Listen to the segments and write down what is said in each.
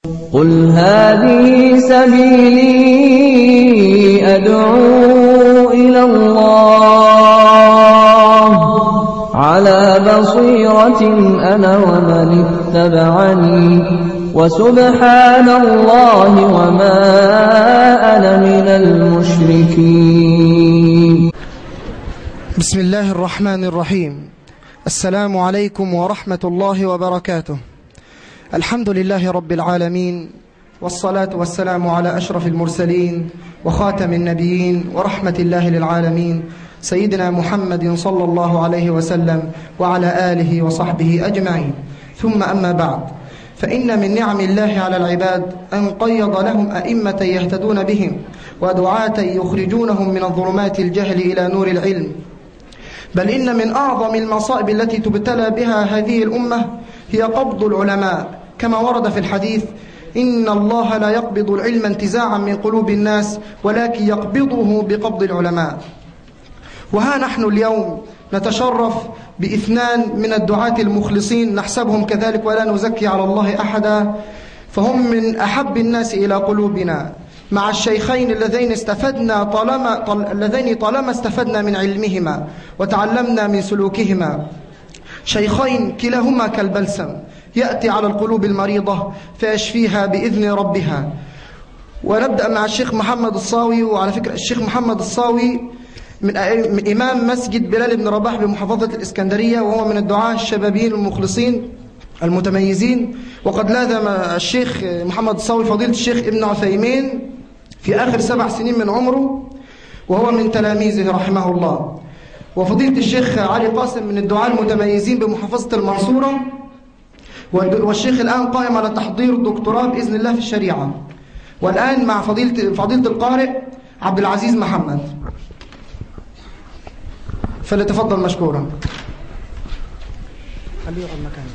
قل هذه سبيلي أدعو إلى الله على بصيرة أنا ومن اتبعني وسبحان الله وما أنا من المشركين بسم الله الرحمن الرحيم السلام عليكم ورحمة الله وبركاته الحمد لله رب العالمين والصلاة والسلام على أشرف المرسلين وخاتم النبيين ورحمة الله للعالمين سيدنا محمد صلى الله عليه وسلم وعلى آله وصحبه أجمعين ثم أما بعد فإن من نعم الله على العباد أن قيض لهم أئمة يهتدون بهم ودعاة يخرجونهم من الظلمات الجهل إلى نور العلم بل إن من أعظم المصائب التي تبتلى بها هذه الأمة هي قبض العلماء كما ورد في الحديث إن الله لا يقبض العلم انتزاعا من قلوب الناس ولكن يقبضه بقبض العلماء وها نحن اليوم نتشرف باثنان من الدعاة المخلصين نحسبهم كذلك ولا نزكي على الله أحدا فهم من أحب الناس إلى قلوبنا مع الشيخين اللذين استفدنا طالما طل... اللذين طالما استفدنا من علمهما وتعلمنا من سلوكهما شيخين كلاهما كالبلسم يأتي على القلوب المريضة فيشفيها بإذن ربها ونبدأ مع الشيخ محمد الصاوي وعلى فكرة الشيخ محمد الصاوي من إمام مسجد بلال بن رباح بمحافظة الإسكندرية وهو من الدعاة الشبابيين المخلصين المتميزين وقد لازم الشيخ محمد الصاوي فضيلة الشيخ ابن عثيمين في آخر سبع سنين من عمره وهو من تلاميذه رحمه الله وفضيلة الشيخ علي قاسم من الدعاة المتميزين بمحافظة المنصورة والشيخ الآن قائم على تحضير دكتوراه بإذن الله في الشريعة والآن مع فضيلة, فضيلة القارئ عبد العزيز محمد فليتفضل مشكورا خليه يقعد مكانه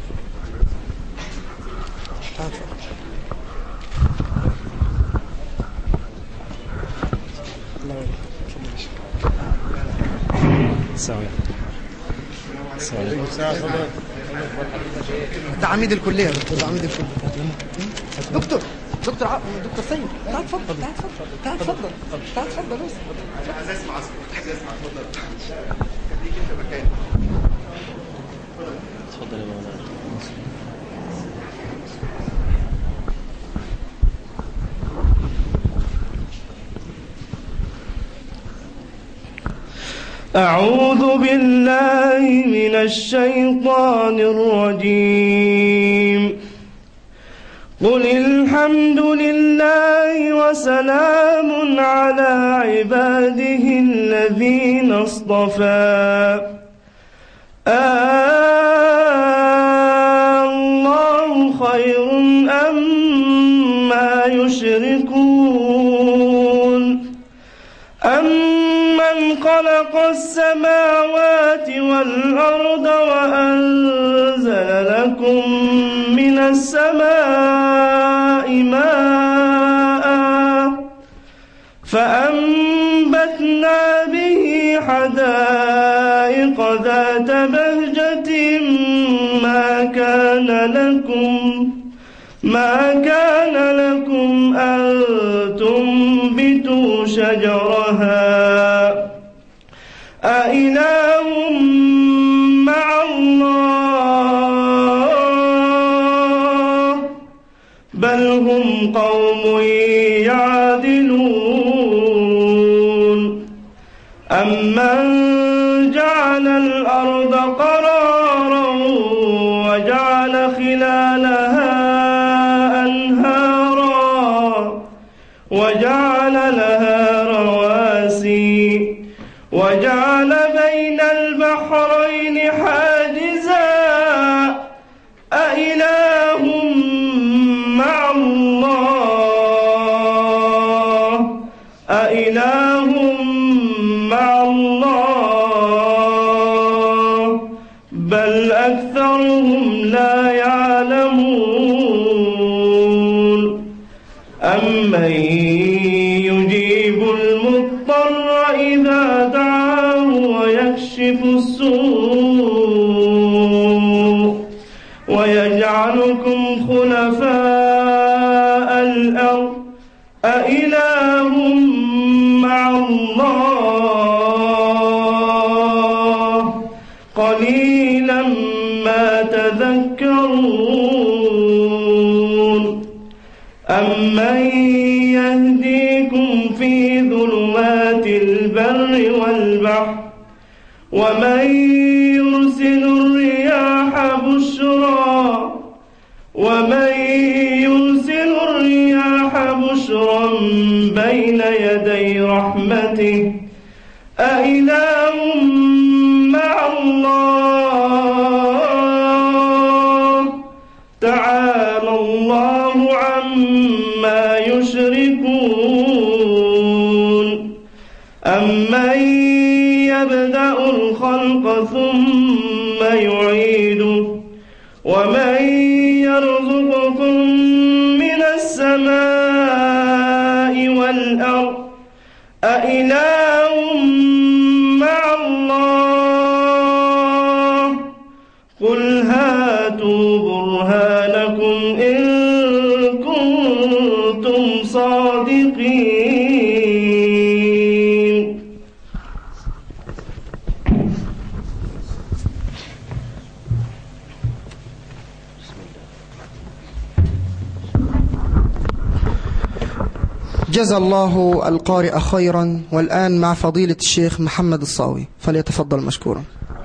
ساوي ساوي ده عميد الكلية يا دكتور ده عميد الكلية دكتور دكتور ع... دكتور سيد تعال اتفضل تعال اتفضل تعال اتفضل تعال اتفضل بس عايز اسمع عايز اسمع اتفضل خليك انت مكاني تفضل يا مولانا أعوذ بالله من الشيطان الرجيم قل الحمد لله وسلام على عباده الذين اصطفى الله خير أما يشركون أمن خلق السماوات والأرض وأنزل لكم من السماء ماء فأنبتنا به حدائق ذات بهجة ما كان لكم ما كان لكم أن تنبتوا شجرها أإله مع الله بل هم قوم يعدلون أمن جعل الأرض قرارا وجعل خلالها أنهارا وجعل لها رواسي وجعل بين البحرين حاجزا أإله مع الله أإله مع الله بل أكثرهم لا يعلمون أمن يجيب المضطر إذا دعاه ويكشف السوء ويجعلكم خلفاء أإله مع الله قليلا ما تذكرون أمن يهديكم في ظلمات البر والبحر ومن يرسل الرياح بشرا ومن يرسل الرياح بشرا بين يدي رحمته أإله مع الله تعالى الله عما يشركون أمن يبدأ الخلق ثم يعيده ومن يرزقكم من السماء والأرض أإله مع الله قل هاتوا برهانكم إن كنتم صادقين جزى الله القارئ خيرا والآن مع فضيلة الشيخ محمد الصاوي فليتفضل مشكورا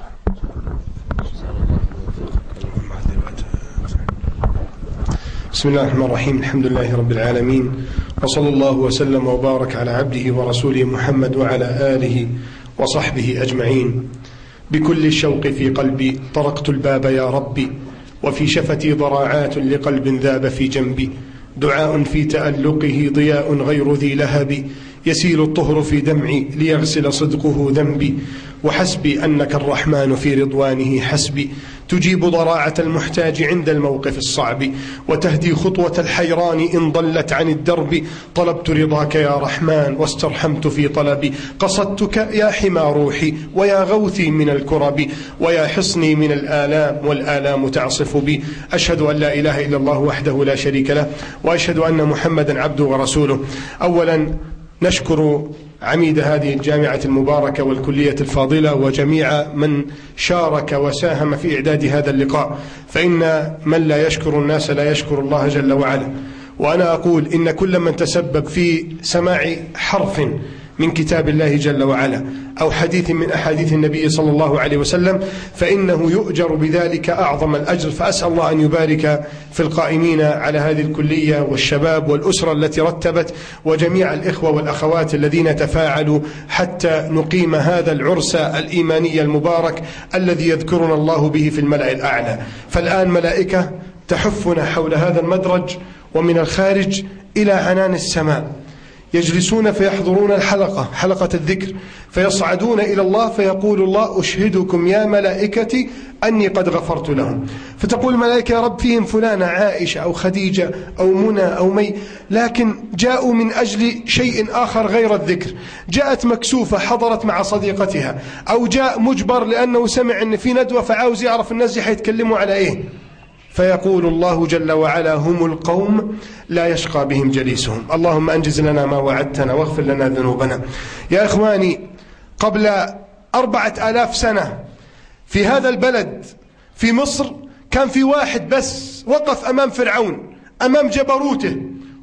بسم الله الرحمن الرحيم الحمد لله رب العالمين وصلى الله وسلم وبارك على عبده ورسوله محمد وعلى آله وصحبه أجمعين بكل الشوق في قلبي طرقت الباب يا ربي وفي شفتي ضراعات لقلب ذاب في جنبي دعاء في تألقه ضياء غير ذي لهب يسيل الطهر في دمعي ليغسل صدقه ذنبي وحسبي أنك الرحمن في رضوانه حسبي تجيب ضراعة المحتاج عند الموقف الصعب وتهدي خطوة الحيران إن ضلت عن الدرب طلبت رضاك يا رحمن واسترحمت في طلبي قصدتك يا حمى روحي ويا غوثي من الكرب ويا حصني من الآلام والآلام تعصف بي أشهد أن لا إله إلا الله وحده لا شريك له وأشهد أن محمدا عبده ورسوله أولا نشكر عميد هذه الجامعة المباركة والكلية الفاضلة وجميع من شارك وساهم في إعداد هذا اللقاء فإن من لا يشكر الناس لا يشكر الله جل وعلا وأنا أقول إن كل من تسبب في سماع حرف من كتاب الله جل وعلا أو حديث من أحاديث النبي صلى الله عليه وسلم فإنه يؤجر بذلك أعظم الأجر فأسأل الله أن يبارك في القائمين على هذه الكلية والشباب والأسرة التي رتبت وجميع الإخوة والأخوات الذين تفاعلوا حتى نقيم هذا العرس الإيماني المبارك الذي يذكرنا الله به في الملأ الأعلى فالآن ملائكة تحفنا حول هذا المدرج ومن الخارج إلى عنان السماء يجلسون فيحضرون الحلقة حلقة الذكر فيصعدون إلى الله فيقول الله أشهدكم يا ملائكتي أني قد غفرت لهم فتقول الملائكة يا رب فيهم فلانة عائشة أو خديجة أو منى أو مي لكن جاءوا من أجل شيء آخر غير الذكر جاءت مكسوفة حضرت مع صديقتها أو جاء مجبر لأنه سمع أن في ندوة فعاوز يعرف الناس حيتكلموا على إيه فيقول الله جل وعلا هم القوم لا يشقى بهم جليسهم اللهم أنجز لنا ما وعدتنا واغفر لنا ذنوبنا يا إخواني قبل أربعة آلاف سنة في هذا البلد في مصر كان في واحد بس وقف أمام فرعون أمام جبروته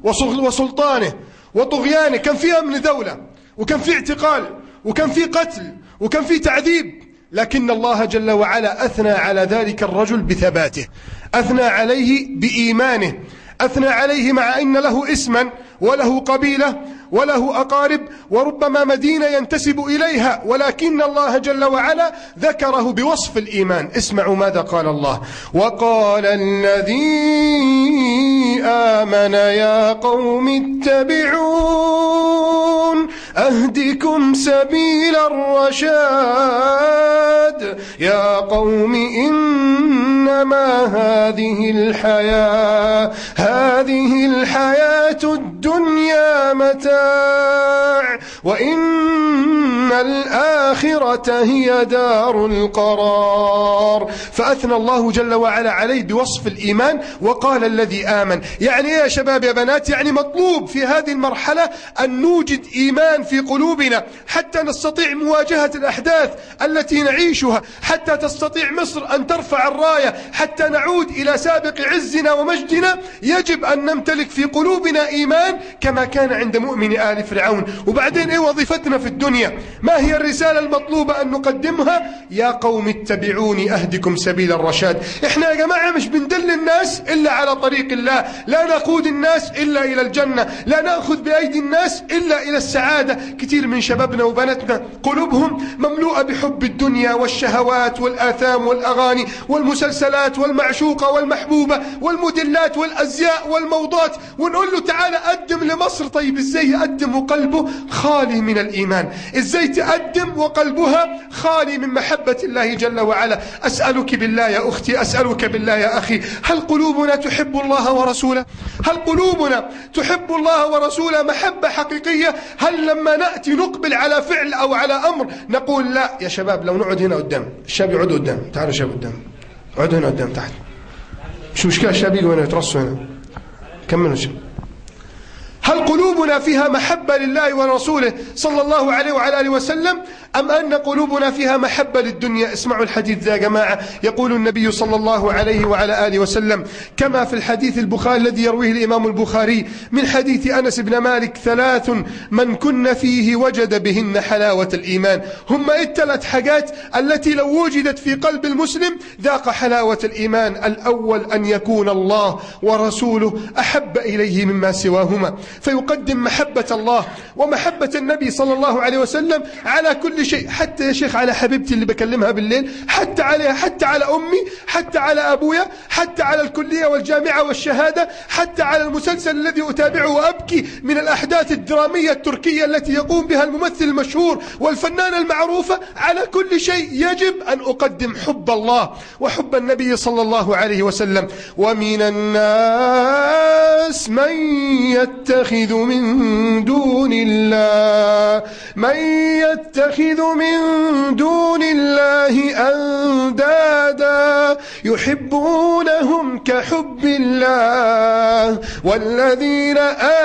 وسلطانه وطغيانه كان في أمن دولة وكان في اعتقال وكان في قتل وكان في تعذيب لكن الله جل وعلا أثنى على ذلك الرجل بثباته أثنى عليه بإيمانه أثنى عليه مع أن له اسما وله قبيلة وله أقارب وربما مدينة ينتسب إليها ولكن الله جل وعلا ذكره بوصف الإيمان اسمعوا ماذا قال الله وقال الذي آمن يا قوم اتبعون أهدكم سبيل الرشاد يا قوم إنما هذه الحياة هذه الحياة الدنيا متاع وإن الآخرة هي دار القرار فأثنى الله جل وعلا عليه بوصف الإيمان وقال الذي آمن يعني يا شباب يا بنات يعني مطلوب في هذه المرحلة أن نوجد إيمان في قلوبنا حتى نستطيع مواجهة الأحداث التي نعيشها حتى تستطيع مصر أن ترفع الراية حتى نعود إلى سابق عزنا ومجدنا يجب أن نمتلك في قلوبنا إيمان كما كان عند مؤمن آل فرعون وبعدين إيه وظيفتنا في الدنيا ما هي الرسالة المطلوبة أن نقدمها يا قوم اتبعوني أهدكم سبيل الرشاد إحنا يا جماعة مش بندل الناس إلا على طريق الله لا نقود الناس إلا إلى الجنة لا نأخذ بأيدي الناس إلا إلى السعادة كثير من شبابنا وبناتنا قلوبهم مملوءة بحب الدنيا والشهوات والآثام والأغاني والمسلسلات والمعشوقة والمحبوبة والموديلات والأزياء والموضات ونقول له تعالى قدم لمصر طيب إزاي يقدم وقلبه خالي من الإيمان إزاي تقدم وقلبها خالي من محبة الله جل وعلا أسألك بالله يا أختي أسألك بالله يا أخي هل قلوبنا تحب الله ورسوله هل قلوبنا تحب الله ورسوله محبة حقيقية هل لما نأتي نقبل على فعل أو على أمر نقول لا يا شباب لو نقعد هنا قدام الشاب يقعد قدام تعالوا شباب قدام اقعدوا هنا قدام تحت مش مشكلة الشباب يجوا هنا يترصوا هنا كملوا شباب هل قلوبنا فيها محبة لله ورسوله صلى الله عليه وعلى آله وسلم أم أن قلوبنا فيها محبة للدنيا اسمعوا الحديث ذا يا جماعة يقول النبي صلى الله عليه وعلى آله وسلم كما في الحديث البخاري الذي يرويه الإمام البخاري من حديث أنس بن مالك ثلاث من كن فيه وجد بهن حلاوة الإيمان هم الثلاث حاجات التي لو وجدت في قلب المسلم ذاق حلاوة الإيمان الأول أن يكون الله ورسوله أحب إليه مما سواهما فيقدم محبة الله ومحبة النبي صلى الله عليه وسلم على كل شيء حتى يا شيخ على حبيبتي اللي بكلمها بالليل حتى عليها حتى على أمي حتى على أبويا حتى على الكلية والجامعة والشهادة حتى على المسلسل الذي أتابعه وأبكي من الأحداث الدرامية التركية التي يقوم بها الممثل المشهور والفنانة المعروفة على كل شيء يجب أن أقدم حب الله وحب النبي صلى الله عليه وسلم ومن الناس من يتخذ من دون الله من يتخذ من دون الله أندادا يحبونهم كحب الله والذين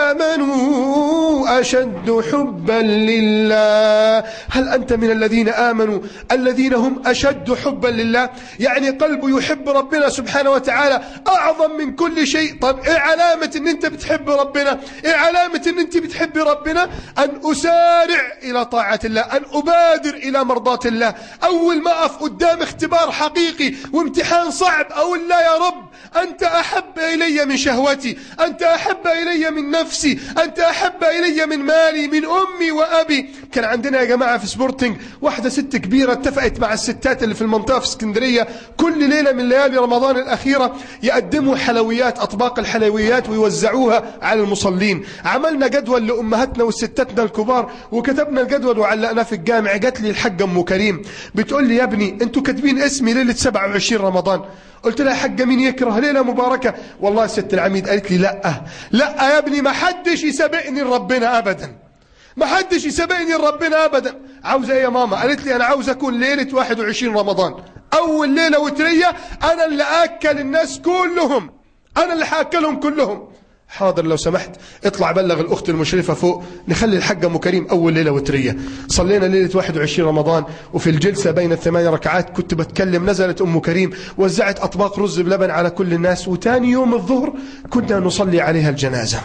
آمنوا أشد حبا لله هل أنت من الذين آمنوا الذين هم أشد حبا لله يعني قلبه يحب ربنا سبحانه وتعالى أعظم من كل شيء طب إيه علامة أن أنت بتحب ربنا إيه علامة أن أنت بتحب ربنا أن أسارع إلى طاعة الله أن أبادر إلى مرضاة الله أول ما أقف قدام اختبار حقيقي وامتحان صعب أقول لا يا رب أنت أحب إلي من شهوتي أنت أحب إلي من نفسي أنت أحب إلي من مالي من أمي وأبي كان عندنا يا جماعة في سبورتنج واحدة ست كبيرة اتفقت مع الستات اللي في المنطقة في اسكندرية كل ليلة من ليالي رمضان الأخيرة يقدموا حلويات أطباق الحلويات ويوزعوها على المصلين عملنا جدول لأمهاتنا وستاتنا الكبار وكتبنا الجدول وعلقناه في الجامع جات لي الحاجة أم كريم بتقول لي يا ابني انتوا كاتبين اسمي ليلة 27 رمضان قلت لها حاجة مين يكره ليلة مباركة والله ست العميد قالت لي لا لا يا ابني ما حدش يسابقني لربنا أبدا ما حدش يسابقني لربنا أبدا عاوزة ايه يا ماما قالت لي أنا عاوز أكون ليلة 21 رمضان أول ليلة وترية أنا اللي أكل الناس كلهم أنا اللي حأكلهم كلهم حاضر لو سمحت اطلع بلغ الأخت المشرفة فوق نخلي الحاجة أم كريم أول ليلة وترية صلينا ليلة 21 رمضان وفي الجلسة بين الثمان ركعات كنت بتكلم نزلت أم كريم وزعت أطباق رز بلبن على كل الناس وتاني يوم الظهر كنا نصلي عليها الجنازة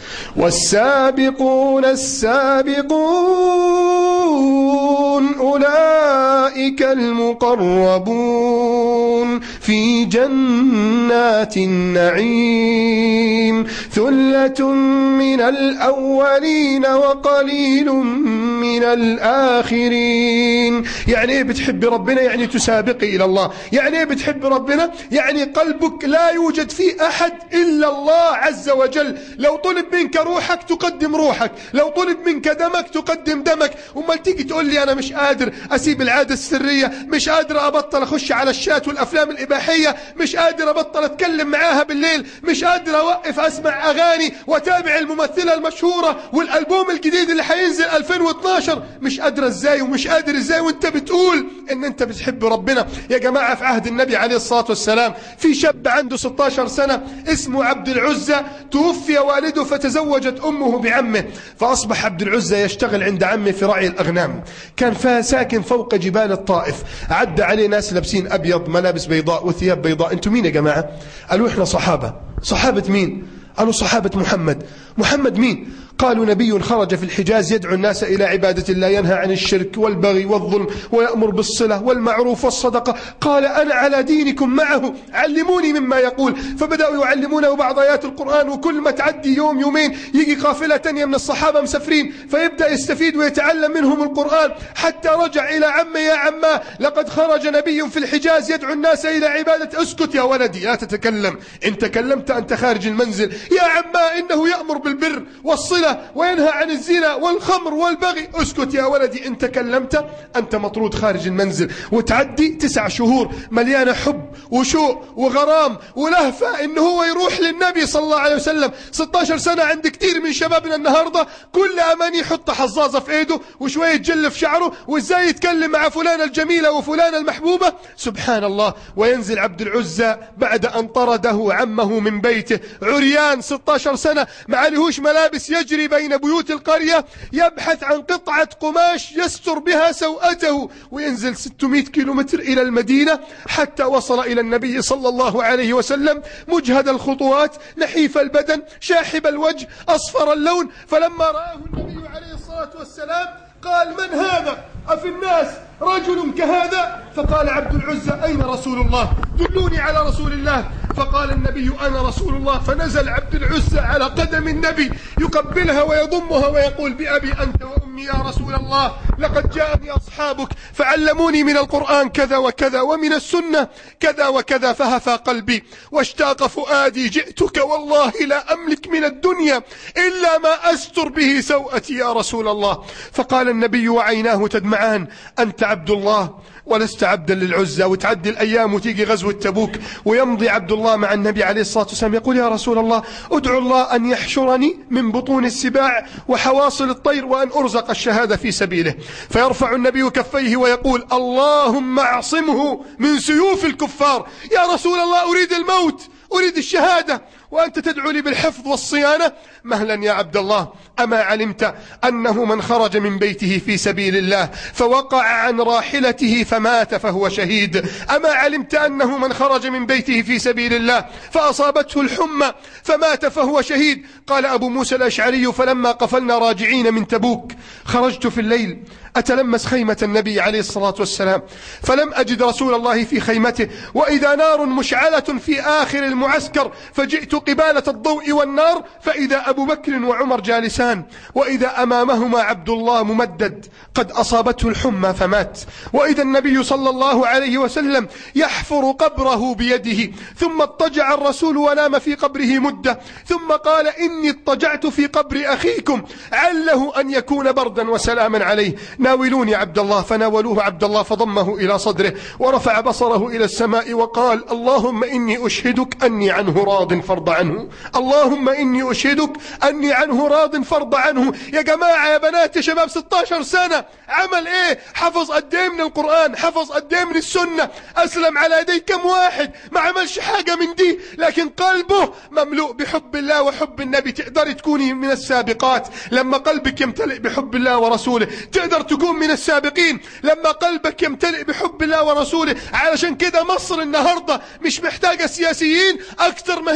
والسابقون السابقون أولئك المقربون في جنات النعيم ثلة من الأولين وقليل من الآخرين يعني إيه بتحب ربنا يعني تسابقي إلى الله يعني إيه بتحب ربنا يعني قلبك لا يوجد فيه أحد إلا الله عز وجل لو طلب منك روحك تقدم روحك لو طلب منك دمك تقدم دمك وما تيجي تقول لي أنا مش قادر أسيب العادة السرية مش قادر أبطل أخش على الشات والأفلام الإباحية مش قادر أبطل أتكلم معاها بالليل مش قادر أوقف أسمع أغاني وأتابع الممثلة المشهورة والألبوم الجديد اللي حينزل 2012 مش قادر إزاي ومش قادر إزاي وأنت بتقول إن أنت بتحب ربنا يا جماعة في عهد النبي عليه الصلاة والسلام في شاب عنده 16 سنة اسمه عبد العزة توفي والده فتزوجت أمه بعمه فأصبح عبد العزة يشتغل عند عمه في رعي الأغنام كان فا ساكن فوق جبال الطائف عدى عليه ناس لابسين أبيض ملابس بيضاء وثياب بيضاء أنتم مين يا جماعة قالوا إحنا صحابة صحابة مين قالوا صحابة محمد محمد مين قالوا نبي خرج في الحجاز يدعو الناس إلى عبادة الله ينهى عن الشرك والبغي والظلم ويأمر بالصلة والمعروف والصدقة قال أنا على دينكم معه علموني مما يقول فبدأوا يعلمونه بعض آيات القرآن وكل ما تعدي يوم يومين يجي قافلة تانية من الصحابة مسافرين فيبدأ يستفيد ويتعلم منهم القرآن حتى رجع إلى عمه يا عماه لقد خرج نبي في الحجاز يدعو الناس إلى عبادة اسكت يا ولدي لا تتكلم إن تكلمت أنت خارج المنزل يا عماه إنه يأمر بالبر والصلة وينهى عن الزنا والخمر والبغي اسكت يا ولدي إن تكلمت أنت مطرود خارج المنزل وتعدي تسع شهور مليانة حب وشوق وغرام ولهفة إنه هو يروح للنبي صلى الله عليه وسلم 16 سنة عند كتير من شبابنا النهاردة كل أماني يحط حظاظة في إيده وشوية جل في شعره وإزاي يتكلم مع فلانة الجميلة وفلانة المحبوبة سبحان الله وينزل عبد العزة بعد أن طرده عمه من بيته عريان 16 سنة ما عليهوش ملابس يجري بين بيوت القرية يبحث عن قطعة قماش يستر بها سوءته وينزل 600 كيلومتر إلى المدينة حتى وصل إلى النبي صلى الله عليه وسلم مجهد الخطوات نحيف البدن شاحب الوجه أصفر اللون فلما رآه النبي عليه الصلاة والسلام قال من هذا أفي الناس رجل كهذا فقال عبد العزة أين رسول الله دلوني على رسول الله فقال النبي أنا رسول الله فنزل عبد العزة على قدم النبي يقبلها ويضمها ويقول بأبي أنت وأمي يا رسول الله لقد جاءني أصحابك فعلموني من القرآن كذا وكذا ومن السنة كذا وكذا فهفى قلبي واشتاق فؤادي جئتك والله لا أملك من الدنيا إلا ما أستر به سوءتي يا رسول الله فقال النبي وعيناه تدمعان أنت عبد الله ولست عبدا للعزة وتعدي الأيام وتيجي غزوة تبوك ويمضي عبد الله مع النبي عليه الصلاة والسلام يقول يا رسول الله ادعو الله أن يحشرني من بطون السباع وحواصل الطير وأن أرزق الشهادة في سبيله فيرفع النبي كفيه ويقول اللهم اعصمه من سيوف الكفار يا رسول الله أريد الموت أريد الشهادة وأنت تدعو لي بالحفظ والصيانة مهلا يا عبد الله أما علمت أنه من خرج من بيته في سبيل الله فوقع عن راحلته فمات فهو شهيد أما علمت أنه من خرج من بيته في سبيل الله فأصابته الحمى فمات فهو شهيد قال أبو موسى الأشعري فلما قفلنا راجعين من تبوك خرجت في الليل أتلمس خيمة النبي عليه الصلاة والسلام فلم أجد رسول الله في خيمته وإذا نار مشعلة في آخر المعسكر فجئت قبالة الضوء والنار فإذا أبو بكر وعمر جالسان وإذا أمامهما عبد الله ممدد قد أصابته الحمى فمات وإذا النبي صلى الله عليه وسلم يحفر قبره بيده ثم اضطجع الرسول ونام في قبره مدة ثم قال إني اضطجعت في قبر أخيكم عله أن يكون بردا وسلاما عليه ناولوني عبد الله فناولوه عبد الله فضمه إلى صدره ورفع بصره إلى السماء وقال اللهم إني أشهدك أني عنه راض فرض عنه اللهم إني أشهدك أني عنه راض فرض عنه يا جماعة يا بنات يا شباب 16 سنة عمل إيه حفظ قد إيه من القرآن حفظ قد إيه من السنة أسلم على يدي كم واحد ما عملش حاجة من دي لكن قلبه مملوء بحب الله وحب النبي تقدر تكوني من السابقات لما قلبك يمتلئ بحب الله ورسوله تقدر تكون من السابقين لما قلبك يمتلئ بحب الله ورسوله علشان كده مصر النهاردة مش محتاجة سياسيين أكثر ما هي محتاجة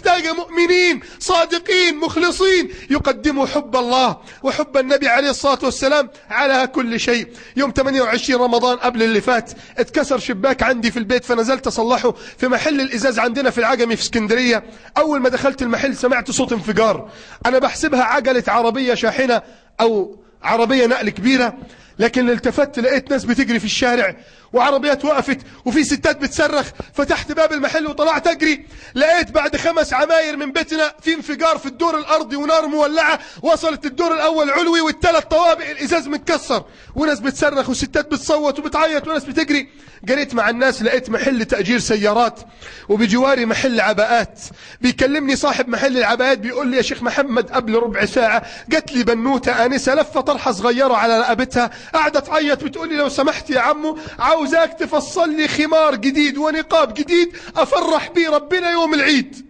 محتاجة مؤمنين صادقين مخلصين يقدموا حب الله وحب النبي عليه الصلاة والسلام على كل شيء يوم 28 رمضان قبل اللي فات اتكسر شباك عندي في البيت فنزلت اصلحه في محل الازاز عندنا في العجمي في اسكندرية اول ما دخلت المحل سمعت صوت انفجار انا بحسبها عجلة عربية شاحنة او عربية نقل كبيرة لكن التفت لقيت ناس بتجري في الشارع وعربيات وقفت وفي ستات بتصرخ فتحت باب المحل وطلعت اجري لقيت بعد خمس عماير من بيتنا في انفجار في الدور الارضي ونار مولعه وصلت الدور الاول علوي والثلاث طوابق الازاز متكسر وناس بتصرخ وستات بتصوت وبتعيط وناس بتجري جريت مع الناس لقيت محل تاجير سيارات وبجواري محل عباءات بيكلمني صاحب محل العباءات بيقول لي يا شيخ محمد قبل ربع ساعه جت لي بنوته انسه لفه طرحه صغيره على رقبتها قاعده تعيط بتقول لي لو سمحت يا عمو عاوزاك تفصل لي خمار جديد ونقاب جديد افرح بيه ربنا يوم العيد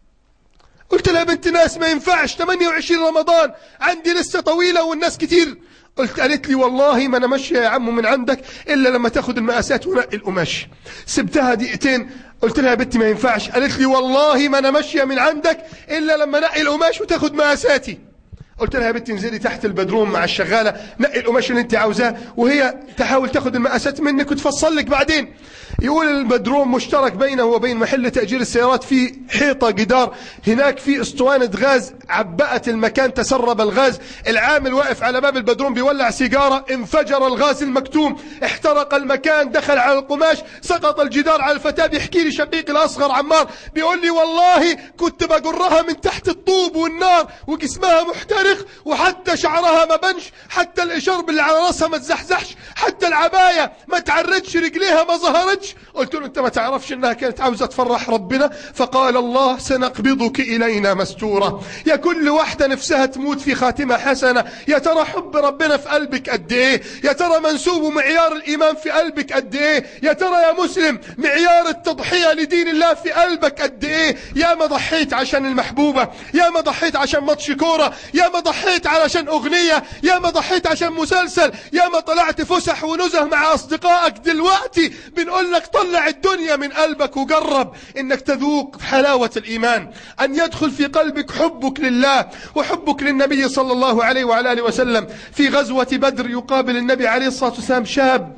قلت لها بنت ناس ما ينفعش 28 رمضان عندي لسه طويلة والناس كتير قلت قالت لي والله ما انا ماشيه يا عمو من عندك الا لما تاخد المقاسات ونقي القماش سبتها دقيقتين قلت لها يا بنتي ما ينفعش قالت لي والله ما انا ماشيه من عندك الا لما نقي القماش وتاخد مقاساتي قلت لها يا بنتي انزلي تحت البدروم مع الشغاله نقي القماش اللي انت عاوزاه وهي تحاول تاخد المقاسات منك وتفصل لك بعدين يقول البدروم مشترك بينه وبين محل تأجير السيارات في حيطة جدار هناك في اسطوانة غاز عبأت المكان تسرب الغاز العامل واقف على باب البدروم بيولع سيجارة انفجر الغاز المكتوم احترق المكان دخل على القماش سقط الجدار على الفتاة بيحكي لي شقيق الأصغر عمار بيقول لي والله كنت بجرها من تحت الطوب والنار وجسمها محترق وحتى شعرها ما بنش حتى الإشارب اللي على راسها ما تزحزحش حتى العباية ما تعرتش رجليها ما ظهرتش قلت له انت ما تعرفش انها كانت عاوزة تفرح ربنا فقال الله سنقبضك الينا مستورة يا كل واحدة نفسها تموت في خاتمة حسنة يا ترى حب ربنا في قلبك قد ايه يا ترى منسوب ومعيار الايمان في قلبك قد ايه يا ترى يا مسلم معيار التضحية لدين الله في قلبك قد ايه يا ما ضحيت عشان المحبوبة يا ما ضحيت عشان ماتش كورة يا ما ضحيت علشان اغنية يا ما ضحيت عشان مسلسل يا ما طلعت فسح ونزه مع اصدقائك دلوقتي بنقول لك طلع الدنيا من قلبك وجرب انك تذوق حلاوة الايمان ان يدخل في قلبك حبك لله وحبك للنبي صلى الله عليه وعلى اله وسلم في غزوة بدر يقابل النبي عليه الصلاة والسلام شاب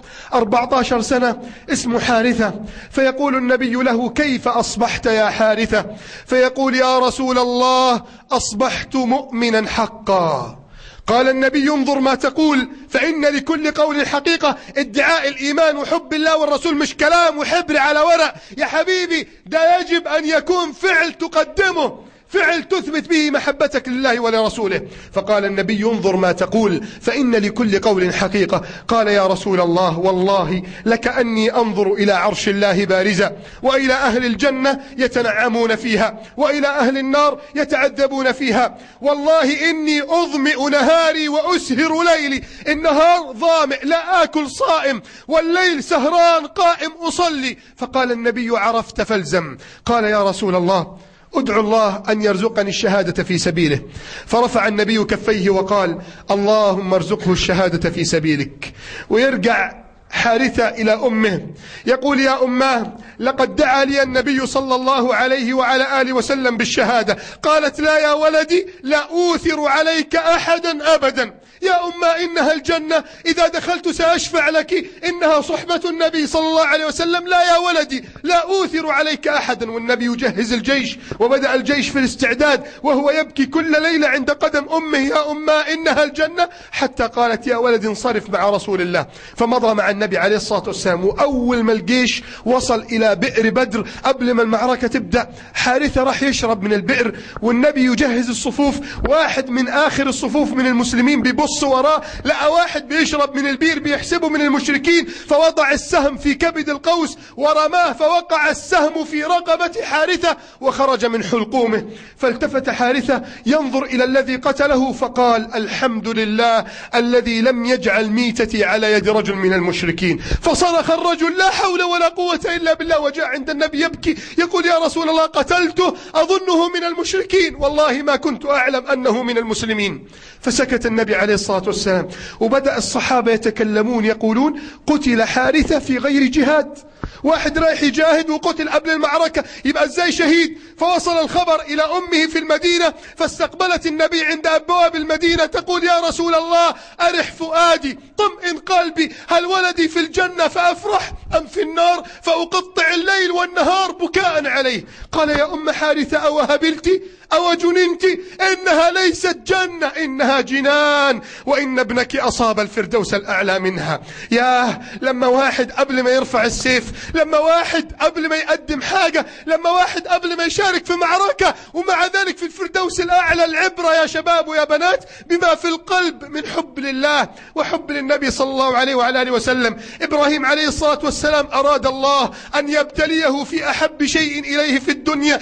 14 سنة اسمه حارثة فيقول النبي له كيف اصبحت يا حارثة فيقول يا رسول الله اصبحت مؤمنا حقا قال النبي انظر ما تقول فإن لكل قول حقيقة ادعاء الإيمان وحب الله والرسول مش كلام وحبر على ورق يا حبيبي ده يجب أن يكون فعل تقدمه فعل تثبت به محبتك لله ولرسوله فقال النبي انظر ما تقول فإن لكل قول حقيقة قال يا رسول الله والله لكأني أنظر إلى عرش الله بارزا وإلى أهل الجنة يتنعمون فيها وإلى أهل النار يتعذبون فيها والله إني أظمئ نهاري وأسهر ليلي النهار ظامئ لا آكل صائم والليل سهران قائم أصلي فقال النبي عرفت فالزم قال يا رسول الله ادعو الله أن يرزقني الشهادة في سبيله فرفع النبي كفيه وقال اللهم ارزقه الشهادة في سبيلك ويرجع حارثة إلى أمه يقول يا أماه لقد دعا لي النبي صلى الله عليه وعلى آله وسلم بالشهادة قالت لا يا ولدي لا أوثر عليك أحدا أبدا يا أمة إنها الجنة إذا دخلت سأشفع لك إنها صحبة النبي صلى الله عليه وسلم لا يا ولدي لا أوثر عليك أحدا والنبي يجهز الجيش وبدأ الجيش في الاستعداد وهو يبكي كل ليلة عند قدم أمه يا أمة إنها الجنة حتى قالت يا ولد انصرف مع رسول الله فمضى مع النبي عليه الصلاة والسلام وأول ما الجيش وصل إلى بئر بدر قبل ما المعركة تبدأ حارثة راح يشرب من البئر والنبي يجهز الصفوف واحد من آخر الصفوف من المسلمين بيبص وراه لقى واحد بيشرب من البير بيحسبه من المشركين فوضع السهم في كبد القوس ورماه فوقع السهم في رقبة حارثة وخرج من حلقومه فالتفت حارثة ينظر إلى الذي قتله فقال الحمد لله الذي لم يجعل ميتتي على يد رجل من المشركين المشركين فصرخ الرجل لا حول ولا قوة إلا بالله وجاء عند النبي يبكي يقول يا رسول الله قتلته أظنه من المشركين والله ما كنت أعلم أنه من المسلمين فسكت النبي عليه الصلاة والسلام وبدأ الصحابة يتكلمون يقولون قتل حارثة في غير جهاد واحد رايح يجاهد وقتل قبل المعركة يبقى ازاي شهيد فوصل الخبر الى امه في المدينة فاستقبلت النبي عند ابواب المدينة تقول يا رسول الله ارح فؤادي طمئن قلبي هل ولدي في الجنة فافرح ام في النار فاقطع الليل والنهار بكاء عليه قال يا ام حارثة او هبلت أو جننت إنها ليست جنة إنها جنان وإن ابنك أصاب الفردوس الأعلى منها يا لما واحد قبل ما يرفع السيف لما واحد قبل ما يقدم حاجة لما واحد قبل ما يشارك في معركة ومع ذلك في الفردوس الأعلى العبرة يا شباب ويا بنات بما في القلب من حب لله وحب للنبي صلى الله عليه وعلى آله وسلم إبراهيم عليه الصلاة والسلام أراد الله أن يبتليه في أحب شيء إليه في الدنيا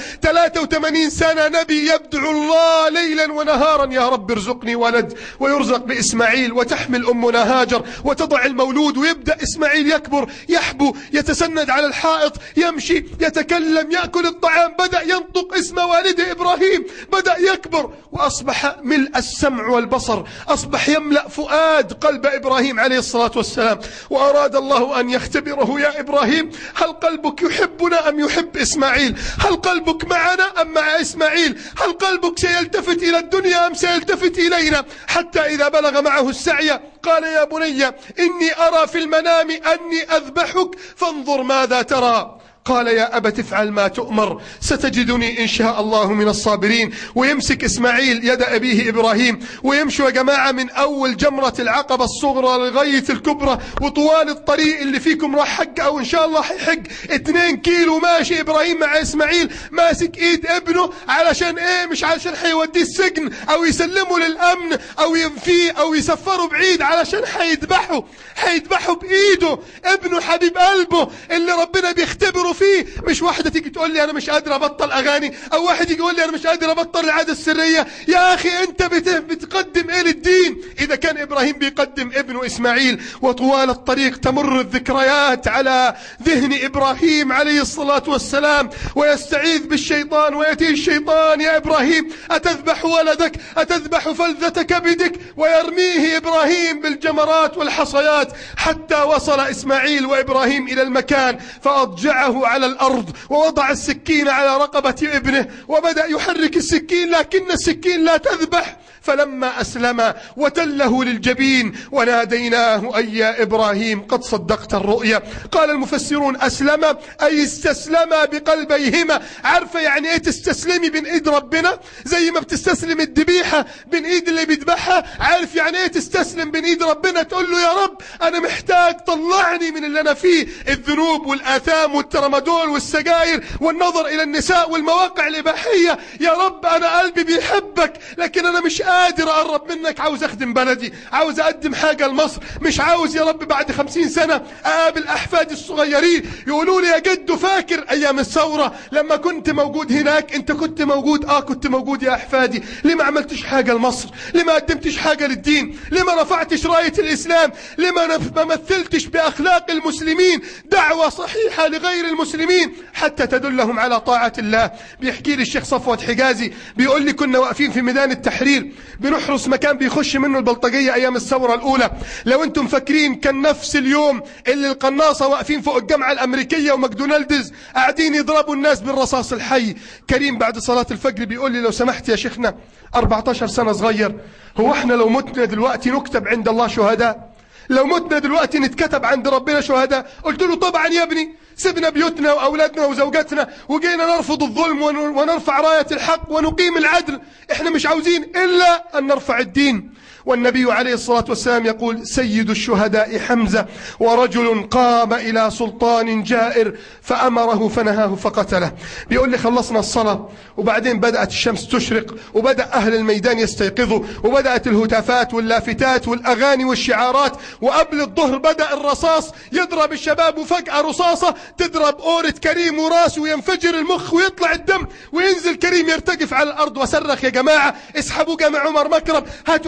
83 سنة نبي يبدع الله ليلا ونهارا يا رب ارزقني ولد ويرزق بإسماعيل وتحمل أمنا هاجر وتضع المولود ويبدأ إسماعيل يكبر يحبو يتسند على الحائط يمشي يتكلم يأكل الطعام بدأ ينطق اسم والده إبراهيم بدأ يكبر وأصبح ملء السمع والبصر أصبح يملأ فؤاد قلب إبراهيم عليه الصلاة والسلام وأراد الله أن يختبره يا إبراهيم هل قلبك يحبنا أم يحب إسماعيل هل قلبك معنا أم مع إسماعيل هل قلبك سيلتفت إلى الدنيا أم سيلتفت إلينا حتى إذا بلغ معه السعي قال يا بني إني أرى في المنام أني أذبحك فانظر ماذا ترى قال يا أبت افعل ما تؤمر ستجدني إن شاء الله من الصابرين ويمسك إسماعيل يد أبيه إبراهيم ويمشوا يا جماعة من أول جمرة العقبة الصغرى لغاية الكبرى وطوال الطريق اللي فيكم راح حج أو إن شاء الله حيحج اتنين كيلو ماشي إبراهيم مع إسماعيل ماسك إيد ابنه علشان إيه مش علشان حيوديه السجن أو يسلمه للأمن أو ينفيه أو يسفره بعيد علشان حيذبحه حيذبحه بإيده ابنه حبيب قلبه اللي ربنا بيختبره فيه مش واحدة تيجي تقول لي أنا مش قادر أبطل أغاني أو واحد يجي يقول لي أنا مش قادر أبطل العادة السرية يا أخي أنت بت- بتقدم إيه للدين إذا كان إبراهيم بيقدم ابنه إسماعيل وطوال الطريق تمر الذكريات على ذهن إبراهيم عليه الصلاة والسلام ويستعيذ بالشيطان ويأتيه الشيطان يا إبراهيم أتذبح ولدك أتذبح فلذة كبدك ويرميه إبراهيم بالجمرات والحصيات حتى وصل إسماعيل وإبراهيم إلى المكان فأضجعه على الأرض ووضع السكين على رقبة ابنه وبدأ يحرك السكين لكن السكين لا تذبح فلما أسلم وتله للجبين وناديناه أي يا إبراهيم قد صدقت الرؤيا قال المفسرون أسلم أي استسلم بقلبيهما عارفة يعني إيه تستسلمي بين إيد ربنا زي ما بتستسلم الذبيحة بين إيد اللي بيذبحها عارف يعني إيه تستسلم بين إيد ربنا تقول له يا رب أنا محتاج طلعني من اللي أنا فيه الذنوب والآثام والترمدول والسجاير والنظر إلى النساء والمواقع الإباحية يا رب أنا قلبي بيحبك لكن أنا مش قادر أقرب منك عاوز أخدم بلدي عاوز أقدم حاجة لمصر مش عاوز يا رب بعد خمسين سنة أقابل أحفادي الصغيرين يقولوا لي يا جدو فاكر أيام الثورة لما كنت موجود هناك أنت كنت موجود آه كنت موجود يا أحفادي ليه ما عملتش حاجة لمصر ليه ما قدمتش حاجة للدين ليه ما رفعتش راية الإسلام ليه ما نف- ما مثلتش بأخلاق المسلمين دعوة صحيحة لغير المسلمين حتى تدلهم على طاعة الله بيحكي لي الشيخ صفوت حجازي بيقول لي كنا واقفين في ميدان التحرير بنحرس مكان بيخش منه البلطجية أيام الثورة الأولى لو أنتم فاكرين كان نفس اليوم اللي القناصة واقفين فوق الجامعة الأمريكية وماكدونالدز قاعدين يضربوا الناس بالرصاص الحي كريم بعد صلاة الفجر بيقول لي لو سمحت يا شيخنا 14 سنة صغير هو احنا لو متنا دلوقتي نكتب عند الله شهداء لو متنا دلوقتي نتكتب عند ربنا شهداء قلت له طبعا يا ابني سيبنا بيوتنا وأولادنا وزوجاتنا وجينا نرفض الظلم ون- ونرفع راية الحق ونقيم العدل احنا مش عاوزين إلا أن نرفع الدين والنبي عليه الصلاة والسلام يقول سيد الشهداء حمزة ورجل قام إلى سلطان جائر فأمره فنهاه فقتله بيقول لي خلصنا الصلاة وبعدين بدأت الشمس تشرق وبدأ أهل الميدان يستيقظوا وبدأت الهتافات واللافتات والأغاني والشعارات وقبل الظهر بدأ الرصاص يضرب الشباب وفجأة رصاصة تضرب أورة كريم وراسه وينفجر المخ ويطلع الدم وينزل كريم يرتجف على الأرض وصرخ يا جماعة اسحبوا جامع عمر مكرم هاتوا حد من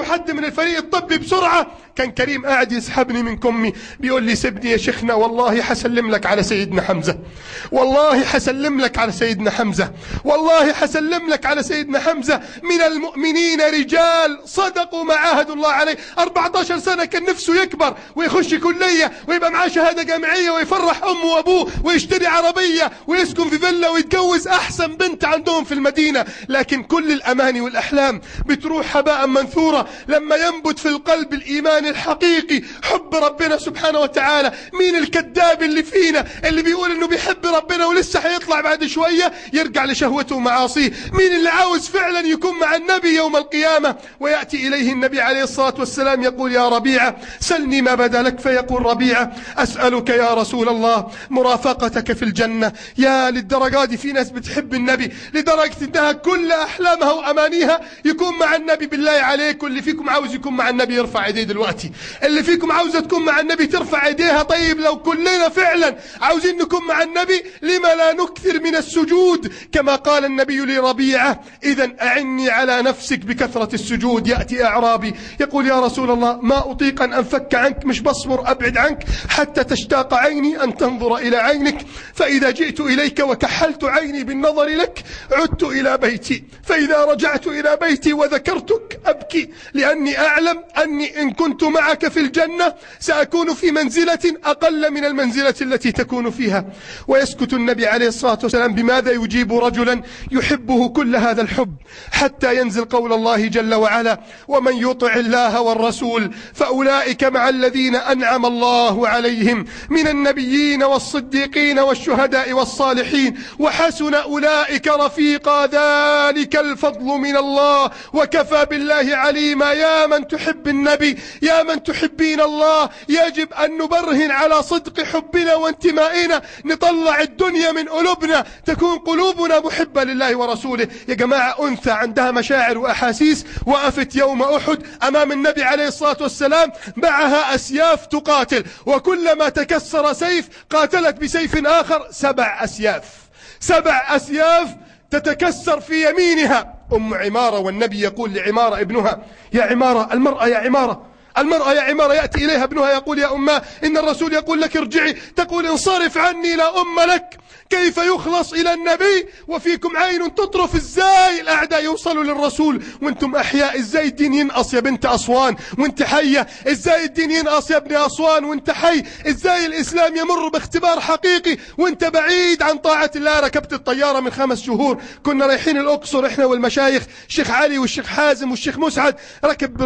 الفريق الطبي بسرعة كان كريم قاعد يسحبني من كمي بيقول لي سيبني يا شيخنا والله حسلم لك على سيدنا حمزة والله حسلم لك على سيدنا حمزة والله حسلم لك على سيدنا حمزة من المؤمنين رجال صدقوا ما عاهدوا الله عليه 14 سنة كان نفسه يكبر ويخش كلية ويبقى معاه شهادة جامعية ويفرح أمه وأبوه ويشتري عربية ويسكن في فيلا ويتجوز أحسن بنت عندهم في المدينة لكن كل الأماني والأحلام بتروح هباء منثورة لما ينبت في القلب الإيمان الحقيقي حب ربنا سبحانه وتعالى مين الكذاب اللي فينا اللي بيقول انه بيحب ربنا ولسه هيطلع بعد شوية يرجع لشهوته ومعاصيه مين اللي عاوز فعلا يكون مع النبي يوم القيامة ويأتي إليه النبي عليه الصلاة والسلام يقول يا ربيعة سلني ما بدا لك فيقول ربيعة أسألك يا رسول الله مرافقتك في الجنة يا للدرجة دي في ناس بتحب النبي لدرجة انها كل أحلامها وأمانيها يكون مع النبي بالله عليك واللي فيكم عاوز يكون مع النبي يرفع ايديه دلوقتي اللي فيكم عاوزة تكون مع النبي ترفع ايديها طيب لو كلنا فعلا عاوزين نكون مع النبي لما لا نكثر من السجود كما قال النبي لربيعة إذا أعني على نفسك بكثرة السجود يأتي أعرابي يقول يا رسول الله ما أطيق أن أنفك عنك مش بصبر أبعد عنك حتى تشتاق عيني أن تنظر إلى عينك فإذا جئت إليك وكحلت عيني بالنظر لك عدت إلى بيتي فإذا رجعت إلى بيتي وذكرتك أبكي لأني أعلم أني إن كنت معك في الجنة سأكون في منزلة أقل من المنزلة التي تكون فيها ويسكت النبي عليه الصلاة والسلام بماذا يجيب رجلا يحبه كل هذا الحب حتى ينزل قول الله جل وعلا ومن يطع الله والرسول فأولئك مع الذين أنعم الله عليهم من النبيين والصديقين والشهداء والصالحين وحسن أولئك رفيقا ذلك الفضل من الله وكفى بالله عليما يا من تحب النبي يا من تحبين الله يجب أن نبرهن على صدق حبنا وانتمائنا نطلع الدنيا من قلوبنا تكون قلوبنا محبة لله ورسوله يا جماعة أنثى عندها مشاعر وأحاسيس وقفت يوم أحد أمام النبي عليه الصلاة والسلام معها أسياف تقاتل وكلما تكسر سيف قاتلت بسيف آخر سبع أسياف سبع أسياف تتكسر في يمينها أم عمارة والنبي يقول لعمارة ابنها يا عمارة المرأة يا عمارة المرأة يا عمارة يأتي إليها ابنها يقول يا أماه إن الرسول يقول لك ارجعي تقول انصرف عني لا أم لك كيف يخلص إلى النبي وفيكم عين تطرف ازاي الأعداء يوصلوا للرسول وانتم أحياء ازاي الدين ينقص يا بنت أسوان وانت حية ازاي الدين ينقص يا ابن أسوان وانت حي ازاي الإسلام يمر باختبار حقيقي وانت بعيد عن طاعة الله ركبت الطيارة من خمس شهور كنا رايحين الأقصر احنا والمشايخ الشيخ علي والشيخ حازم والشيخ مسعد ركب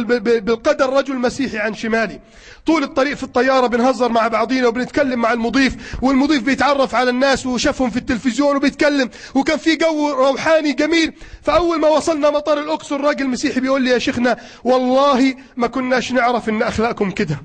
بالقدر رجل مسيحي عن شمالي طول الطريق في الطيارة بنهزر مع بعضينا وبنتكلم مع المضيف والمضيف بيتعرف على الناس وشافهم في التلفزيون وبيتكلم وكان في جو روحاني جميل فأول ما وصلنا مطار الأقصر راجل مسيحي بيقول لي يا شيخنا والله ما كناش نعرف إن أخلاقكم كده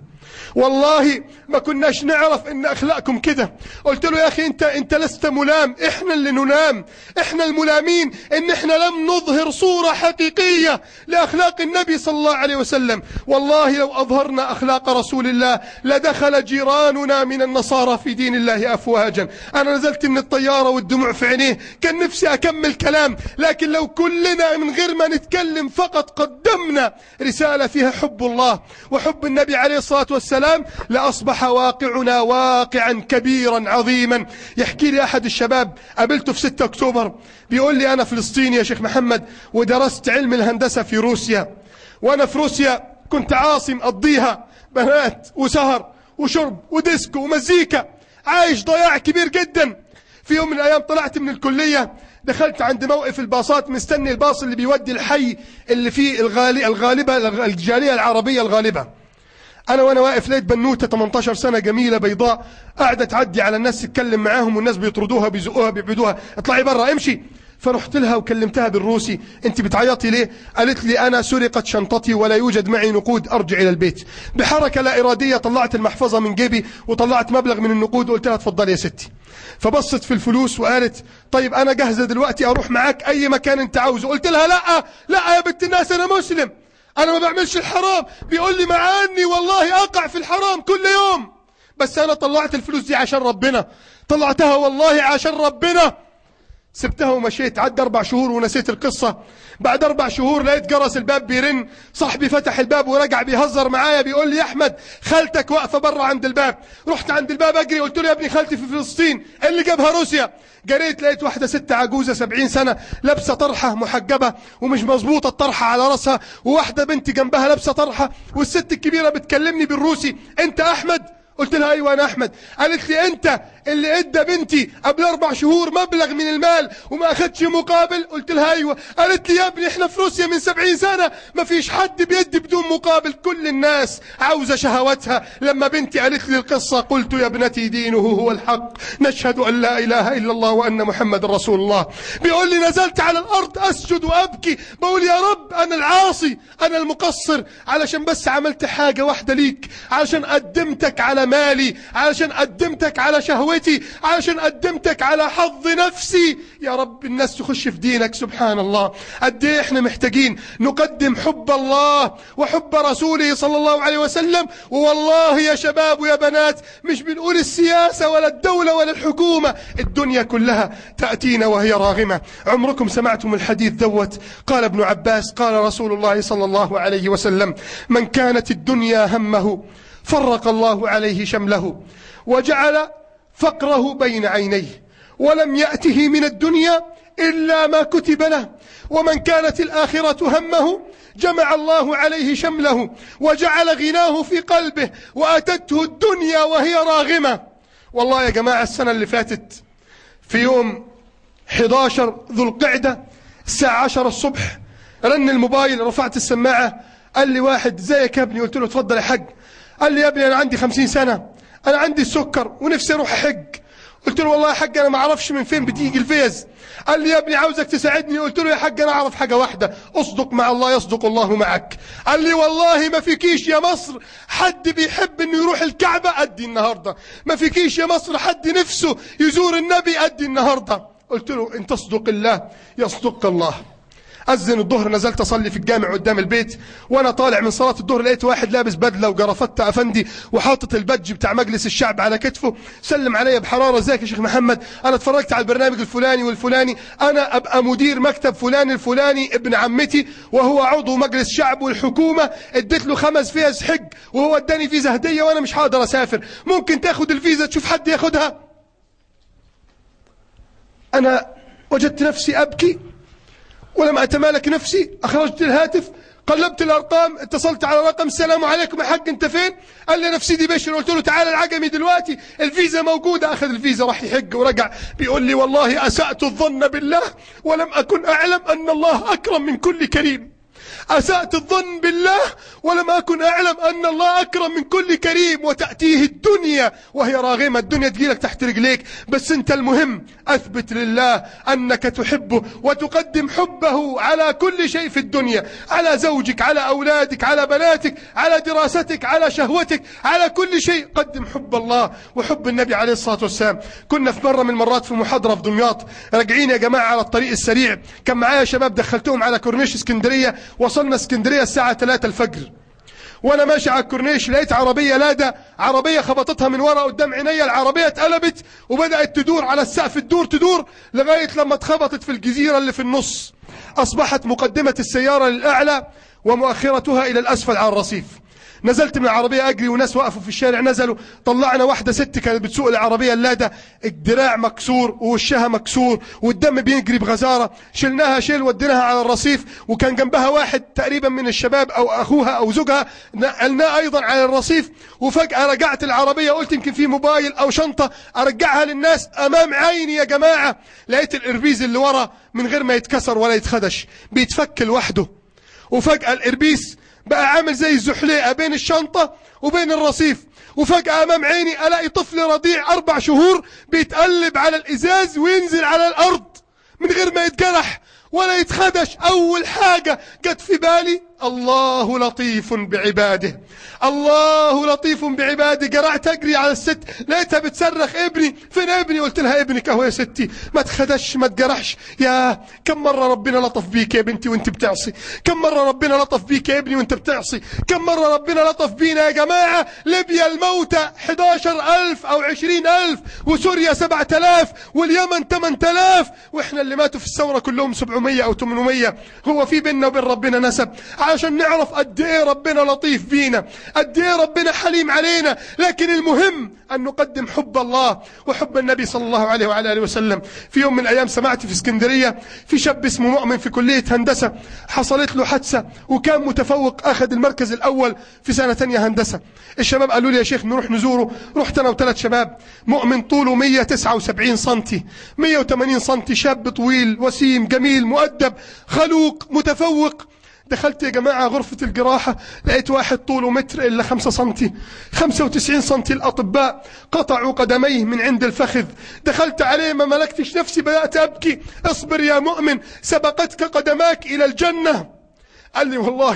والله ما كناش نعرف ان اخلاقكم كده قلت له يا اخي انت انت لست ملام احنا اللي نلام احنا الملامين ان احنا لم نظهر صورة حقيقية لاخلاق النبي صلى الله عليه وسلم والله لو اظهرنا اخلاق رسول الله لدخل جيراننا من النصارى في دين الله افواجا انا نزلت من الطيارة والدموع في عينيه كان نفسي اكمل كلام لكن لو كلنا من غير ما نتكلم فقط قدمنا رسالة فيها حب الله وحب النبي عليه الصلاة والسلام لأصبح واقعنا واقعا كبيرا عظيما يحكي لي أحد الشباب قابلته في 6 أكتوبر بيقول لي أنا فلسطيني يا شيخ محمد ودرست علم الهندسة في روسيا وأنا في روسيا كنت عاصم أقضيها بنات وسهر وشرب وديسكو ومزيكا عايش ضياع كبير جدا في يوم من الأيام طلعت من الكلية دخلت عند موقف الباصات مستني الباص اللي بيودي الحي اللي فيه الغالي الغالبة الجالية العربية الغالبة انا وانا واقف لقيت بنوته 18 سنه جميله بيضاء قاعده تعدي على الناس تتكلم معاهم والناس بيطردوها بيزقوها بيبعدوها اطلعي بره امشي فرحت لها وكلمتها بالروسي انت بتعيطي ليه قالت لي انا سرقت شنطتي ولا يوجد معي نقود ارجع الى البيت بحركه لا اراديه طلعت المحفظه من جيبي وطلعت مبلغ من النقود وقلت لها اتفضلي يا ستي فبصت في الفلوس وقالت طيب انا جاهزه دلوقتي اروح معاك اي مكان انت عاوزه قلت لها لا لا يا بنت الناس انا مسلم انا ما بعملش الحرام بيقول لي مع اني والله اقع في الحرام كل يوم بس انا طلعت الفلوس دي عشان ربنا طلعتها والله عشان ربنا سبتها ومشيت عدى أربع شهور ونسيت القصة بعد أربع شهور لقيت جرس الباب بيرن صاحبي فتح الباب ورجع بيهزر معايا بيقول لي يا أحمد خالتك واقفة بره عند الباب رحت عند الباب أجري قلت له يا ابني خالتي في فلسطين إيه اللي جابها روسيا جريت لقيت واحدة ست عجوزة سبعين سنة لابسة طرحة محجبة ومش مظبوطة الطرحة على راسها وواحدة بنت جنبها لابسة طرحة والست الكبيرة بتكلمني بالروسي أنت أحمد قلت لها ايوه انا احمد قالت لي انت اللي ادى بنتي قبل اربع شهور مبلغ من المال وما اخدش مقابل قلت لها ايوه قالت لي يا ابني احنا في روسيا من سبعين سنة ما فيش حد بيدي بدون مقابل كل الناس عاوزة شهواتها لما بنتي قالت لي القصة قلت يا ابنتي دينه هو الحق نشهد ان لا اله الا الله وان محمد رسول الله بيقول لي نزلت على الارض اسجد وابكي بقول يا رب انا العاصي انا المقصر علشان بس عملت حاجة واحدة ليك علشان قدمتك على مالي علشان قدمتك على شهوتي علشان قدمتك على حظ نفسي يا رب الناس تخش في دينك سبحان الله قد ايه احنا محتاجين نقدم حب الله وحب رسوله صلى الله عليه وسلم والله يا شباب ويا بنات مش بنقول السياسة ولا الدولة ولا الحكومة الدنيا كلها تأتينا وهي راغمة عمركم سمعتم الحديث دوت قال ابن عباس قال رسول الله صلى الله عليه وسلم من كانت الدنيا همه فرق الله عليه شمله وجعل فقره بين عينيه ولم يأته من الدنيا إلا ما كتب له ومن كانت الآخرة همه جمع الله عليه شمله وجعل غناه في قلبه وأتته الدنيا وهي راغمة والله يا جماعة السنة اللي فاتت في يوم 11 ذو القعدة الساعة 10 الصبح رن الموبايل رفعت السماعة قال لي واحد زيك يا ابني قلت له اتفضل يا حاج قال لي يا ابني انا عندي خمسين سنة انا عندي السكر ونفسي اروح احج قلت له والله يا حاج انا ما اعرفش من فين بتيجي الفيز قال لي يا ابني عاوزك تساعدني قلت له يا حاج انا اعرف حاجة واحدة اصدق مع الله يصدق الله معك قال لي والله ما فيكيش يا مصر حد بيحب انه يروح الكعبة ادي النهاردة ما فيكيش يا مصر حد نفسه يزور النبي ادي النهاردة قلت له ان تصدق الله يصدق الله أذن الظهر نزلت أصلي في الجامع قدام البيت وأنا طالع من صلاة الظهر لقيت واحد لابس بدلة وجرافته أفندي وحاطط البدج بتاع مجلس الشعب على كتفه سلم عليا بحرارة ازيك يا شيخ محمد أنا اتفرجت على البرنامج الفلاني والفلاني أنا أبقى مدير مكتب فلان الفلاني ابن عمتي وهو عضو مجلس شعب والحكومة اديت له خمس فيز حج وهو اداني فيزا هدية وأنا مش هقدر أسافر ممكن تاخد الفيزا تشوف حد ياخدها أنا وجدت نفسي أبكي ولم أتمالك نفسي أخرجت الهاتف قلبت الأرقام اتصلت على رقم السلام عليكم يا حاج أنت فين قال لي أنا في سيدي بشر قلت له تعال العجمي دلوقتي الفيزا موجودة أخذ الفيزا راح يحج ورجع بيقول لي والله أسأت الظن بالله ولم أكن أعلم أن الله أكرم من كل كريم أسأت الظن بالله ولم أكن أعلم أن الله أكرم من كل كريم وتأتيه الدنيا وهي راغمة الدنيا تجيلك تحت رجليك بس أنت المهم أثبت لله أنك تحبه وتقدم حبه على كل شيء في الدنيا على زوجك على أولادك على بناتك على دراستك على شهوتك على كل شيء قدم حب الله وحب النبي عليه الصلاة والسلام كنا في مرة من المرات في محاضرة في دمياط راجعين يا جماعة على الطريق السريع كان معايا شباب دخلتهم على كورنيش اسكندرية وصلنا اسكندرية الساعة 3 الفجر وانا ماشي على الكورنيش لقيت عربية لادا عربية خبطتها من ورا قدام عينيا العربية اتقلبت وبدأت تدور على السقف تدور تدور لغاية لما اتخبطت في الجزيرة اللي في النص اصبحت مقدمة السيارة للاعلى ومؤخرتها الى الاسفل على الرصيف نزلت من العربية أجري وناس وقفوا في الشارع نزلوا طلعنا واحدة ست كانت بتسوق العربية اللادة الدراع مكسور ووشها مكسور والدم بيجري بغزارة شلناها شيل وديناها على الرصيف وكان جنبها واحد تقريبا من الشباب أو أخوها أو زوجها نقلناه أيضا على الرصيف وفجأة رجعت العربية قلت يمكن في موبايل أو شنطة أرجعها للناس أمام عيني يا جماعة لقيت الإربيز اللي ورا من غير ما يتكسر ولا يتخدش بيتفك لوحده وفجأة الإربيس بقى عامل زي الزحليقة بين الشنطة وبين الرصيف وفجأة أمام عيني ألاقي طفل رضيع أربع شهور بيتقلب على الإزاز وينزل على الأرض من غير ما يتجرح ولا يتخدش أول حاجة جت في بالي الله لطيف بعباده الله لطيف بعباده قرعت اجري على الست لقيتها بتصرخ ابني فين ابني قلت لها ابنك اهو يا ستي ما تخدش ما تجرحش يا كم مرة ربنا لطف بيك يا بنتي وانت بتعصي كم مرة ربنا لطف بيك يا ابني وانت بتعصي كم مرة ربنا لطف بينا يا جماعة ليبيا الموتى 11000 او 20000 وسوريا 7000 واليمن 8000 واحنا اللي ماتوا في الثورة كلهم 700 او 800 هو في بيننا وبين ربنا نسب عشان نعرف قد ايه ربنا لطيف بينا قد ايه ربنا حليم علينا لكن المهم ان نقدم حب الله وحب النبي صلى الله عليه وعلى اله وسلم في يوم من الايام سمعت في اسكندريه في شاب اسمه مؤمن في كليه هندسه حصلت له حادثه وكان متفوق اخذ المركز الاول في سنه ثانيه هندسه الشباب قالوا لي يا شيخ نروح نزوره رحت انا وثلاث شباب مؤمن طوله 179 سنتي 180 سنتي شاب طويل وسيم جميل مؤدب خلوق متفوق دخلت يا جماعة غرفة الجراحة لقيت واحد طوله متر إلا خمسة سنتي خمسة وتسعين سنتي الأطباء قطعوا قدميه من عند الفخذ دخلت عليه ما ملكتش نفسي بدأت أبكي اصبر يا مؤمن سبقتك قدماك إلى الجنة قال لي والله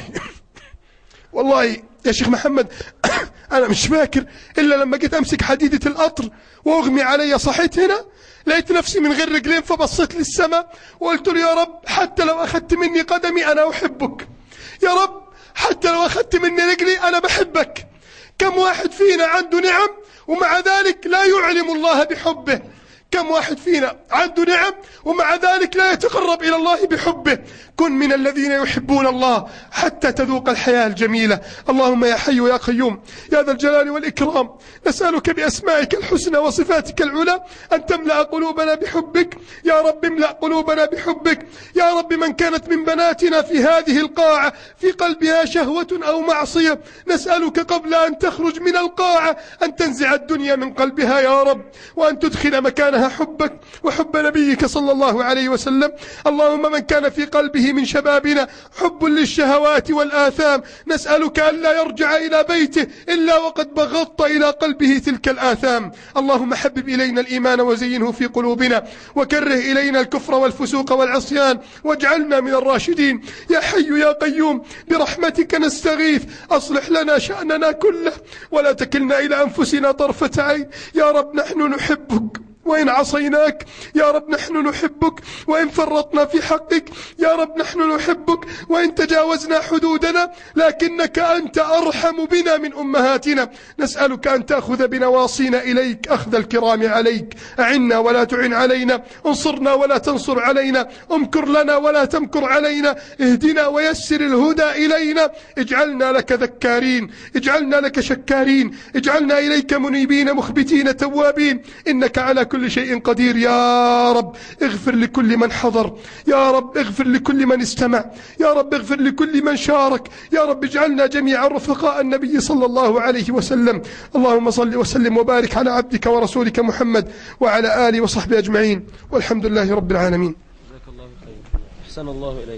والله يا شيخ محمد أنا مش فاكر إلا لما جيت أمسك حديدة القطر وأغمي علي صحيت هنا لقيت نفسي من غير رجلين فبصيت للسماء وقلت له يا رب حتى لو أخذت مني قدمي أنا أحبك يا رب حتى لو أخذت مني رجلي أنا بحبك كم واحد فينا عنده نعم ومع ذلك لا يعلم الله بحبه كم واحد فينا عنده نعم ومع ذلك لا يتقرب إلى الله بحبه كن من الذين يحبون الله حتى تذوق الحياة الجميلة اللهم يا حي يا قيوم يا ذا الجلال والإكرام نسألك بأسمائك الحسنى وصفاتك العلى أن تملأ قلوبنا بحبك يا رب املأ قلوبنا بحبك يا رب من كانت من بناتنا في هذه القاعة في قلبها شهوة أو معصية نسألك قبل أن تخرج من القاعة أن تنزع الدنيا من قلبها يا رب وأن تدخل مكانها حبك وحب نبيك صلى الله عليه وسلم اللهم من كان في قلبه من شبابنا حب للشهوات والآثام نسألك ألا يرجع إلى بيته إلا وقد بغضت إلى قلبه تلك الآثام اللهم حبب إلينا الإيمان وزينه في قلوبنا وكره إلينا الكفر والفسوق والعصيان واجعلنا من الراشدين يا حي يا قيوم برحمتك نستغيث أصلح لنا شأننا كله ولا تكلنا إلى أنفسنا طرفة عين يا رب نحن نحبك وإن عصيناك يا رب نحن نحبك وإن فرطنا في حقك يا رب نحن نحبك وإن تجاوزنا حدودنا لكنك أنت أرحم بنا من أمهاتنا نسألك أن تأخذ بنواصينا إليك أخذ الكرام عليك أعنا ولا تعن علينا انصرنا ولا تنصر علينا امكر لنا ولا تمكر علينا اهدنا ويسر الهدى إلينا اجعلنا لك ذكارين اجعلنا لك شكارين اجعلنا إليك منيبين مخبتين توابين إنك على كل شيء قدير يا رب اغفر لكل من حضر يا رب اغفر لكل من استمع يا رب اغفر لكل من شارك يا رب اجعلنا جميعا رفقاء النبي صلى الله عليه وسلم اللهم صل وسلم وبارك على عبدك ورسولك محمد وعلى آله وصحبه أجمعين والحمد لله رب العالمين جزاك الله خير أحسن الله إليك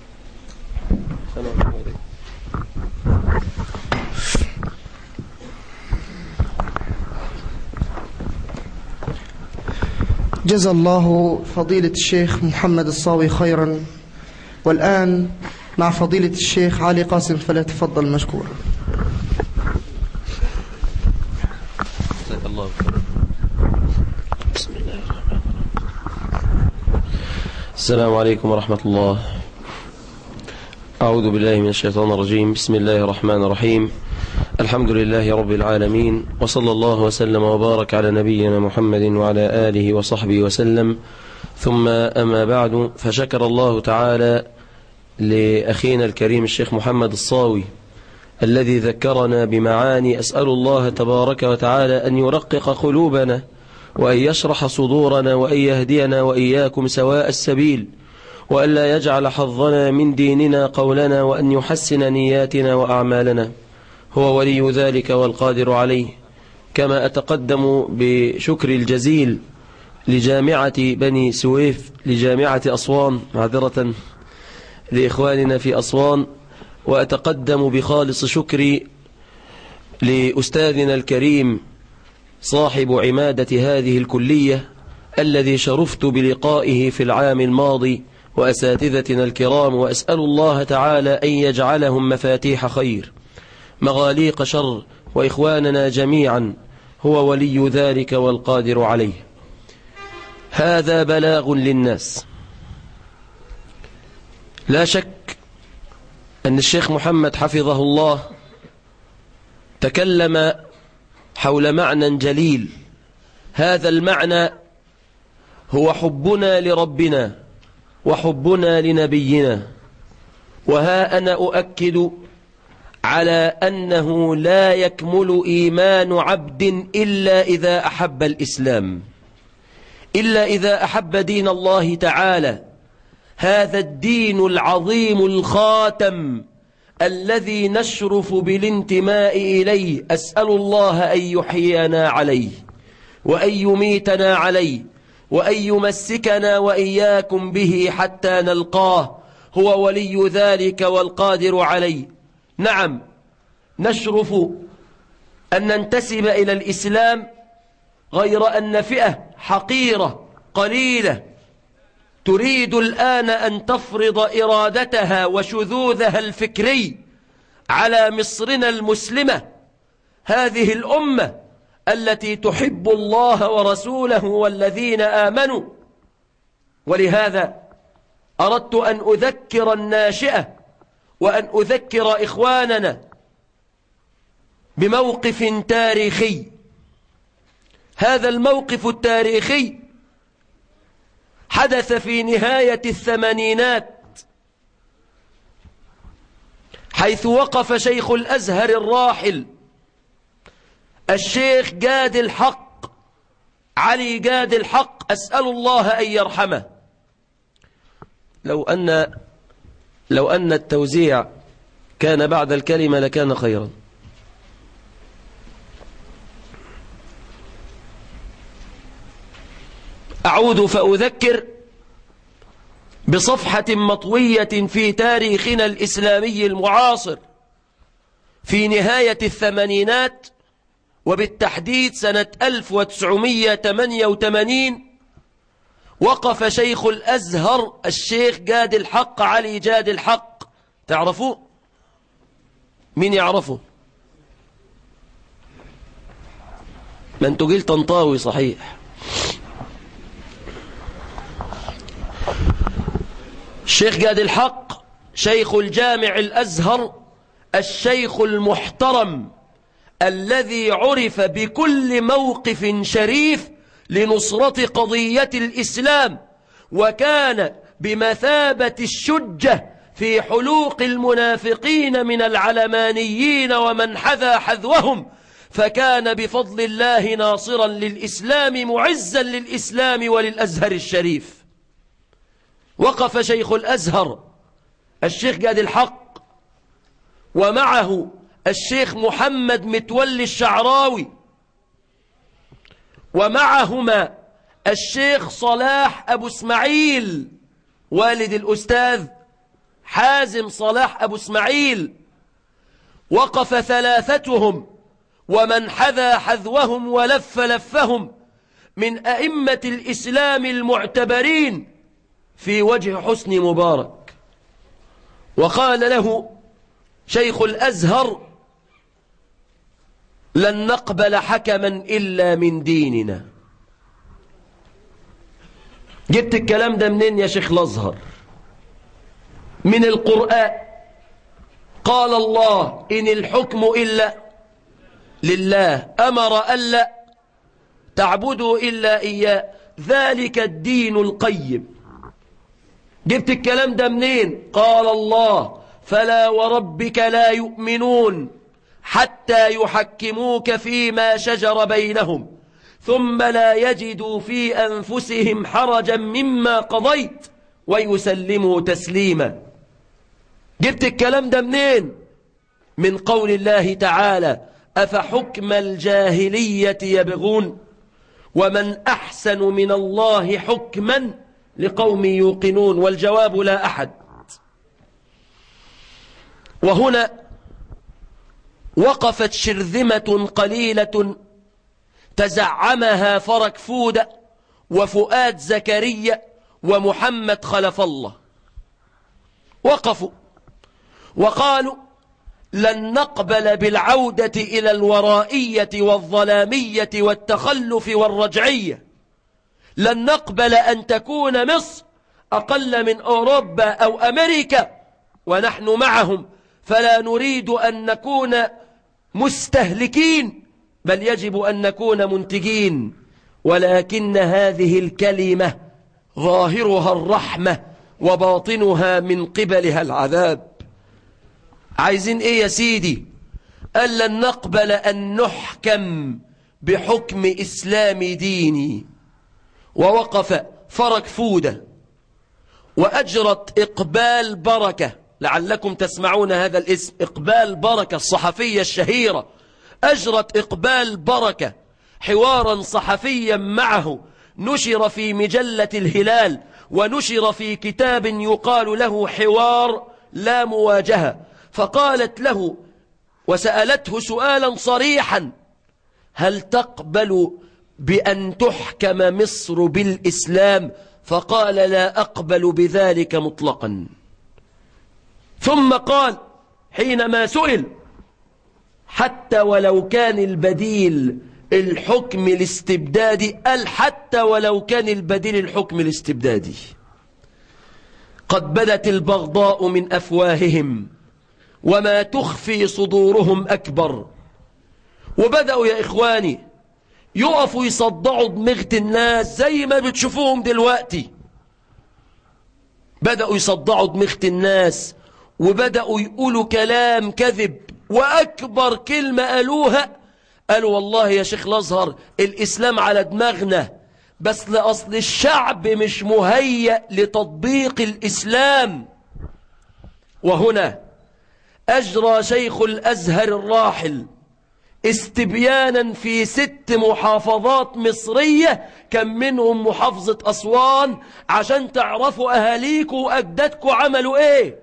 أحسن الله إليك جزا الله فضيلة الشيخ محمد الصاوي خيرا والآن مع فضيلة الشيخ علي قاسم فليتفضل مشكورا جزاك الله خير بسم الله الرحمن الرحيم السلام عليكم ورحمة الله أعوذ بالله من الشيطان الرجيم بسم الله الرحمن الرحيم الحمد لله رب العالمين وصلى الله وسلم وبارك على نبينا محمد وعلى آله وصحبه وسلم ثم أما بعد فشكر الله تعالى لأخينا الكريم الشيخ محمد الصاوي الذي ذكرنا بمعاني أسأل الله تبارك وتعالى أن يرقق قلوبنا وأن يشرح صدورنا وأن يهدينا وإياكم سواء السبيل وأن لا يجعل حظنا من ديننا قولنا وأن يحسن نياتنا وأعمالنا هو ولي ذلك والقادر عليه كما أتقدم بشكر الجزيل لجامعة بني سويف لجامعة أسوان معذرة لإخواننا في أسوان وأتقدم بخالص شكري لأستاذنا الكريم صاحب عمادة هذه الكلية الذي شرفت بلقائه في العام الماضي وأساتذتنا الكرام وأسأل الله تعالى أن يجعلهم مفاتيح خير مغاليق شر وإخواننا جميعا هو ولي ذلك والقادر عليه هذا بلاغ للناس لا شك أن الشيخ محمد حفظه الله تكلم حول معنى جليل هذا المعنى هو حبنا لربنا وحبنا لنبينا وها أنا أؤكد على أنه لا يكمل إيمان عبد إلا إذا أحب الإسلام إلا إذا أحب دين الله تعالى هذا الدين العظيم الخاتم الذي نشرف بالانتماء إليه أسأل الله أن يحيينا عليه وأن يميتنا عليه وأن يمسكنا وإياكم به حتى نلقاه هو ولي ذلك والقادر عليه نعم نشرف أن ننتسب إلى الإسلام غير أن فئة حقيرة قليلة تريد الآن أن تفرض إرادتها وشذوذها الفكري على مصرنا المسلمة هذه الأمة التي تحب الله ورسوله والذين آمنوا ولهذا أردت أن أذكر الناشئة وأن أذكر إخواننا بموقف تاريخي هذا الموقف التاريخي حدث في نهاية الثمانينات حيث وقف شيخ الأزهر الراحل الشيخ جاد الحق علي جاد الحق أسأل الله أن يرحمه لو أن لو أن التوزيع كان بعد الكلمة لكان خيرا أعود فأذكر بصفحة مطوية في تاريخنا الإسلامي المعاصر في نهاية الثمانينات وبالتحديد سنة 1988 وقف شيخ الأزهر الشيخ جاد الحق علي جاد الحق تعرفوه مين يعرفه من تقول طنطاوي صحيح الشيخ جاد الحق شيخ الجامع الأزهر الشيخ المحترم الذي عرف بكل موقف شريف لنصرة قضية الإسلام وكان بمثابة الشجة في حلوق المنافقين من العلمانيين ومن حذا حذوهم فكان بفضل الله ناصرا للإسلام معزا للإسلام وللأزهر الشريف وقف شيخ الأزهر الشيخ جاد الحق ومعه الشيخ محمد متولي الشعراوي ومعهما الشيخ صلاح أبو اسماعيل والد الأستاذ حازم صلاح أبو اسماعيل وقف ثلاثتهم ومن حذا حذوهم ولف لفهم من أئمة الإسلام المعتبرين في وجه حسن مبارك وقال له شيخ الأزهر لن نقبل حكما إلا من ديننا جبت الكلام ده منين يا شيخ الأزهر من القرآن قال الله إن الحكم إلا لله أمر ألا تعبدوا إلا إياه ذلك الدين القيم جبت الكلام ده منين قال الله فلا وربك لا يؤمنون حتى يحكموك فيما شجر بينهم ثم لا يجدوا في أنفسهم حرجا مما قضيت ويسلموا تسليما جبت الكلام ده منين من قول الله تعالى أفحكم الجاهلية يبغون ومن أحسن من الله حكما لقوم يوقنون والجواب لا أحد وهنا وقفت شرذمة قليلة تزعمها فرك فودة وفؤاد زكريا ومحمد خلف الله وقفوا وقالوا لن نقبل بالعودة إلى الورائية والظلامية والتخلف والرجعية لن نقبل أن تكون مصر أقل من أوروبا أو أمريكا ونحن معهم فلا نريد أن نكون مستهلكين بل يجب أن نكون منتجين ولكن هذه الكلمة ظاهرها الرحمة وباطنها من قبلها العذاب عايزين ايه يا سيدي قال لن نقبل أن نحكم بحكم إسلامي ديني ووقف فرج فودة وأجرت إقبال بركة لعلكم تسمعون هذا الاسم إقبال بركة الصحفية الشهيرة أجرت إقبال بركة حوارا صحفيا معه نشر في مجلة الهلال ونشر في كتاب يقال له حوار لا مواجهة فقالت له وسألته سؤالا صريحا هل تقبل بأن تحكم مصر بالإسلام فقال لا أقبل بذلك مطلقا ثم قال حينما سئل حتى ولو كان البديل الحكم الاستبدادي قال حتى ولو كان البديل الحكم الاستبدادي قد بدت البغضاء من أفواههم وما تخفي صدورهم أكبر وبدأوا يا إخواني يقفوا يصدعوا دماغة الناس زي ما بتشوفوهم دلوقتي بدأوا يصدعوا دماغة الناس وبدأوا يقولوا كلام كذب وأكبر كلمة قالوها قالوا والله يا شيخ الأزهر الإسلام على دماغنا بس لأصل الشعب مش مهيأ لتطبيق الإسلام وهنا أجرى شيخ الأزهر الراحل استبيانا في ست محافظات مصرية كم منهم محافظة أسوان عشان تعرفوا أهاليكوا وأجدادكوا عملوا إيه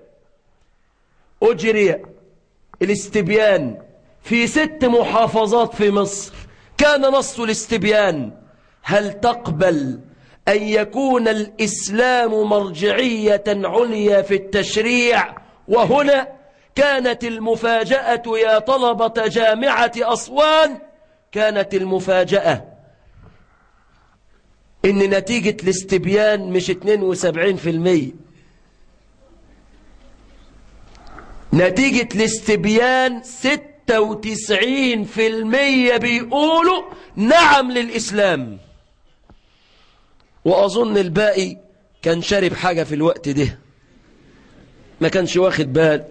أجري الاستبيان في ست محافظات في مصر كان نص الاستبيان هل تقبل أن يكون الإسلام مرجعية عليا في التشريع وهنا كانت المفاجأة يا طلبة جامعة أسوان كانت المفاجأة إن نتيجة الاستبيان مش 72% نتيجة الاستبيان 96% بيقولوا نعم للإسلام وأظن الباقي كان شارب حاجة في الوقت ده ما كانش واخد بال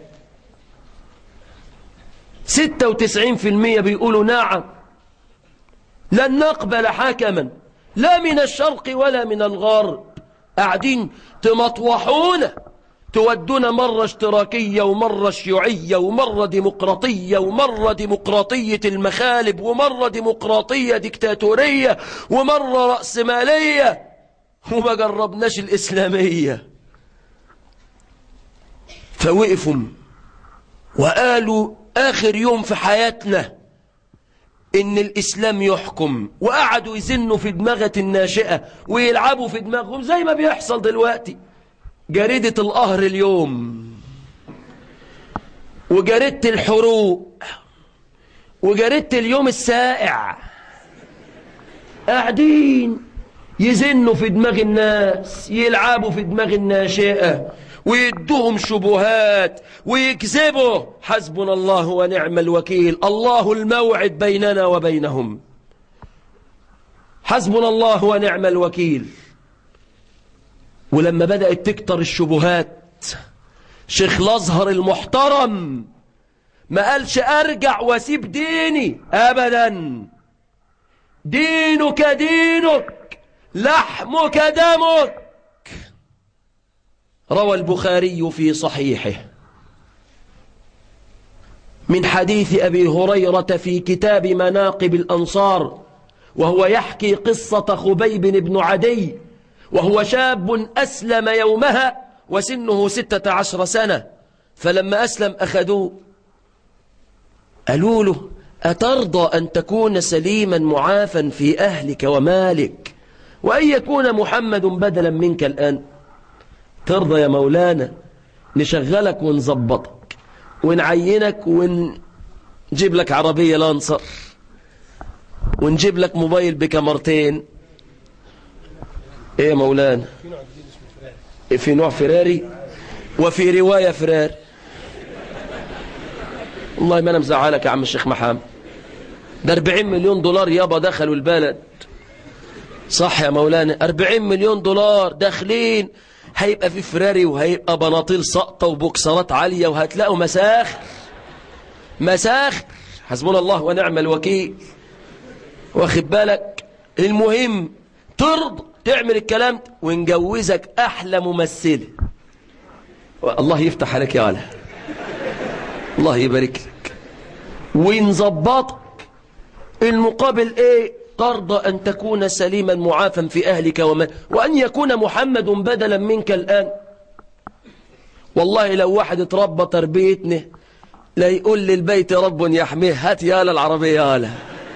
96% بيقولوا نعم لن نقبل حكما لا من الشرق ولا من الغرب قاعدين تمطوحونا تودونا مرة اشتراكية ومرة شيوعية ومرة ديمقراطية ومرة ديمقراطية المخالب ومرة ديمقراطية ديكتاتورية ومرة رأسمالية وما جربناش الإسلامية فوقفوا وقالوا آخر يوم في حياتنا إن الإسلام يحكم وقعدوا يزنوا في دماغة الناشئة ويلعبوا في دماغهم زي ما بيحصل دلوقتي جريدة القهر اليوم وجريدة الحروق وجريدة اليوم السائع قاعدين يزنوا في دماغ الناس يلعبوا في دماغ الناشئة ويدوهم شبهات ويكذبوا حسبنا الله ونعم الوكيل الله الموعد بيننا وبينهم حسبنا الله ونعم الوكيل ولما بدأت تكتر الشبهات شيخ الازهر المحترم ما قالش ارجع واسيب ديني ابدا دينك دينك لحمك دمك روى البخاري في صحيحه من حديث أبي هريرة في كتاب مناقب الأنصار وهو يحكي قصة خبيب بن عدي وهو شاب أسلم يومها وسنه ستة عشر سنة فلما أسلم أخذوه قالوا له أترضى أن تكون سليما معافا في أهلك ومالك وأن يكون محمد بدلا منك الآن ترضى يا مولانا نشغلك ونظبطك ونعينك ونجيب لك عربية لانسر ونجيب لك موبايل بكاميرتين ايه يا مولانا في نوع فراري وفي رواية فراري والله ما انا مزعلك يا عم الشيخ محمد ده 40 مليون دولار يابا دخلوا البلد صح يا مولانا 40 مليون دولار داخلين هيبقى في فراري وهيبقى بناطيل سقطة وبوكسرات عالية وهتلاقوا مساخ مساخ حسبنا الله ونعم الوكيل واخد بالك المهم ترضى تعمل الكلام ده ونجوزك احلى ممثله الله يفتح عليك يا ولا الله يبارك لك ونظبطك المقابل ايه ترضى ان تكون سليما معافا في اهلك وما وان يكون محمد بدلا منك الان والله لو واحد اتربى تربيتنا لا يقول للبيت رب يحميه هات يالا العربية يالا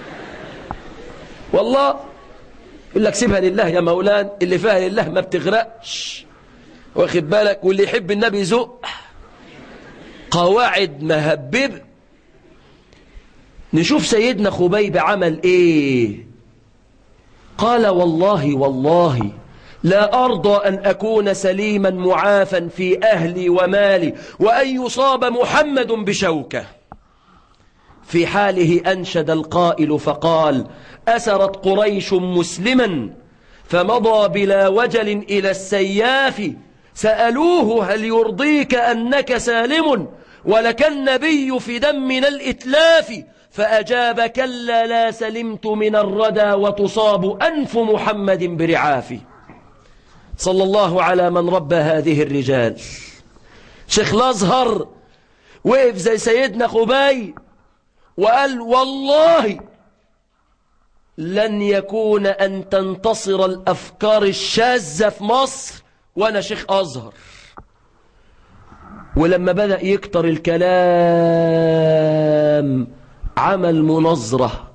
والله يقول لك سيبها لله يا مولان اللي فيها لله ما بتغرقش واخد بالك واللي يحب النبي يزق قواعد مهببة نشوف سيدنا خبيب عمل ايه قال والله والله لا أرضى أن أكون سليما معافا في أهلي ومالي وأن يصاب محمد بشوكة في حاله أنشد القائل فقال أسرت قريش مسلما فمضى بلا وجل إلى السياف سألوه هل يرضيك أنك سالم ولك النبي في دم من الإتلاف فأجاب كلا لا سلمت من الردى وتصاب أنف محمد برعافي صلى الله على من ربى هذه الرجال شيخ الازهر وقف زي سيدنا خباي وقال والله لن يكون أن تنتصر الأفكار الشاذة في مصر وأنا شيخ أزهر ولما بدأ يكتر الكلام عمل منظرة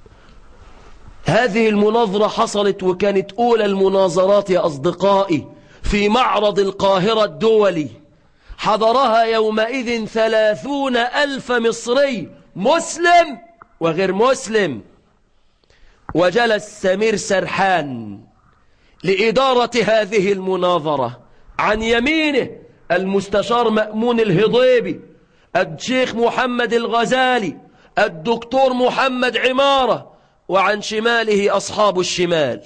هذه المناظرة حصلت وكانت أولى المناظرات يا أصدقائي في معرض القاهرة الدولي حضرها يومئذ ثلاثون ألف مصري مسلم وغير مسلم وجلس سمير سرحان لإدارة هذه المناظرة عن يمينه المستشار مأمون الهضيبي الشيخ محمد الغزالي الدكتور محمد عمارة وعن شماله أصحاب الشمال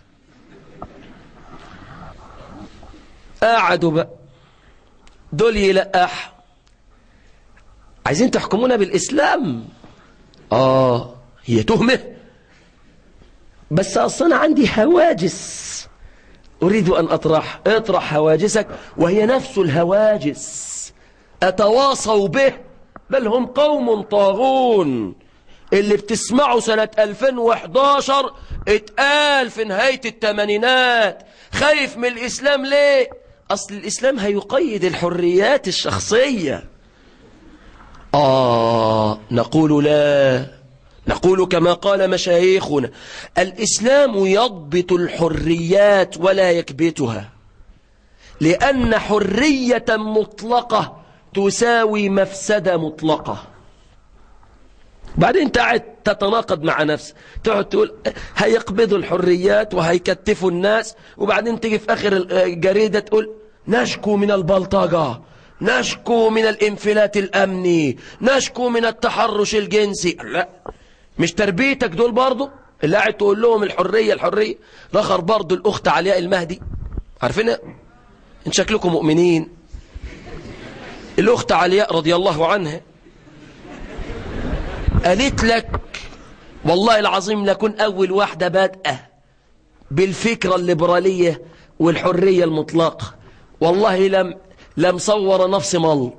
قعدوا بقى دول يلقح عايزين تحكمونا بالإسلام آه هي تهمة بس أصلا عندي هواجس أريد أن أطرح اطرح هواجسك وهي نفس الهواجس أتواصوا به بل هم قوم طاغون اللي بتسمعوا سنة 2011 اتقال في نهاية التمانينات خايف من الإسلام ليه أصل الإسلام هيقيد الحريات الشخصية آه نقول لا نقول كما قال مشايخنا الإسلام يضبط الحريات ولا يكبتها لأن حرية مطلقة تساوي مفسدة مطلقة بعدين انت قاعد تتناقض مع نفسك تقعد تقول هيقبضوا الحريات وهيكتفوا الناس وبعدين تيجي في آخر الجريدة تقول نشكو من البلطجة نشكو من الانفلات الأمني نشكو من التحرش الجنسي لا مش تربيتك دول برضو اللي قاعد تقول لهم الحرية الحرية رخر برضو الأخت علياء المهدي عارفينها ان شكلكم مؤمنين الأخت علياء رضي الله عنها قالت لك والله العظيم لكن أول واحدة بادئة بالفكرة الليبرالية والحرية المطلقة والله لم لم صور نفسي ملط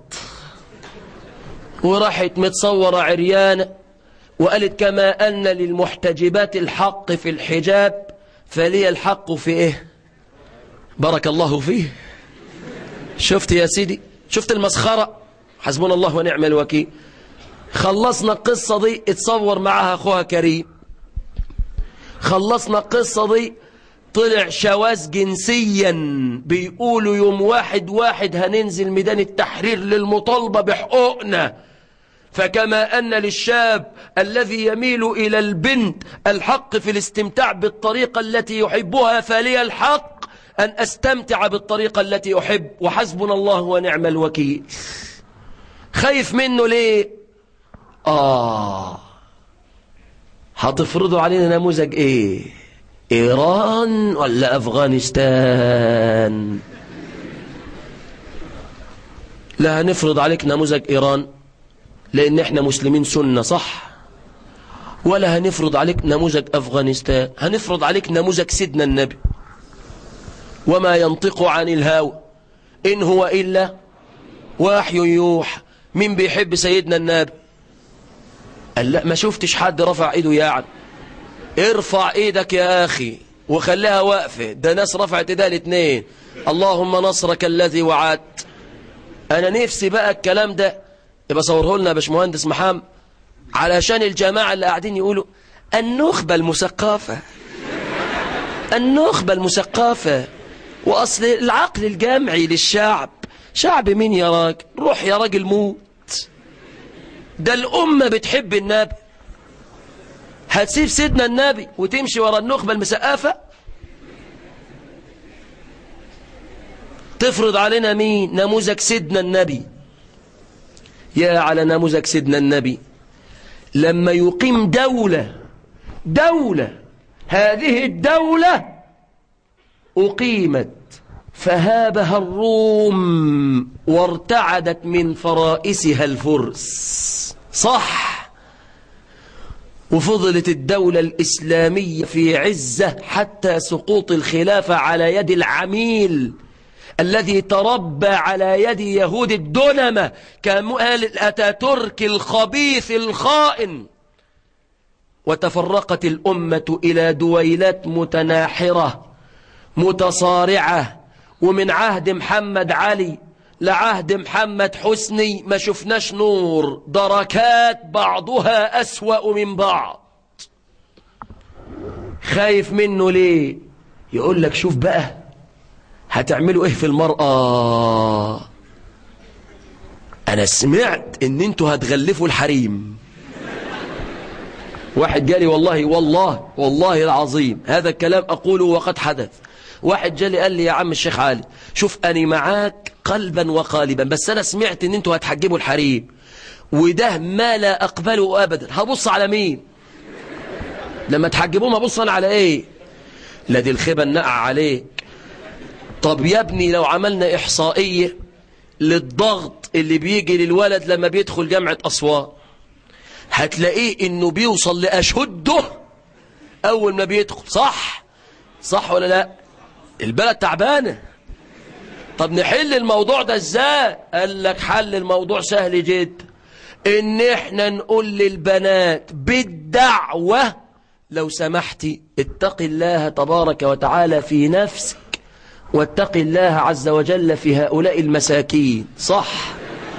وراحت متصورة عريانة وقالت كما أن للمحتجبات الحق في الحجاب فلي الحق في إيه بارك الله فيه شفت يا سيدي شفت المسخرة حسبنا الله ونعم الوكيل خلصنا القصة دي اتصور معها أخوها كريم خلصنا القصة دي طلع شواذ جنسيا بيقولوا يوم واحد واحد هننزل ميدان التحرير للمطالبة بحقوقنا فكما أن للشاب الذي يميل إلى البنت الحق في الاستمتاع بالطريقة التي يحبها فلي الحق أن أستمتع بالطريقة التي أحب وحسبنا الله ونعم الوكيل خايف منه ليه آه هتفرضوا علينا نموذج إيه إيران ولا أفغانستان لا هنفرض عليك نموذج إيران لأن إحنا مسلمين سنة صح ولا هنفرض عليك نموذج أفغانستان هنفرض عليك نموذج سيدنا النبي وما ينطق عن الهوى إن هو إلا وحي يوحى مين بيحب سيدنا النبي قال لا ما شفتش حد رفع ايده يعني ارفع ايدك يا اخي وخليها واقفة ده ناس رفعت ايدها الاثنين اللهم نصرك الذي وعدت انا نفسي بقى الكلام ده يبقى صوره لنا يا باشمهندس محمد علشان الجماعة اللي قاعدين يقولوا النخبة المثقفة النخبة المثقفة وأصل العقل الجمعي للشعب شعب مين يا راجل روح يا راجل موت ده الأمة بتحب النبي هتسيب سيدنا النبي وتمشي ورا النخبة المسقفة تفرض علينا مين نموذج سيدنا النبي يا على نموذج سيدنا النبي لما يقيم دولة دولة هذه الدولة أقيمت فهابها الروم وارتعدت من فرائسها الفرس صح وفضلت الدولة الإسلامية في عزة حتى سقوط الخلافة على يد العميل الذي تربى على يد يهود الدنمة كمال الأتاتورك الخبيث الخائن وتفرقت الأمة إلى دويلات متناحرة متصارعة ومن عهد محمد علي لعهد محمد حسني ما شفناش نور دركات بعضها أسوأ من بعض خايف منه ليه يقول لك شوف بقى هتعملوا ايه في المرأة انا سمعت ان انتوا هتغلفوا الحريم واحد جالي والله والله والله العظيم هذا الكلام اقوله وقد حدث واحد جالي قال لي يا عم الشيخ علي شوف أنا معاك قلبا وقالبا بس أنا سمعت أن أنتوا هتحجبوا الحريم وده ما لا أقبله أبدا هبص على مين لما تحجبوهم هبص أنا على إيه لا دي الخيبة النقع عليك طب يا ابني لو عملنا إحصائية للضغط اللي بيجي للولد لما بيدخل جامعة أسوان هتلاقيه إنه بيوصل لأشهده أول ما بيدخل صح صح ولا لا البلد تعبانة طب نحل الموضوع ده ازاي قال لك حل الموضوع سهل جدا ان احنا نقول للبنات بالدعوة لو سمحتي اتق الله تبارك وتعالى في نفسك واتق الله عز وجل في هؤلاء المساكين صح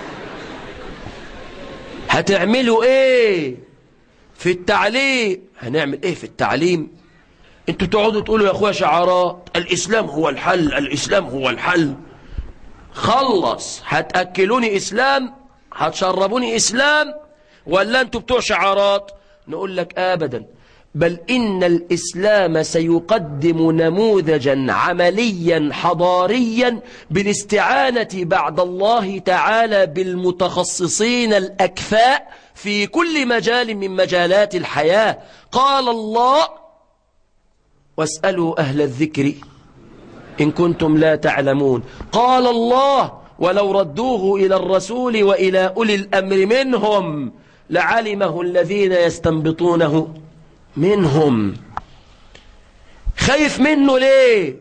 هتعملوا ايه في التعليم هنعمل ايه في التعليم انتوا تقعدوا تقولوا يا اخويا شعارات الاسلام هو الحل الاسلام هو الحل خلص هتاكلوني اسلام هتشربوني اسلام ولا انتوا بتوع شعارات نقول لك ابدا بل ان الاسلام سيقدم نموذجا عمليا حضاريا بالاستعانه بعد الله تعالى بالمتخصصين الاكفاء في كل مجال من مجالات الحياه قال الله واسألوا أهل الذكر إن كنتم لا تعلمون قال الله ولو ردوه إلى الرسول وإلى أولي الأمر منهم لعلمه الذين يستنبطونه منهم خايف منه ليه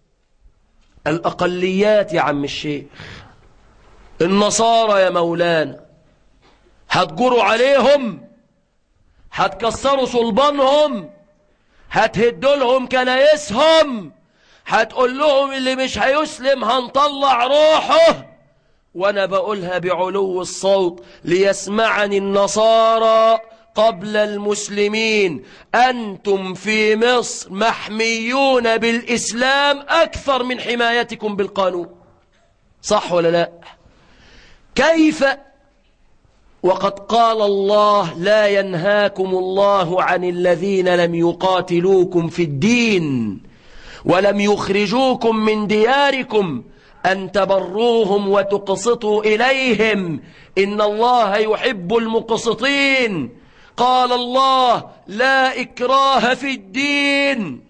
الأقليات يا عم الشيخ النصارى يا مولانا هتجروا عليهم هتكسروا صلبانهم هتهدوا لهم كنايسهم هتقول لهم اللي مش هيسلم هنطلع روحه وانا بقولها بعلو الصوت ليسمعني النصارى قبل المسلمين أنتم في مصر محميون بالإسلام أكثر من حمايتكم بالقانون صح ولا لا كيف وقد قال الله لا ينهاكم الله عن الذين لم يقاتلوكم في الدين ولم يخرجوكم من دياركم أن تبروهم وتقسطوا إليهم إن الله يحب المقسطين قال الله لا إكراه في الدين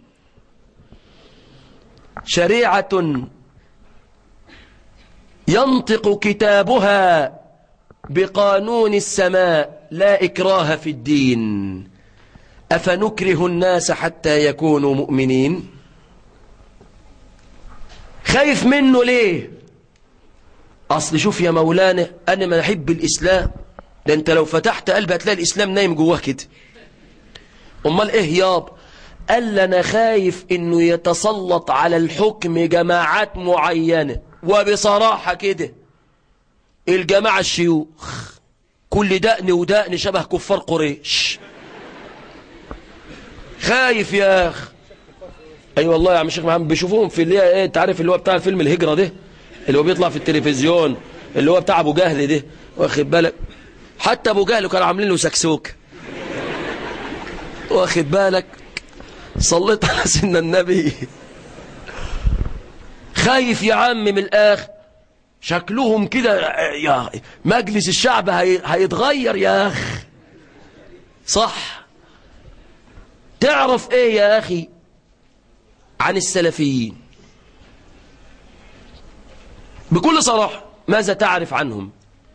شريعة ينطق كتابها بقانون السماء لا إكراه في الدين أفنكره الناس حتى يكونوا مؤمنين خايف منه ليه أصل شوف يا مولانا أنا ما أحب الإسلام ده أنت لو فتحت قلبي هتلاقي الإسلام نايم جواه كده أمال إيه ياب قال أنا خايف إنه يتسلط على الحكم جماعات معينة وبصراحة كده الجماعة الشيوخ كل دقن ودقن شبه كفار قريش خايف يا أخ اي أيوة والله يا عم الشيخ محمد بيشوفوهم في اللي هي ايه انت عارف اللي هو بتاع الفيلم الهجرة ده اللي هو بيطلع في التلفزيون اللي هو بتاع ابو جهل ده واخد بالك حتى ابو جهل كانوا عاملين له سكسوك واخد بالك صليت على سيدنا النبي خايف يا عم من الاخر شكلهم كده يا مجلس الشعب هي... هيتغير يا اخ صح تعرف ايه يا اخي عن السلفيين بكل صراحة ماذا تعرف عنهم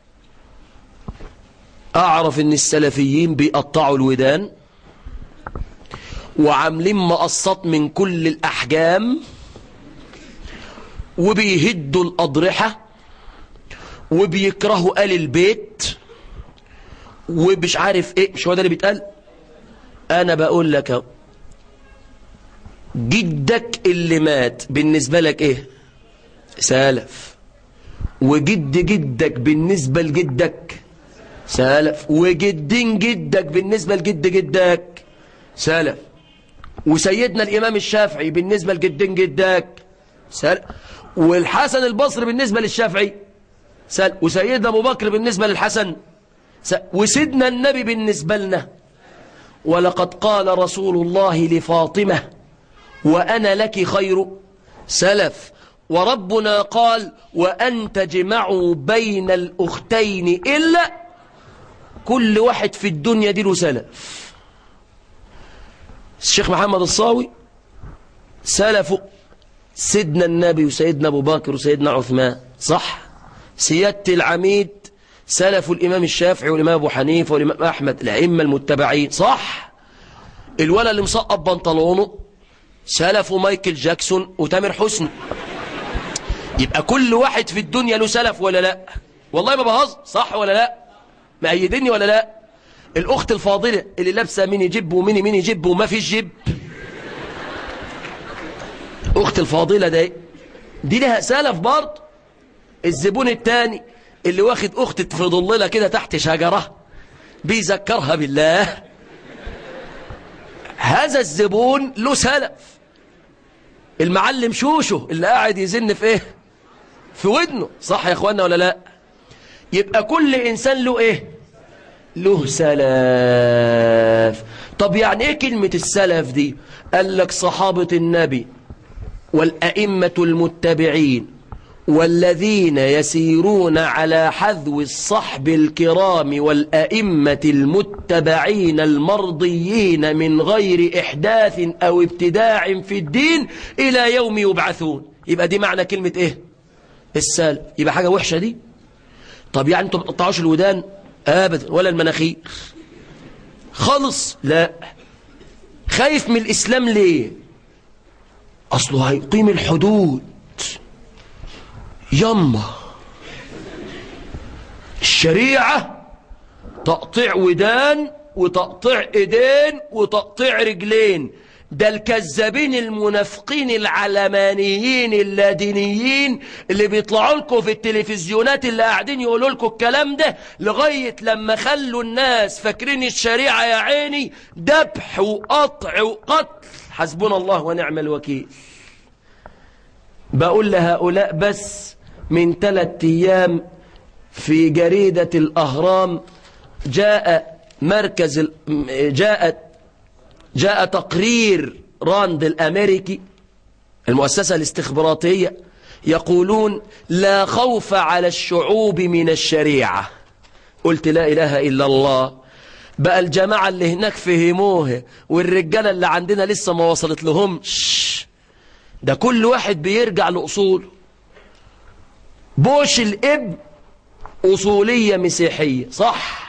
أعرف أن السلفيين بيقطعوا الودان وعاملين مقصات من كل الأحجام وبيهدوا الأضرحة وبيكرهوا آل البيت ومش عارف ايه مش هو ده اللي بيتقال انا بقول لك اهو جدك اللي مات بالنسبة لك ايه سالف وجد جدك بالنسبة لجدك سالف وجدين جدك بالنسبة لجد جدك سالف وسيدنا الإمام الشافعي بالنسبة لجدين جدك سالف والحسن البصري بالنسبة للشافعي سالف وسيدنا أبو بكر بالنسبة للحسن سالف وسيدنا النبي بالنسبة لنا ولقد قال رسول الله لفاطمة وأنا لك خير سلف وربنا قال وأن تجمعوا بين الأختين إلا كل واحد في الدنيا دي له سلف الشيخ محمد الصاوي سلفه سيدنا النبي وسيدنا أبو بكر وسيدنا عثمان صح سيادة العميد سلف الإمام الشافعي والإمام أبو حنيفة والإمام أحمد الأئمة المتبعين صح الولد اللي مسقط بنطلونه سلفه مايكل جاكسون وتامر حسني يبقى كل واحد في الدنيا له سلف ولا لا والله ما بهزر صح ولا لا مأيدني ولا لا الأخت الفاضلة اللي لابسة ميني جيب وميني ميني جيب وما فيش جيب أخت الفاضلة دي دي لها سلف برضه الزبون التاني اللي واخد أخت في ظللة كده تحت شجرة بيذكرها بالله هذا الزبون له سلف المعلم شوشو اللي قاعد يزن في ايه في ودنه صح يا اخوانا ولا لا يبقى كل انسان له ايه له سلف طب يعني ايه كلمة السلف دي قال لك صحابة النبي والأئمة المتبعين والذين يسيرون على حذو الصحب الكرام والأئمة المتبعين المرضيين من غير إحداث أو ابتداع في الدين إلى يوم يبعثون يبقى دي معنى كلمة إيه السالف يبقى حاجة وحشة دي طب يعني انتوا بتقطعوش الودان أبدا ولا المناخير خالص لا خايف من الإسلام ليه أصله هيقيم الحدود يما الشريعة تقطيع ودان وتقطيع ايدين وتقطيع رجلين ده الكذابين المنافقين العلمانيين اللادينيين اللي بيطلعوا لكم في التلفزيونات اللي قاعدين يقولوا لكم الكلام ده لغاية لما خلوا الناس فاكرين الشريعة يا عيني ذبح وقطع وقتل حسبنا الله ونعم الوكيل بقول لهؤلاء بس من ثلاثة أيام في جريدة الأهرام جاء مركز ال- جاءت جاء تقرير راند الأمريكي المؤسسة الاستخباراتية يقولون لا خوف على الشعوب من الشريعة قلت لا إله إلا الله بقى الجماعة اللي هناك فهموه والرجالة اللي عندنا لسه ما وصلت لهمش ده كل واحد بيرجع لأصوله بوش الإب أصولية مسيحية صح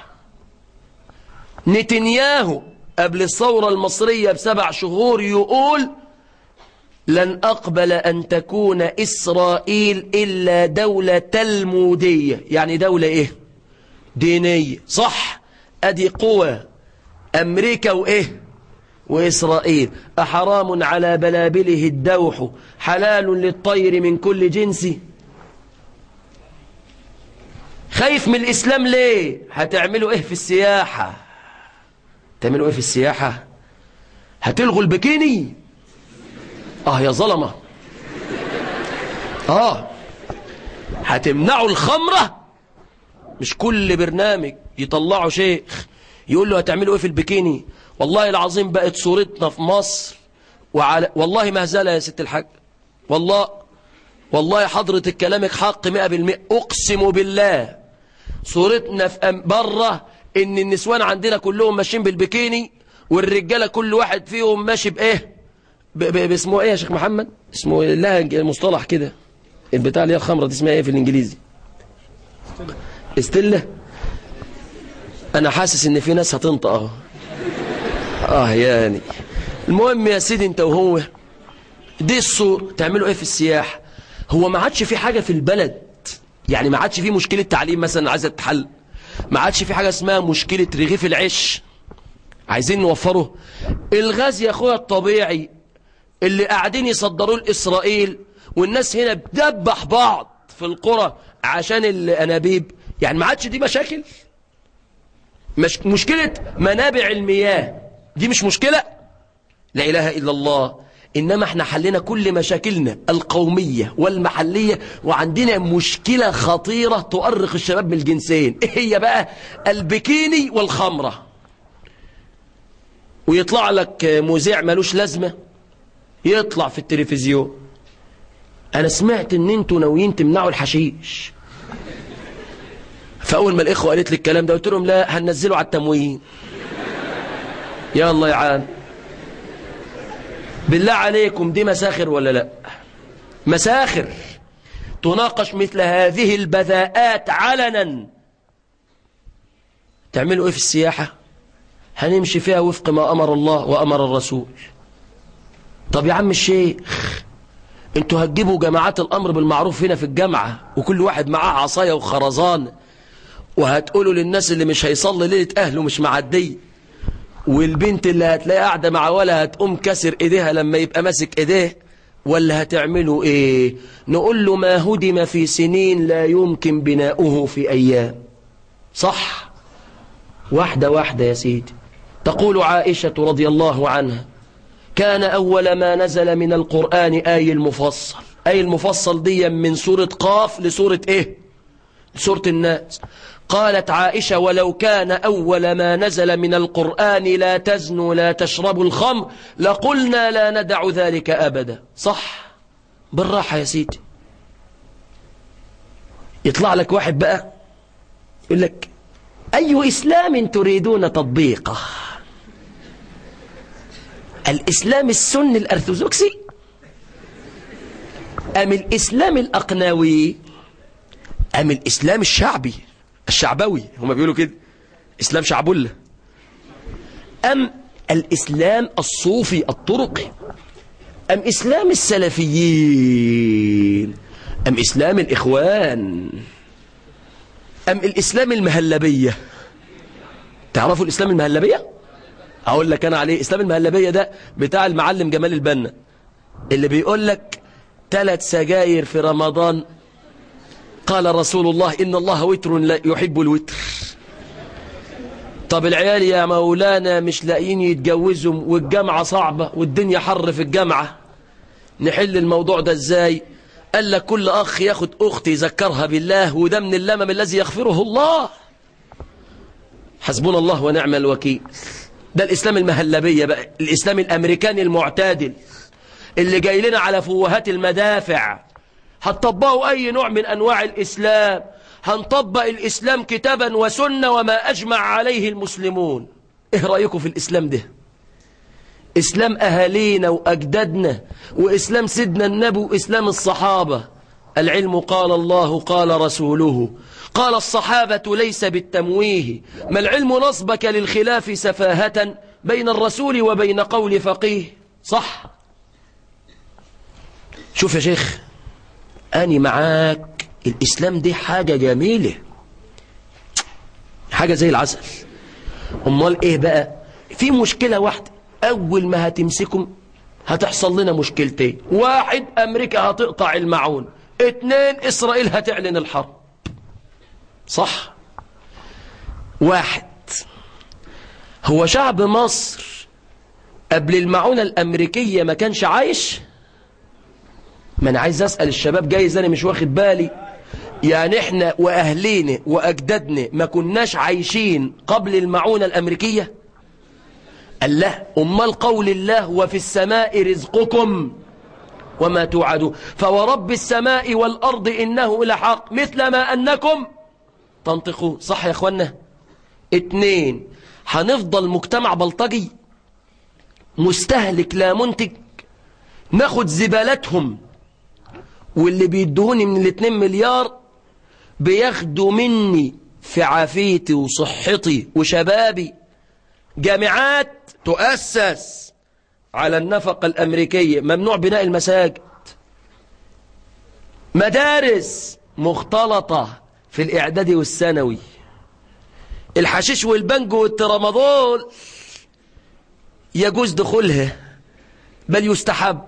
نتنياهو قبل الثورة المصرية بسبع شهور يقول لن أقبل أن تكون إسرائيل إلا دولة تلمودية يعني دولة إيه دينية صح أدي قوة أمريكا وإيه وإسرائيل أحرام على بلابله الدوح حلال للطير من كل جنس خايف من الإسلام ليه هتعملوا إيه في السياحة تعملوا إيه في السياحة هتلغوا البكيني آه يا ظلمة آه هتمنعوا الخمرة مش كل برنامج يطلعوا شيخ يقول له هتعملوا ايه في البكيني والله العظيم بقت صورتنا في مصر وعلى والله مهزلة يا ست الحاج والله والله حضرتك كلامك حق مئة بالمئة أقسم بالله صورتنا في أم بره إن النسوان عندنا كلهم ماشيين بالبكيني والرجالة كل واحد فيهم ماشي بإيه ب- ب- باسمه إيه يا شيخ محمد اسمه لها مصطلح كده البتاع اللي هي الخمرة دي اسمها إيه في الإنجليزي استله انا حاسس ان في ناس هتنطق اهو اه يعني المهم يا سيدي انت وهو دي الصور تعملوا ايه في السياحه هو ما عادش في حاجه في البلد يعني ما عادش في مشكله تعليم مثلا عايزه تتحل ما عادش في حاجه اسمها مشكله رغيف العيش عايزين نوفره الغاز يا اخويا الطبيعي اللي قاعدين يصدروه لاسرائيل والناس هنا بتدبح بعض في القرى عشان الانابيب يعني ما عادش دي مشاكل مش مشكلة منابع المياه دي مش مشكلة لا إله إلا الله إنما احنا حلنا كل مشاكلنا القومية والمحلية وعندنا مشكلة خطيرة تؤرق الشباب من الجنسين إيه هي بقى البكيني والخمرة ويطلع لك مذيع ملوش لازمة يطلع في التلفزيون أنا سمعت إن أنتوا ناويين تمنعوا الحشيش فأول ما الإخوة قالت لي الكلام ده قلت لهم لا هننزله على التموين يا الله يعان بالله عليكم دي مساخر ولا لا مساخر تناقش مثل هذه البذاءات علنا تعملوا ايه في السياحة هنمشي فيها وفق ما أمر الله وأمر الرسول طب يا عم الشيخ انتوا هتجيبوا جماعات الأمر بالمعروف هنا في الجامعة وكل واحد معاه عصاية وخرزان وهتقولوا للناس اللي مش هيصلي ليلة أهله مش معدية والبنت اللي هتلاقي قاعدة مع ولا هتقوم كسر ايديها لما يبقى ماسك ايديه ولا هتعملوا ايه نقول له ما هدم في سنين لا يمكن بناؤه في ايام صح واحدة واحدة يا سيدي تقول عائشة رضي الله عنها كان أول ما نزل من القرآن آي المفصل آي المفصل دي من سورة قاف لسورة إيه سورة الناس قالت عائشة ولو كان أول ما نزل من القرآن لا تزنوا لا تشربوا الخمر لقلنا لا ندع ذلك أبدا صح بالراحة يا سيدي يطلع لك واحد بقى يقول لك أي إسلام تريدون تطبيقه الإسلام السني الأرثوذكسي أم الإسلام الأقناوي أم الإسلام الشعبي الشعبوي هم بيقولوا كده إسلام شعبولة أم الإسلام الصوفي الطرقي أم إسلام السلفيين أم إسلام الإخوان أم الإسلام المهلبية تعرفوا الإسلام المهلبية اقول لك انا عليه اسلام المهلبيه ده بتاع المعلم جمال البنا اللي بيقول لك ثلاث سجاير في رمضان قال رسول الله ان الله وتر لا يحب الوتر طب العيال يا مولانا مش لاقيين يتجوزوا والجامعه صعبه والدنيا حر في الجامعه نحل الموضوع ده ازاي قال لك كل اخ ياخد اخت يذكرها بالله وده من اللمم الذي يغفره الله حسبنا الله ونعم الوكيل ده الإسلام المهلبية بقى الإسلام الأمريكاني المعتدل اللي جاي لنا على فوهات المدافع هتطبقوا أي نوع من أنواع الإسلام هنطبق الإسلام كتابا وسنة وما أجمع عليه المسلمون إيه رأيكم في الإسلام ده إسلام أهالينا وأجدادنا وإسلام سيدنا النبي وإسلام الصحابة العلم قال الله قال رسوله قال الصحابة ليس بالتمويه ما العلم نصبك للخلاف سفاهة بين الرسول وبين قول فقيه صح شوف يا شيخ أني معاك الإسلام دي حاجة جميلة حاجة زي العسل أمال إيه بقى في مشكلة واحدة أول ما هتمسكم هتحصل لنا مشكلتين واحد أمريكا هتقطع المعون اتنين إسرائيل هتعلن الحرب صح واحد هو شعب مصر قبل المعونة الأمريكية ما كانش عايش ما أنا عايز أسأل الشباب جايز أنا مش واخد بالي يعني إحنا وأهلينا وأجدادنا ما كناش عايشين قبل المعونة الأمريكية قال له أمال قول الله وفي السماء رزقكم وما توعدون فورب السماء والأرض إنه لحق مثل ما أنكم تنطقوا صح يا أخوانا اتنين هنفضل مجتمع بلطجي مستهلك لا منتج ناخد زبالتهم واللي بيدوني من الاتنين مليار بياخدوا مني في عافيتي وصحتي وشبابي جامعات تؤسس على النفقة الأمريكية ممنوع بناء المساجد مدارس مختلطة في الإعدادي والثانوي الحشيش والبنجو والترامادول يجوز دخولها بل يستحب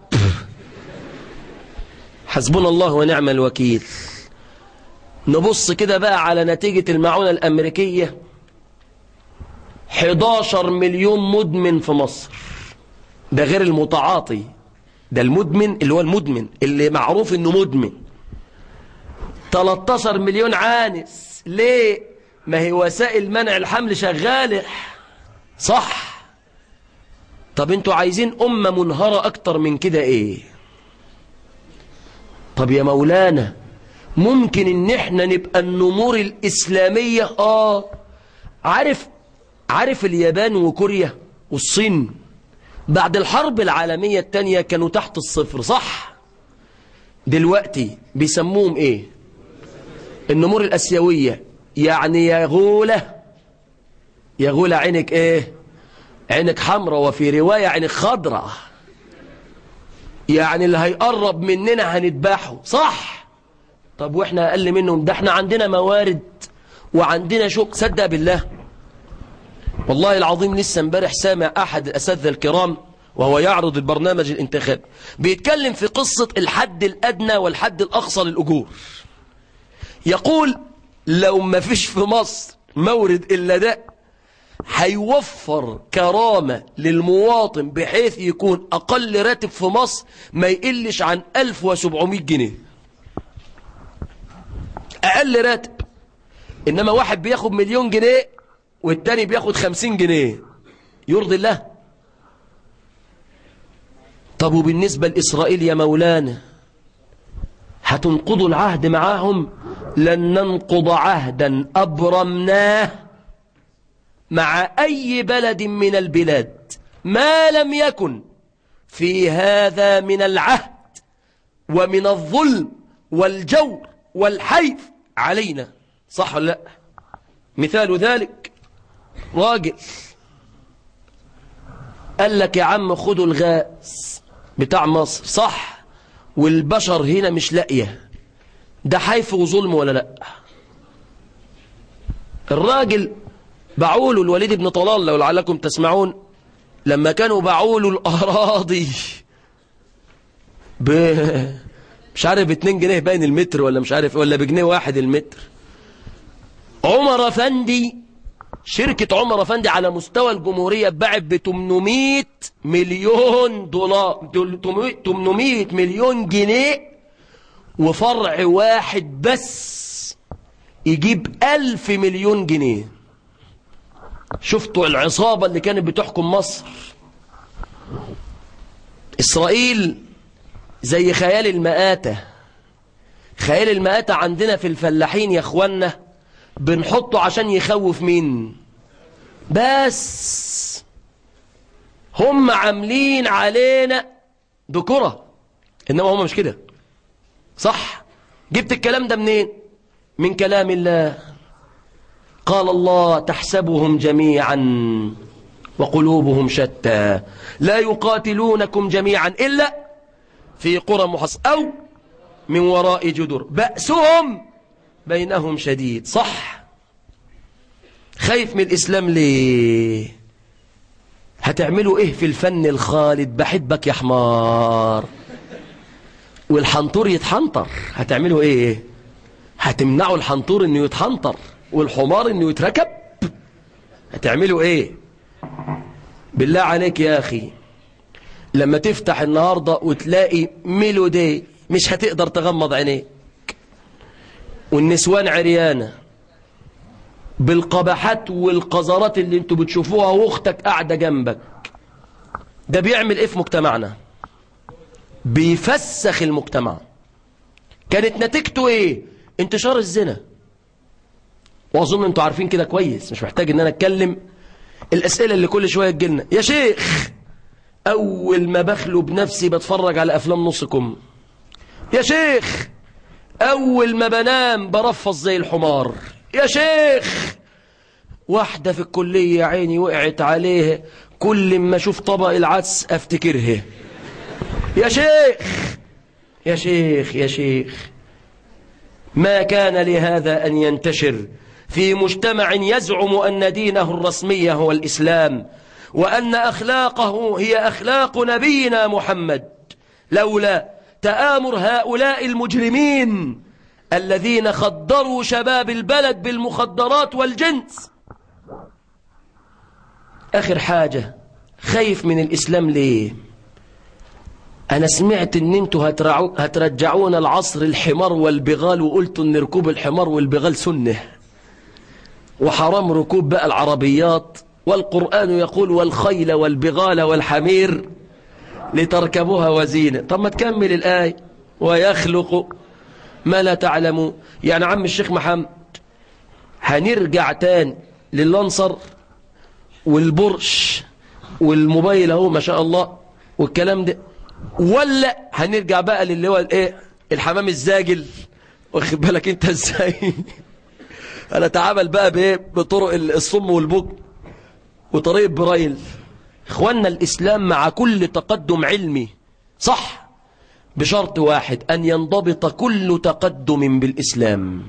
حسبنا الله ونعم الوكيل نبص كده بقى على نتيجة المعونة الأمريكية 11 مليون مدمن في مصر ده غير المتعاطي ده المدمن اللي هو المدمن اللي معروف انه مدمن 13 مليون عانس ليه ما هي وسائل منع الحمل شغالة صح طب انتوا عايزين أمة منهرة أكتر من كده ايه طب يا مولانا ممكن ان احنا نبقى النمور الإسلامية اه عارف عارف اليابان وكوريا والصين بعد الحرب العالمية التانية كانوا تحت الصفر صح دلوقتي بيسموهم ايه النمور الأسيوية يعني يا غولة يا غولة عينك ايه عينك حمراء وفي رواية عينك خضراء يعني اللي هيقرب مننا هنذبحه صح طب واحنا اقل منهم ده احنا عندنا موارد وعندنا شوق صدق بالله والله العظيم لسه امبارح سامع احد الاساتذه الكرام وهو يعرض البرنامج الانتخابي بيتكلم في قصة الحد الأدنى والحد الأقصى للأجور يقول لو ما فيش في مصر مورد إلا ده هيوفر كرامة للمواطن بحيث يكون أقل راتب في مصر ما يقلش عن 1700 جنيه أقل راتب إنما واحد بياخد مليون جنيه والتاني بياخد خمسين جنيه يرضي الله طب وبالنسبة لإسرائيل يا مولانا هتنقضوا العهد معاهم لن ننقض عهدا أبرمناه مع أي بلد من البلاد ما لم يكن في هذا من العهد ومن الظلم والجور والحيف علينا صح ولا لا مثال ذلك راجل قال لك يا عم خدوا الغاز بتاع مصر صح والبشر هنا مش لاقيه ده حيف وظلم ولا لا الراجل بعوله الوليد بن طلال لو لعلكم تسمعون لما كانوا باعوا الأراضي ب مش عارف ب 2 جنيه باين المتر ولا مش عارف ولا بجنيه واحد المتر عمر افندي شركة عمر افندي على مستوى الجمهورية باعت ب 800 مليون دولار 800 مليون جنيه وفرع واحد بس يجيب ألف مليون جنيه شفتوا العصابة اللي كانت بتحكم مصر إسرائيل زي خيال المآتة خيال المآتة عندنا في الفلاحين يا اخوانا بنحطه عشان يخوف مين بس هم عاملين علينا دكرة إنما هم مش كده صح جبت الكلام ده منين من كلام الله قال الله تحسبهم جميعا وقلوبهم شتى لا يقاتلونكم جميعا إلا في قرى محص أو من وراء جدر بأسهم بينهم شديد صح خايف من الإسلام ليه هتعملوا إيه في الفن الخالد بحبك يا حمار والحنطور يتحنطر هتعملوا إيه هتمنعوا الحنطور إنه يتحنطر والحمار إنه يتركب هتعملوا إيه بالله عليك يا أخي لما تفتح النهاردة وتلاقي ميلودي مش هتقدر تغمض عينيك والنسوان عريانة بالقبحات والقذرات اللي انتوا بتشوفوها واختك قاعدة جنبك ده بيعمل ايه في مجتمعنا بيفسخ المجتمع كانت نتيجته ايه انتشار الزنا واظن انتوا عارفين كده كويس مش محتاج ان انا اتكلم الاسئله اللي كل شويه تجيلنا يا شيخ اول ما بخلو بنفسي بتفرج على افلام نص كم يا شيخ اول ما بنام برفض زي الحمار يا شيخ واحدة في الكلية عيني وقعت عليه كل ما اشوف طبق العدس افتكرها يا شيخ يا شيخ يا شيخ ما كان لهذا أن ينتشر في مجتمع يزعم أن دينه الرسمي هو الإسلام وأن أخلاقه هي أخلاق نبينا محمد لولا تآمر هؤلاء المجرمين الذين خدروا شباب البلد بالمخدرات والجنس آخر حاجة خايف من الإسلام ليه أنا سمعت إن أنتوا هترجعون العصر الحمار والبغال وقلتوا إن ركوب الحمار والبغال سنة وحرام ركوب بقى العربيات والقرآن يقول والخيل والبغال والحمير لتركبوها وزينة طب ما تكمل الآية ويخلق ما لا تعلموا يعني عم الشيخ محمد هنرجع تاني للانصر والبرش والموبايل اهو ما شاء الله والكلام ده ولا هنرجع بقى للي هو الايه الحمام الزاجل واخد بالك انت ازاي انا اتعامل بقى بايه بطرق الصم والبكم وطريقه برايل اخواننا الاسلام مع كل تقدم علمي صح بشرط واحد ان ينضبط كل تقدم بالاسلام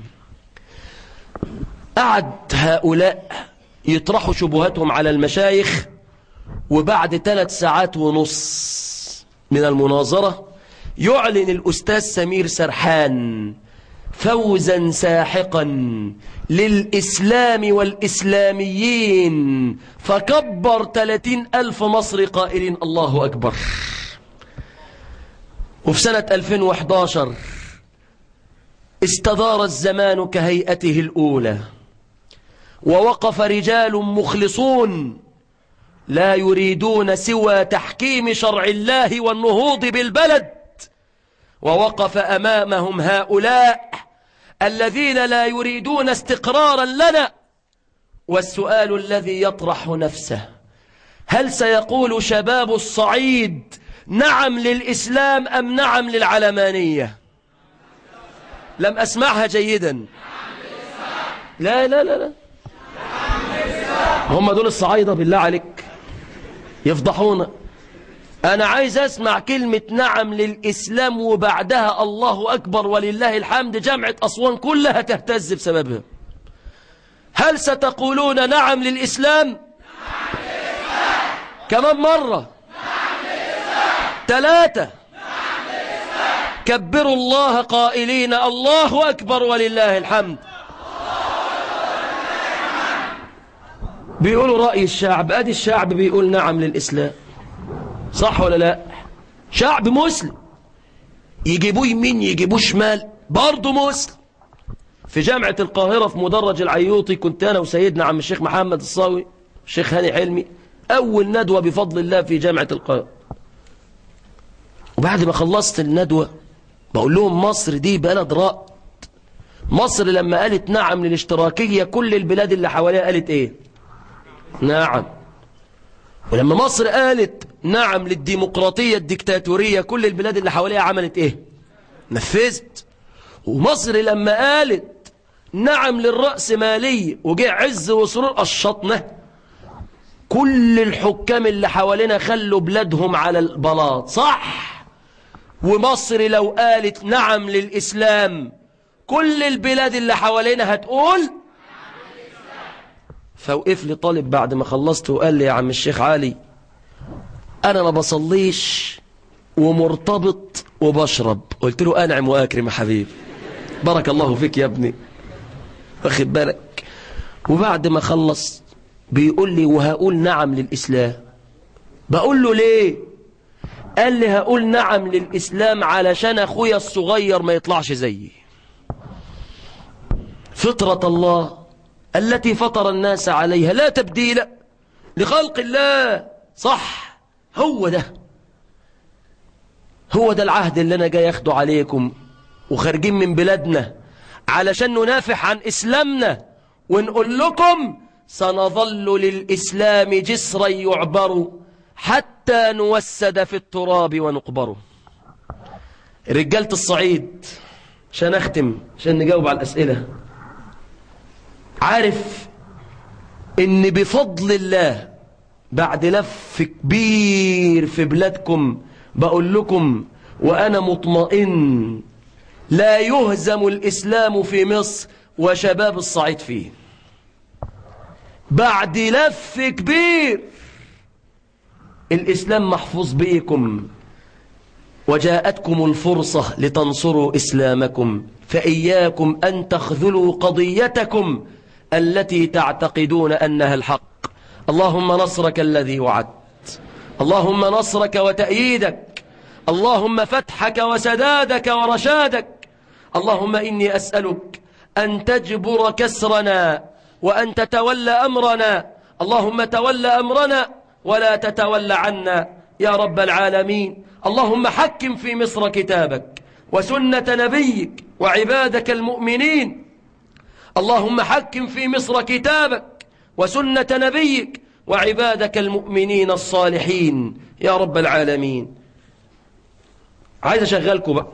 قعد هؤلاء يطرحوا شبهاتهم على المشايخ وبعد ثلاث ساعات ونص من المناظرة يعلن الأستاذ سمير سرحان فوزا ساحقا للإسلام والإسلاميين فكبر ثلاثين ألف مصري قائلين الله أكبر وفي سنة 2011 استدار الزمان كهيئته الأولى ووقف رجال مخلصون لا يريدون سوى تحكيم شرع الله والنهوض بالبلد ووقف أمامهم هؤلاء الذين لا يريدون استقرارا لنا والسؤال الذي يطرح نفسه هل سيقول شباب الصعيد نعم للإسلام أم نعم للعلمانية لم أسمعها جيدا لا لا لا لا هم دول الصعايدة بالله عليك يفضحونا أنا عايز أسمع كلمة نعم للإسلام وبعدها الله أكبر ولله الحمد جامعة أسوان كلها تهتز بسببها هل ستقولون نعم للإسلام كمان مرة ثلاثة كبروا الله قائلين الله أكبر ولله الحمد بيقولوا رأي الشعب أدي الشعب بيقول نعم للإسلام صح ولا لا شعب مسلم يجيبوه يمين يجيبوه شمال برضه مسلم في جامعة القاهرة في مدرج العيوطي كنت أنا وسيدنا عم الشيخ محمد الصاوي الشيخ هاني حلمي أول ندوة بفضل الله في جامعة القاهرة وبعد ما خلصت الندوة بقول لهم مصر دي بلد رائد مصر لما قالت نعم للاشتراكية كل البلاد اللي حواليها قالت ايه نعم ولما مصر قالت نعم للديمقراطية الديكتاتورية كل البلاد اللي حواليها عملت ايه نفذت ومصر لما قالت نعم للرأسمالية وجه عز وسرور قشطنا كل الحكام اللي حوالينا خلوا بلادهم على البلاط صح ومصر لو قالت نعم للإسلام كل البلاد اللي حوالينا هتقول فوقف لي طالب بعد ما خلصت وقال لي يا عم الشيخ علي أنا ما بصليش ومرتبط وبشرب قلت له أنعم وأكرم يا حبيبي بارك الله فيك يا ابني واخد بالك وبعد ما خلص بيقول لي وهقول نعم للإسلام بقول له ليه قال لي هقول نعم للإسلام علشان أخويا الصغير ما يطلعش زيي فطرة الله التي فطر الناس عليها لا تبديل لخلق الله صح هو ده هو ده العهد اللي أنا جاي أخده عليكم وخارجين من بلادنا علشان ننافح عن إسلامنا ونقول لكم سنظل للإسلام جسرا يعبر حتى نوسد في التراب ونقبره رجالة الصعيد عشان أختم عشان نجاوب على الأسئلة عارف إن بفضل الله بعد لف كبير في بلادكم بقول لكم وأنا مطمئن لا يهزم الإسلام في مصر وشباب الصعيد فيه بعد لف كبير الإسلام محفوظ بيكم وجاءتكم الفرصة لتنصروا إسلامكم فإياكم أن تخذلوا قضيتكم التي تعتقدون أنها الحق اللهم نصرك الذي وعدت اللهم نصرك وتأييدك اللهم فتحك وسدادك ورشادك اللهم إني أسألك أن تجبر كسرنا وأن تتولى أمرنا اللهم تولى أمرنا ولا تتولى عنا يا رب العالمين اللهم حكم في مصر كتابك وسنة نبيك وعبادك المؤمنين اللهم حكم في مصر كتابك وسنة نبيك وعبادك المؤمنين الصالحين يا رب العالمين عايز أشغلكم بقى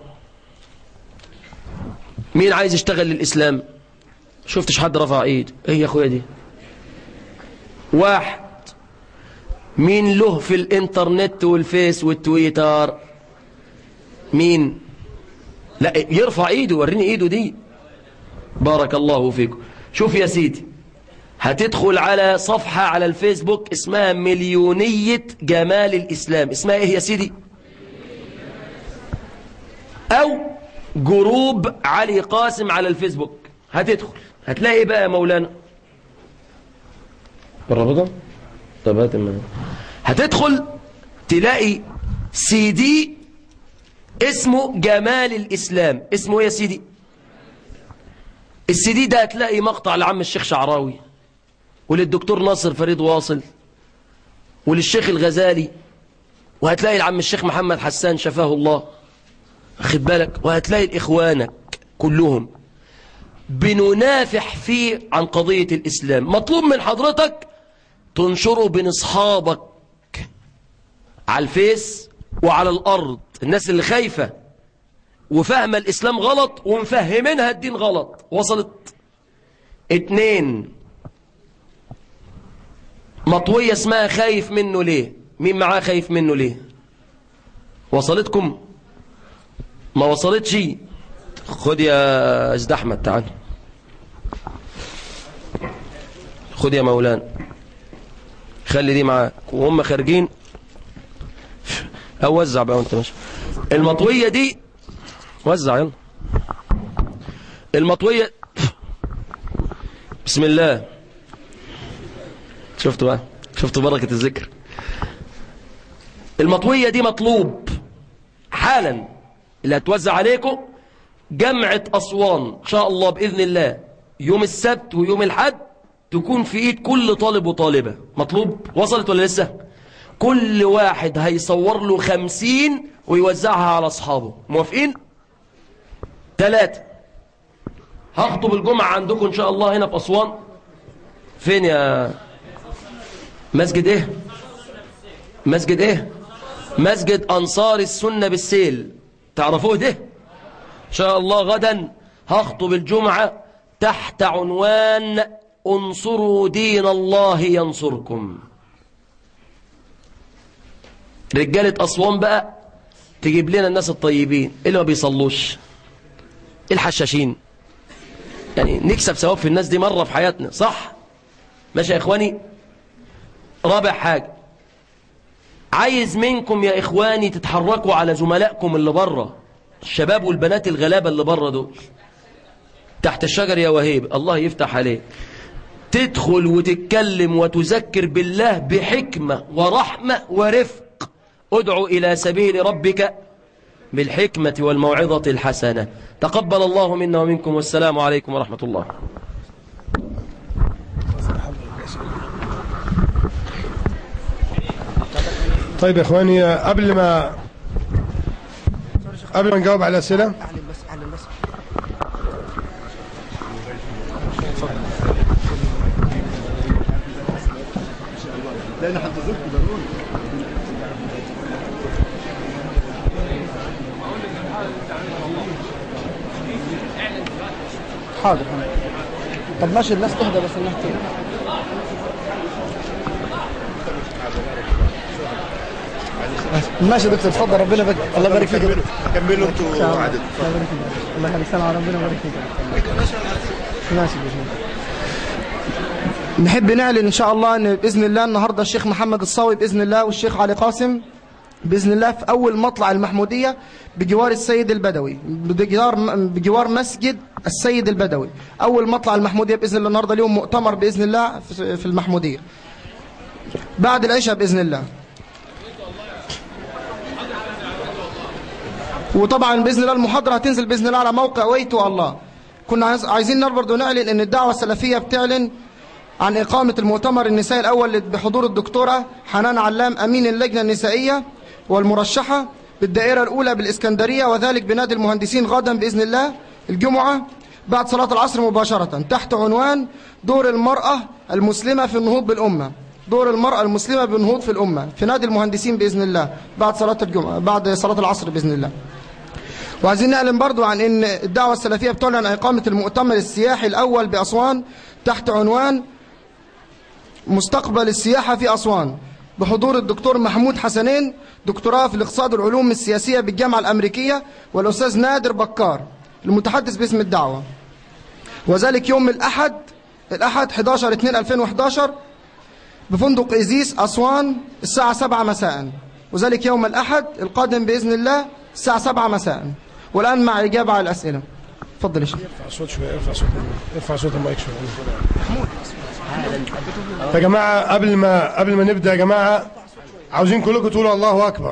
مين عايز يشتغل للإسلام شفتش حد رفع ايد ايه يا اخويا دي واحد مين له في الانترنت والفيس والتويتر مين لا يرفع ايده وريني ايده دي بارك الله فيكم شوف يا سيدي هتدخل على صفحة على الفيسبوك اسمها مليونية جمال الإسلام اسمها ايه يا سيدي او جروب علي قاسم على الفيسبوك هتدخل هتلاقي ايه بقى يا مولانا بالربطة طب هات المنى. هتدخل تلاقي سي دي اسمه جمال الإسلام اسمه ايه يا سيدي السي دي ده هتلاقي مقطع لعم الشيخ شعراوي وللدكتور ناصر فريد واصل وللشيخ الغزالي وهتلاقي لعم الشيخ محمد حسان شفاه الله خد بالك وهتلاقي لإخوانك كلهم بننافح فيه عن قضية الإسلام مطلوب من حضرتك تنشره بين أصحابك على الفيس وعلى الأرض الناس اللي خايفة وفاهمة الإسلام غلط ومفهمينها الدين غلط وصلت اتنين مطوية اسمها خايف منه ليه مين معاه خايف منه ليه وصلتكم ما وصلتش خد يا أزد أحمد تعال خد يا مولانا خلي دي معاك وهم خارجين او وزع بقى وانت ماشي المطوية دي وزع يلا المطوية بسم الله شفتوا بقى شفتوا بركة الذكر المطوية دي مطلوب حالا اللي هتوزع عليكم جمعة أسوان إن شاء الله بإذن الله يوم السبت ويوم الحد تكون في إيد كل طالب وطالبة مطلوب وصلت ولا لسه كل واحد هيصور له خمسين ويوزعها على أصحابه موافقين ثلاثة هخطب الجمعة عندكم إن شاء الله هنا في أسوان فين يا مسجد إيه مسجد إيه مسجد أنصار السنة بالسيل تعرفوه ده إن شاء الله غدا هخطب الجمعة تحت عنوان انصروا دين الله ينصركم رجالة أسوان بقى تجيب لنا الناس الطيبين اللي ما بيصلوش الحشاشين يعني نكسب ثواب في الناس دي مرة في حياتنا صح ماشي يا إخواني رابع حاجة عايز منكم يا إخواني تتحركوا على زملائكم اللي بره الشباب والبنات الغلابة اللي بره دول تحت الشجر يا وهيب الله يفتح عليك تدخل وتتكلم وتذكر بالله بحكمة ورحمة ورفق ادعو إلى سبيل ربك بالحكمة والموعظة الحسنة تقبل الله منا ومنكم والسلام عليكم ورحمة الله طيب يا اخواني قبل ما قبل ما نجاوب على الاسئله حاضر طب ماشي الناس تهدى بس الناس تهدى ماشي يا دكتور اتفضل ربنا يبارك الله يبارك فيك كملوا انتوا عدد الله يبارك فيك الله يخليك سلام على ربنا يبارك فيك ماشي بإذن الله. نحب نعلن ان شاء الله ان باذن الله النهارده الشيخ محمد الصاوي باذن الله والشيخ علي قاسم باذن الله في اول مطلع المحموديه بجوار السيد البدوي بجوار بجوار مسجد السيد البدوي اول مطلع المحموديه باذن الله النهارده اليوم مؤتمر باذن الله في في المحموديه بعد العشاء باذن الله وطبعا باذن الله المحاضره هتنزل باذن الله على موقع ويتو الله كنا عايز- عايزين برضه نعلن ان الدعوه السلفيه بتعلن عن إقامة المؤتمر النسائي الأول بحضور الدكتورة حنان علام أمين اللجنة النسائية والمرشحة بالدائرة الأولى بالإسكندرية وذلك بنادي المهندسين غدا بإذن الله الجمعة بعد صلاة العصر مباشرة تحت عنوان دور المرأة المسلمة في النهوض بالأمة دور المرأة المسلمة بالنهوض في الأمة في نادي المهندسين بإذن الله بعد صلاة الجمعة بعد صلاة العصر بإذن الله وعايزين نعلم برضو عن ان الدعوة السلفية بتعلن عن إقامة المؤتمر السياحي الأول بأسوان تحت عنوان مستقبل السياحة في أسوان بحضور الدكتور محمود حسنين دكتوراه في الاقتصاد والعلوم السياسية بالجامعة الأمريكية والأستاذ نادر بكار المتحدث باسم الدعوة وذلك يوم الأحد الأحد 11 2 2011 بفندق إيزيس أسوان الساعة 7 مساء وذلك يوم الأحد القادم بإذن الله الساعة 7 مساء والآن مع إجابة على الأسئلة اتفضل يا شيخ ارفع صوت شويه ارفع صوت ارفع صوت المايك شويه يا جماعه قبل ما قبل ما نبدا يا جماعه عاوزين كلكم تقولوا الله اكبر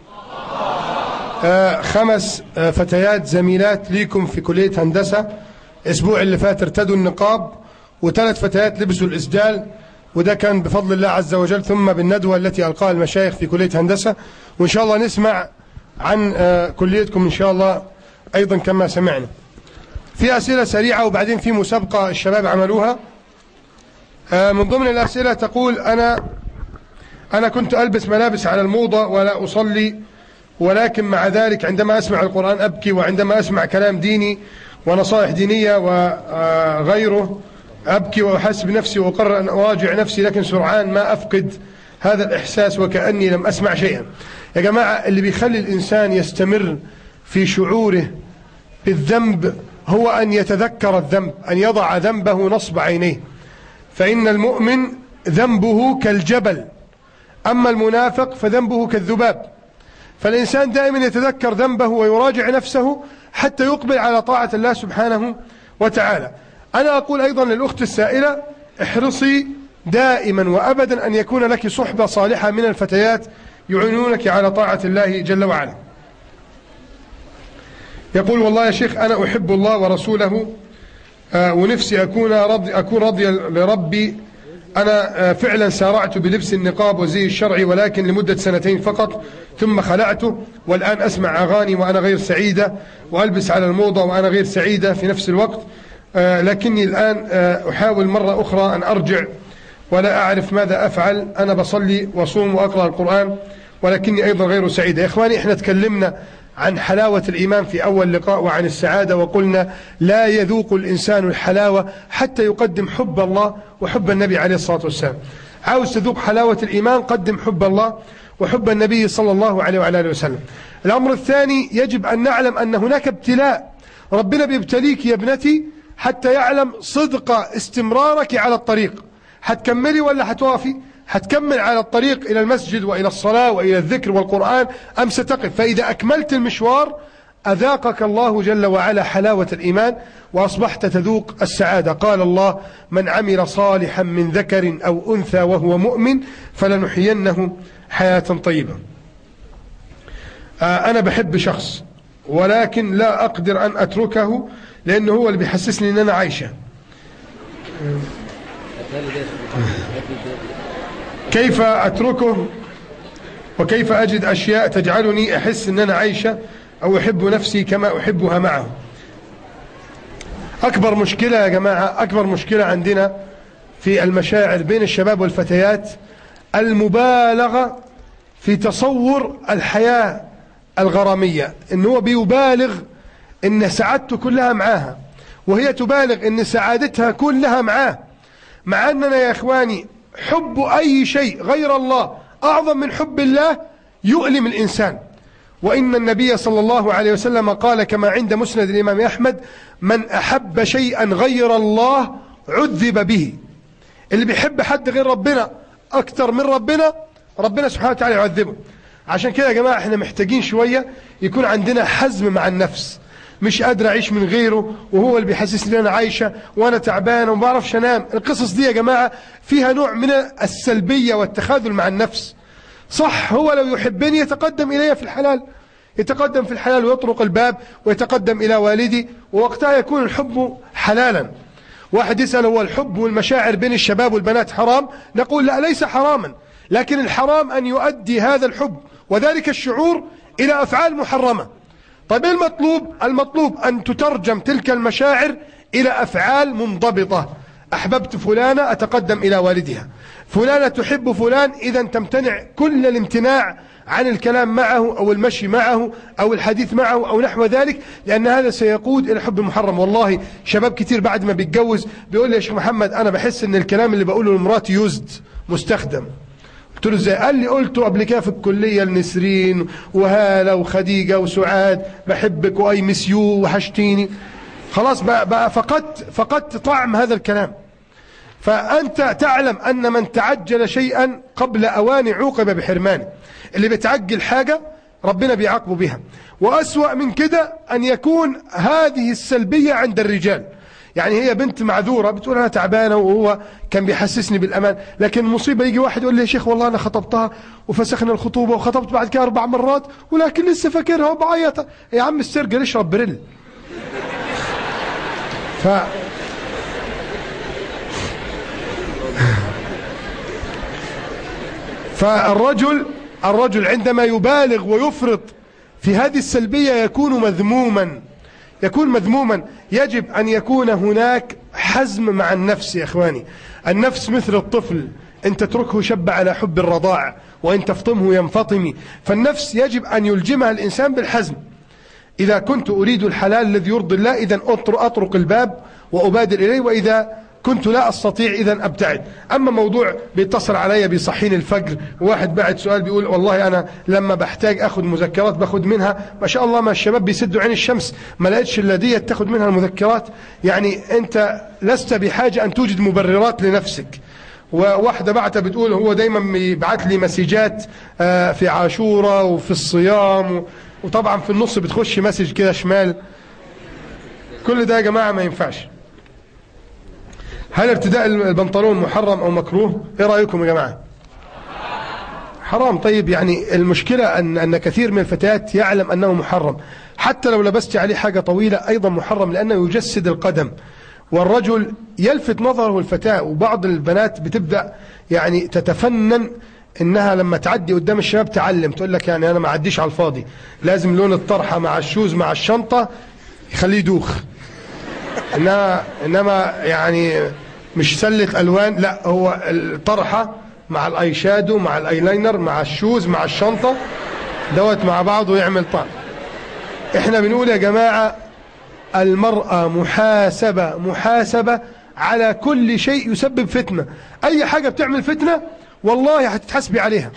آه خمس آه فتيات زميلات ليكم في كليه هندسه الاسبوع اللي فات ارتدوا النقاب وثلاث فتيات لبسوا الاسدال وده كان بفضل الله عز وجل ثم بالندوه التي القاها المشايخ في كليه هندسه وان شاء الله نسمع عن آه كليتكم ان شاء الله ايضا كما سمعنا في أسئلة سريعة وبعدين في مسابقة الشباب عملوها آه، من ضمن الأسئلة تقول أنا أنا كنت ألبس ملابس على الموضة ولا أصلي ولكن مع ذلك عندما أسمع القرآن أبكي وعندما أسمع كلام ديني ونصائح دينية وغيره أبكي وأحس بنفسي وأقرر أن أواجع نفسي لكن سرعان ما أفقد هذا الإحساس وكأني لم أسمع شيئا يا جماعة اللي بيخلي الإنسان يستمر في شعوره بالذنب هو أن يتذكر الذنب أن يضع ذنبه نصب عينيه فإن المؤمن ذنبه كالجبل أما المنافق فذنبه كالذباب فالإنسان دائما يتذكر ذنبه ويراجع نفسه حتى يقبل على طاعة الله سبحانه وتعالى أنا أقول أيضا للأخت السائلة احرصي دائما وأبدا أن يكون لك صحبة صالحة من الفتيات يعينونك على طاعة الله جل وعلا يقول والله يا شيخ أنا أحب الله ورسوله آه، ونفسي أكون رضي, أكون راضيا لربي أنا آه، فعلا سارعت بلبس النقاب وزي الشرعي ولكن لمدة سنتين فقط ثم خلعته والآن أسمع أغاني وأنا غير سعيدة وألبس على الموضة وأنا غير سعيدة في نفس الوقت آه، لكني الآن أحاول مرة أخرى أن أرجع ولا أعرف ماذا أفعل أنا بصلي وصوم وأقرأ القرآن ولكني أيضا غير سعيدة يا إخواني إحنا تكلمنا عن حلاوة الإيمان في أول لقاء وعن السعادة وقلنا لا يذوق الإنسان الحلاوة حتى يقدم حب الله وحب النبي عليه الصلاة والسلام عاوز تذوق حلاوة الإيمان قدم حب الله وحب النبي صلى الله عليه وعلى آله وسلم الأمر الثاني يجب أن نعلم أن هناك ابتلاء ربنا بيبتليك يا ابنتي حتى يعلم صدق استمرارك على الطريق هتكملي ولا هتوقفي هتكمل على الطريق إلى المسجد وإلى الصلاة وإلى الذكر والقرآن أم ستقف فإذا أكملت المشوار أذاقك الله جل وعلا حلاوة الإيمان وأصبحت تذوق السعادة قال الله من عمل صالحا من ذكر أو أنثى وهو مؤمن فلنحيينه حياة طيبة آه، أنا بحب شخص ولكن لا أقدر أن أتركه لأنه هو اللي بيحسسني أن أنا عايشة كيف أتركه وكيف أجد أشياء تجعلني أحس أن أنا عايشة أو أحب نفسي كما أحبها معه أكبر مشكلة يا جماعة أكبر مشكلة عندنا في المشاعر بين الشباب والفتيات المبالغة في تصور الحياة الغرامية إن هو بيبالغ إن سعادته كلها معاها وهي تبالغ إن سعادتها كلها معاه مع أننا يا إخواني حب أي شيء غير الله أعظم من حب الله يؤلم الإنسان وإن النبي صلى الله عليه وسلم قال كما عند مسند الإمام أحمد من أحب شيئا غير الله عذب به اللي بيحب حد غير ربنا أكثر من ربنا ربنا سبحانه وتعالى يعذبه عشان كده يا جماعة احنا محتاجين شوية يكون عندنا حزم مع النفس مش قادر أعيش من غيره وهو اللي بيحسسني ان أنا عايشة وأنا تعبان وما بعرفش أنام القصص دي يا جماعة فيها نوع من السلبية والتخاذل مع النفس صح هو لو يحبني يتقدم إلي في الحلال يتقدم في الحلال ويطرق الباب ويتقدم إلى والدي ووقتها يكون الحب حلالا واحد يسأل هو الحب والمشاعر بين الشباب والبنات حرام نقول لا ليس حراما لكن الحرام أن يؤدي هذا الحب وذلك الشعور إلى أفعال محرمة طيب ايه المطلوب المطلوب أن تترجم تلك المشاعر إلى أفعال منضبطة أحببت فلانة أتقدم إلى والدها فلانة تحب فلان إذا تمتنع كل الامتناع عن الكلام معه أو المشي معه أو الحديث معه أو نحو ذلك لأن هذا سيقود إلى حب المحرم والله شباب كتير بعد ما بيتجوز بيقول لي يا شيخ محمد أنا بحس أن الكلام اللي بقوله لمراتي يوزد مستخدم قلت له ازاي قال لي قلته قبل كده في الكليه لنسرين وهاله وخديجه وسعاد بحبك واي مس يو وحشتيني خلاص بقى, بقى فقدت فقدت طعم هذا الكلام فأنت تعلم أن من تعجل شيئا قبل أوان عوقب بحرمانه اللي بتعجل حاجة ربنا بيعاقبه بها وأسوأ من كده أن يكون هذه السلبية عند الرجال يعني هي بنت معذورة بتقول أنا تعبانة وهو كان بيحسسني بالأمان لكن المصيبة يجي واحد يقول لي يا شيخ والله أنا خطبتها وفسخنا الخطوبة وخطبت بعد كده أربع مرات ولكن لسه فاكرها وبعيط يا عم السرقة اشرب بريل ف فالرجل الرجل عندما يبالغ ويفرط في هذه السلبية يكون مذموما يكون مذموما يجب أن يكون هناك حزم مع النفس يا إخواني النفس مثل الطفل إن تتركه شب على حب الرضاع وإن تفطمه ينفطم فالنفس يجب أن يلجمها الإنسان بالحزم إذا كنت أريد الحلال الذي يرضي الله إذا أطرق الباب وأبادر إليه وإذا كنت لا أستطيع إذا أبتعد أما موضوع بيتصل علي بيصحين الفجر واحد بعد سؤال بيقول والله أنا لما بحتاج أخذ مذكرات باخذ منها ما شاء الله ما الشباب بيسدوا عين الشمس ما لقيتش إلا دي تاخذ منها المذكرات يعني أنت لست بحاجة أن توجد مبررات لنفسك وواحدة بعتها بتقول هو دايما بيبعت لي مسجات آه، في عاشورة وفي الصيام و- وطبعا في النص بتخش مسج كده شمال كل ده يا جماعة ما ينفعش هل ارتداء البنطلون محرم أو مكروه ايه رأيكم يا جماعة حرام طيب يعني المشكلة أن, أن كثير من الفتيات يعلم أنه محرم حتى لو لبست عليه حاجة طويلة أيضا محرم لأنه يجسد القدم والرجل يلفت نظره الفتاة وبعض البنات بتبدأ يعني تتفنن انها لما تعدي قدام الشباب تعلم تقول لك يعني انا ما اعديش على الفاضي لازم لون الطرحه مع الشوز مع الشنطه يخليه يدوخ انما انما يعني مش سله الوان لا هو الطرحه مع الاي شادو مع الايلاينر مع الشوز مع الشنطه دوت مع بعضه يعمل طعم احنا بنقول يا جماعه المرأة محاسبة محاسبة على كل شيء يسبب فتنة أي حاجة بتعمل فتنة والله هتتحاسبي عليها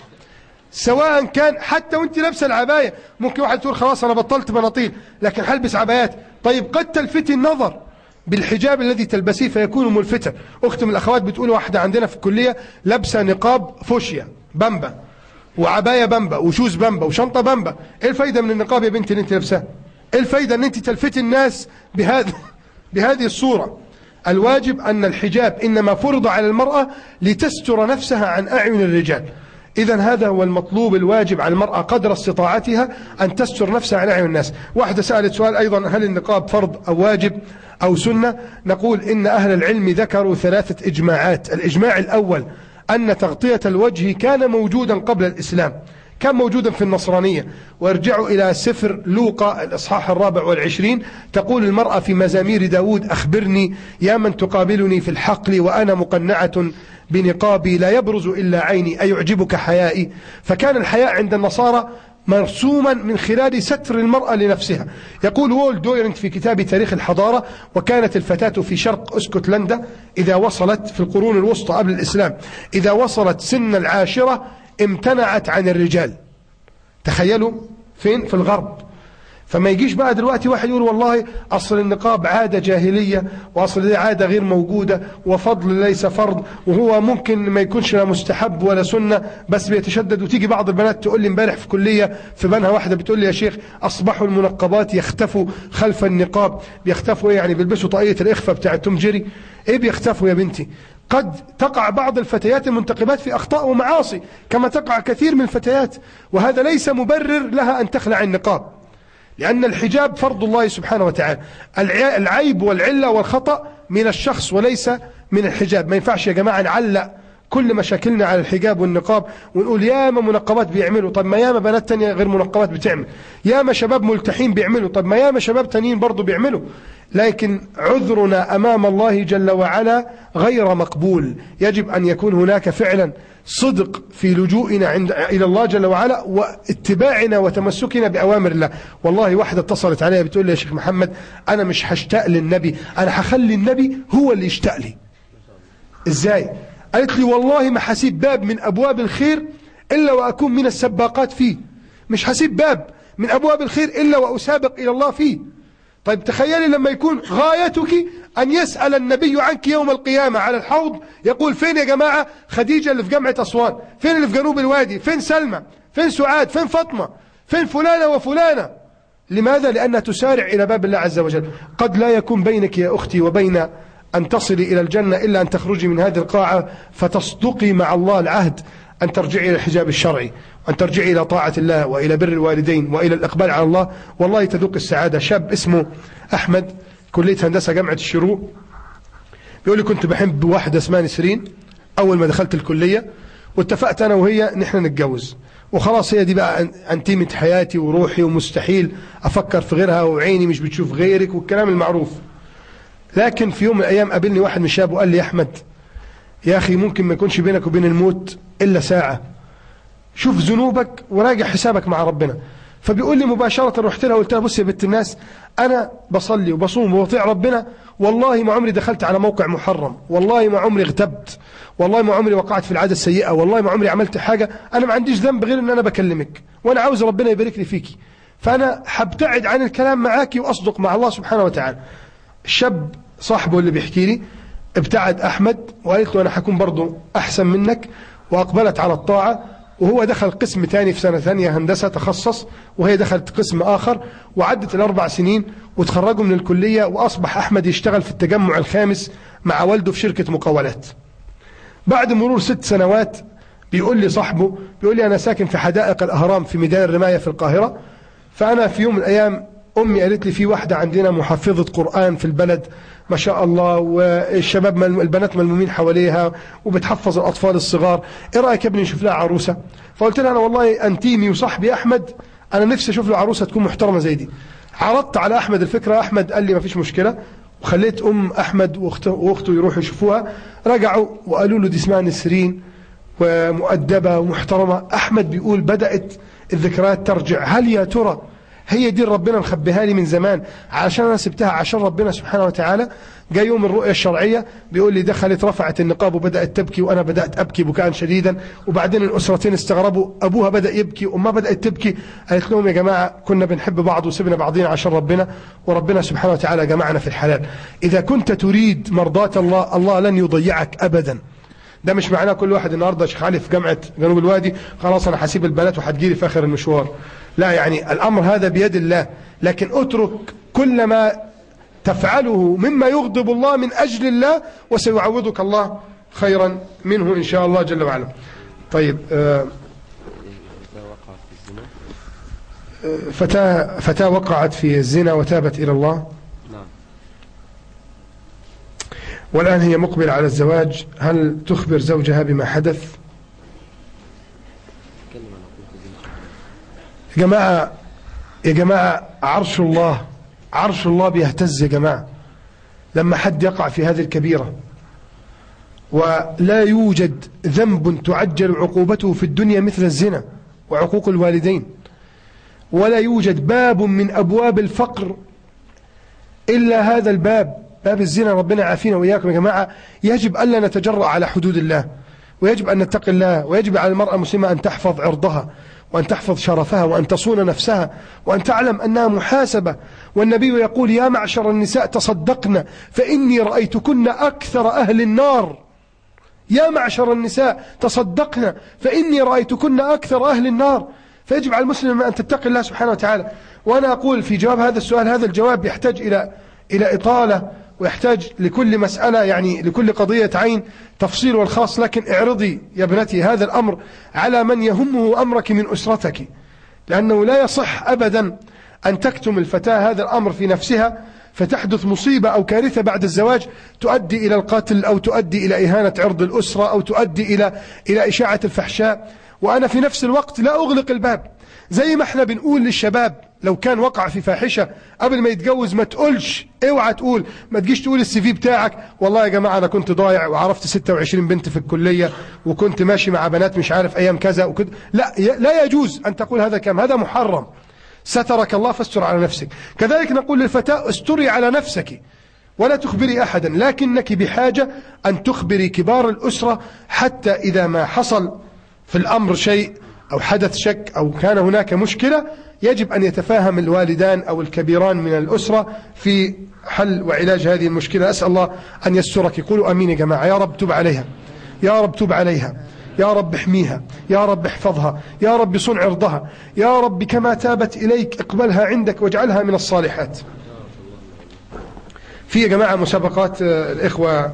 سواء كان حتى وانت لابسه العباية ممكن واحد تقول خلاص أنا بطلت بناطيل لكن هلبس عبايات طيب قد تلفتي النظر بالحجاب الذي تلبسيه فيكون ملفتا أخت من الأخوات بتقول واحدة عندنا في الكلية لابسه نقاب فوشيا بامبا وعباية بامبا وشوز بامبا وشنطة بامبا ايه الفايدة من النقاب يا بنتي اللي انت لابساه ايه الفايدة ان انت تلفتي الناس بهذا بهذه الصورة الواجب أن الحجاب إنما فرض على المرأة لتستر نفسها عن أعين الرجال إذا هذا هو المطلوب الواجب على المرأة قدر استطاعتها أن تستر نفسها عن أعين الناس واحدة سألت سؤال أيضا هل النقاب فرض أو واجب أو سنة نقول إن أهل العلم ذكروا ثلاثة إجماعات الإجماع الأول أن تغطية الوجه كان موجودا قبل الإسلام كان موجودا في النصرانية وارجعوا إلى سفر لوقا الإصحاح الرابع والعشرين تقول المرأة في مزامير داود أخبرني يا من تقابلني في الحقل وأنا مقنعة بنقابي لا يبرز إلا عيني أيعجبك حيائي فكان الحياء عند النصارى مرسوما من خلال ستر المرأة لنفسها يقول وول دويرنت في كتاب تاريخ الحضارة وكانت الفتاة في شرق اسكتلندا إذا وصلت في القرون الوسطى قبل الإسلام إذا وصلت سن العاشرة امتنعت عن الرجال تخيلوا فين في الغرب فما يجيش بقى دلوقتي واحد يقول والله أصل النقاب عادة جاهلية وأصل دي عادة غير موجودة وفضل ليس فرض وهو ممكن ما يكونش لا مستحب ولا سنة بس بيتشدد وتيجي بعض البنات تقول لي امبارح في كلية في بنها واحدة بتقول لي يا شيخ أصبحوا المنقبات يختفوا خلف النقاب بيختفوا إيه يعني بيلبسوا طاقية الإخفاء بتاع توم جيري إيه بيختفوا يا بنتي قد تقع بعض الفتيات المنتقبات في أخطاء ومعاصي كما تقع كثير من الفتيات وهذا ليس مبرر لها أن تخلع النقاب لأن الحجاب فرض الله سبحانه وتعالى الع- العيب والعلة والخطأ من الشخص وليس من الحجاب ما ينفعش يا جماعة نعلق كل مشاكلنا على الحجاب والنقاب ونقول ياما منقبات بيعملوا طب ما ياما بنات تانية غير منقبات بتعمل ياما شباب ملتحين بيعملوا طب ما ياما شباب تانيين برضو بيعملوا لكن عذرنا أمام الله جل وعلا غير مقبول يجب أن يكون هناك فعلا صدق في لجوئنا عند إلى الله جل وعلا واتباعنا وتمسكنا بأوامر الله والله واحدة اتصلت عليها بتقول لي يا شيخ محمد أنا مش هشتاق للنبي أنا هخلي النبي هو اللي يشتاق لي إزاي قالت لي والله ما حسيب باب من أبواب الخير إلا وأكون من السباقات فيه مش حسيب باب من أبواب الخير إلا وأسابق إلى الله فيه طيب تخيلي لما يكون غايتك أن يسأل النبي عنك يوم القيامة على الحوض يقول فين يا جماعة خديجة اللي في جامعة أسوان فين اللي في جنوب الوادي فين سلمى فين سعاد فين فاطمة فين فلانة وفلانة لماذا؟ لأنها تسارع إلى باب الله عز وجل قد لا يكون بينك يا أختي وبين أن تصلي إلى الجنة إلا أن تخرجي من هذه القاعة فتصدقي مع الله العهد أن ترجعي إلى الحجاب الشرعي وأن ترجعي إلى طاعة الله وإلى بر الوالدين وإلى الإقبال على الله والله تذوق السعادة شاب اسمه أحمد كلية هندسة جامعة الشروق بيقول لي كنت بحب واحدة اسمها نسرين أول ما دخلت الكلية واتفقت أنا وهي نحن نتجوز وخلاص هي دي بقى أنتيمة حياتي وروحي ومستحيل أفكر في غيرها وعيني مش بتشوف غيرك والكلام المعروف لكن في يوم من الأيام قابلني واحد من الشباب وقال لي يا أحمد يا أخي ممكن ما يكونش بينك وبين الموت إلا ساعة شوف ذنوبك وراجع حسابك مع ربنا فبيقول لي مباشرة رحت لها قلت لها بص يا بنت الناس أنا بصلي وبصوم وبطيع ربنا والله ما عمري دخلت على موقع محرم والله ما عمري اغتبت والله ما عمري وقعت في العادة السيئة والله ما عمري عملت حاجة أنا ما عنديش ذنب غير أن أنا بكلمك وأنا عاوز ربنا يبارك لي فيكي فأنا هبتعد عن الكلام معاكي وأصدق مع الله سبحانه وتعالى الشاب صاحبه اللي بيحكي لي ابتعد أحمد وقالت له أنا حكون برضو أحسن منك وأقبلت على الطاعة وهو دخل قسم تاني في سنة ثانية هندسة تخصص وهي دخلت قسم آخر وعدت الأربع سنين وتخرجوا من الكلية وأصبح أحمد يشتغل في التجمع الخامس مع والده في شركة مقاولات بعد مرور ست سنوات بيقول لي صاحبه بيقول لي أنا ساكن في حدائق الأهرام في ميدان الرماية في القاهرة فأنا في يوم من الأيام أمي قالت لي في واحدة عندنا محفظة قرآن في البلد ما شاء الله والشباب مل... البنات ملمومين حواليها وبتحفظ الأطفال الصغار إيه رأيك يا ابني نشوف لها عروسة فقلت لها أنا والله أنتيمي وصاحبي أحمد أنا نفسي أشوف له عروسة تكون محترمة زي دي عرضت على أحمد الفكرة أحمد قال لي ما فيش مشكلة وخليت أم أحمد وأخته, وأخته يروحوا يشوفوها رجعوا وقالوا له دي اسمها نسرين ومؤدبة ومحترمة أحمد بيقول بدأت الذكريات ترجع هل يا ترى هي دي ربنا مخبيها لي من زمان علشان انا سبتها عشان ربنا سبحانه وتعالى جاء يوم الرؤية الشرعية بيقول لي دخلت رفعت النقاب وبدأت تبكي وأنا بدأت أبكي بكاء شديدا وبعدين الأسرتين استغربوا أبوها بدأ يبكي وأمها بدأت تبكي قالت لهم يا جماعة كنا بنحب بعض وسبنا بعضين عشان ربنا وربنا سبحانه وتعالى جمعنا في الحلال إذا كنت تريد مرضاة الله الله لن يضيعك أبدا ده مش معناه كل واحد النهارده شيخ علي في جامعه جنوب الوادي خلاص انا هسيب البنات وهتجيلي في اخر المشوار لا يعني الامر هذا بيد الله لكن اترك كل ما تفعله مما يغضب الله من اجل الله وسيعوضك الله خيرا منه ان شاء الله جل وعلا طيب آه، آه، فتاة فتاة وقعت في الزنا وتابت إلى الله والآن هي مقبلة على الزواج هل تخبر زوجها بما حدث يا جماعة يا جماعة عرش الله عرش الله بيهتز يا جماعة لما حد يقع في هذه الكبيرة ولا يوجد ذنب تعجل عقوبته في الدنيا مثل الزنا وعقوق الوالدين ولا يوجد باب من أبواب الفقر إلا هذا الباب باب الزنا ربنا عافينا وإياكم يا جماعة يجب ألا نتجرأ على حدود الله ويجب أن نتقي الله ويجب على المرأة المسلمة أن تحفظ عرضها وأن تحفظ شرفها وأن تصون نفسها وأن تعلم أنها محاسبة والنبي يقول يا معشر النساء تصدقن فإني رأيتكن أكثر أهل النار يا معشر النساء تصدقن فإني رأيتكن أكثر أهل النار فيجب على المسلم أن تتقي الله سبحانه وتعالى وأنا أقول في جواب هذا السؤال هذا الجواب يحتاج إلى إلى إطالة ويحتاج لكل مسألة يعني لكل قضية عين تفصيل والخاص لكن اعرضي يا ابنتي هذا الأمر على من يهمه أمرك من أسرتك لأنه لا يصح أبدا أن تكتم الفتاة هذا الأمر في نفسها فتحدث مصيبة أو كارثة بعد الزواج تؤدي إلى القتل أو تؤدي إلى إهانة عرض الأسرة أو تؤدي إلى إلى إشاعة الفحشاء وأنا في نفس الوقت لا أغلق الباب زي ما احنا بنقول للشباب لو كان وقع في فاحشة قبل ما يتجوز ما تقولش اوعى تقول ما تجيش تقول السي في بتاعك والله يا جماعة انا كنت ضايع وعرفت 26 بنت في الكلية وكنت ماشي مع بنات مش عارف ايام كذا وكده لا لا يجوز ان تقول هذا كلام هذا محرم سترك الله فاستر على نفسك كذلك نقول للفتاة استري على نفسك ولا تخبري أحدا لكنك بحاجة أن تخبري كبار الأسرة حتى إذا ما حصل في الأمر شيء أو حدث شك أو كان هناك مشكلة يجب أن يتفاهم الوالدان أو الكبيران من الأسرة في حل وعلاج هذه المشكلة أسأل الله أن يسرك قولوا أمين يا جماعة يا رب تب عليها يا رب تب عليها يا رب احميها يا رب احفظها يا رب صن عرضها يا رب كما تابت إليك اقبلها عندك واجعلها من الصالحات في يا جماعة مسابقات آه، الإخوة آه،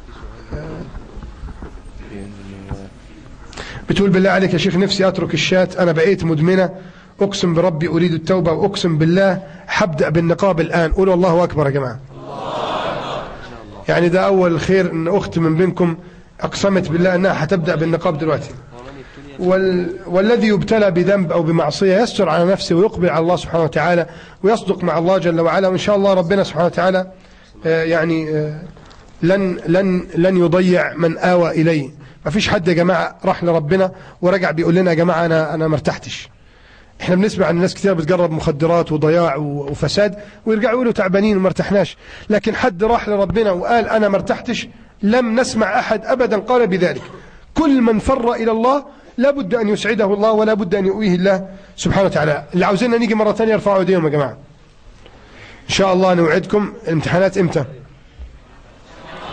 بتقول بالله عليك يا شيخ نفسي أترك الشات أنا بقيت مدمنة أقسم بربي أريد التوبة وأقسم بالله حبدأ بالنقاب الآن قولوا الله أكبر يا جماعة يعني ده أول الخير أن أخت من بينكم أقسمت بالله أنها هتبدأ بالنقاب دلوقتي وال... والذي يبتلى بذنب أو بمعصية يستر على نفسه ويقبل على الله سبحانه وتعالى ويصدق مع الله جل وعلا وإن شاء الله ربنا سبحانه وتعالى آه، يعني آه، لن لن لن يضيع من آوى إليه ما فيش حد يا جماعة راح لربنا ورجع بيقول لنا يا جماعة أنا أنا مرتحتش احنا بنسمع عن ناس كثير بتجرب مخدرات وضياع وفساد ويرجعوا يقولوا تعبانين وما ارتحناش لكن حد راح لربنا وقال انا ما ارتحتش لم نسمع احد ابدا قال بذلك كل من فر الى الله لابد ان يسعده الله ولا بد ان يؤويه الله سبحانه وتعالى اللي عاوزيننا نيجي مره ثانيه يرفعوا ايديهم يا جماعه ان شاء الله نوعدكم الامتحانات امتى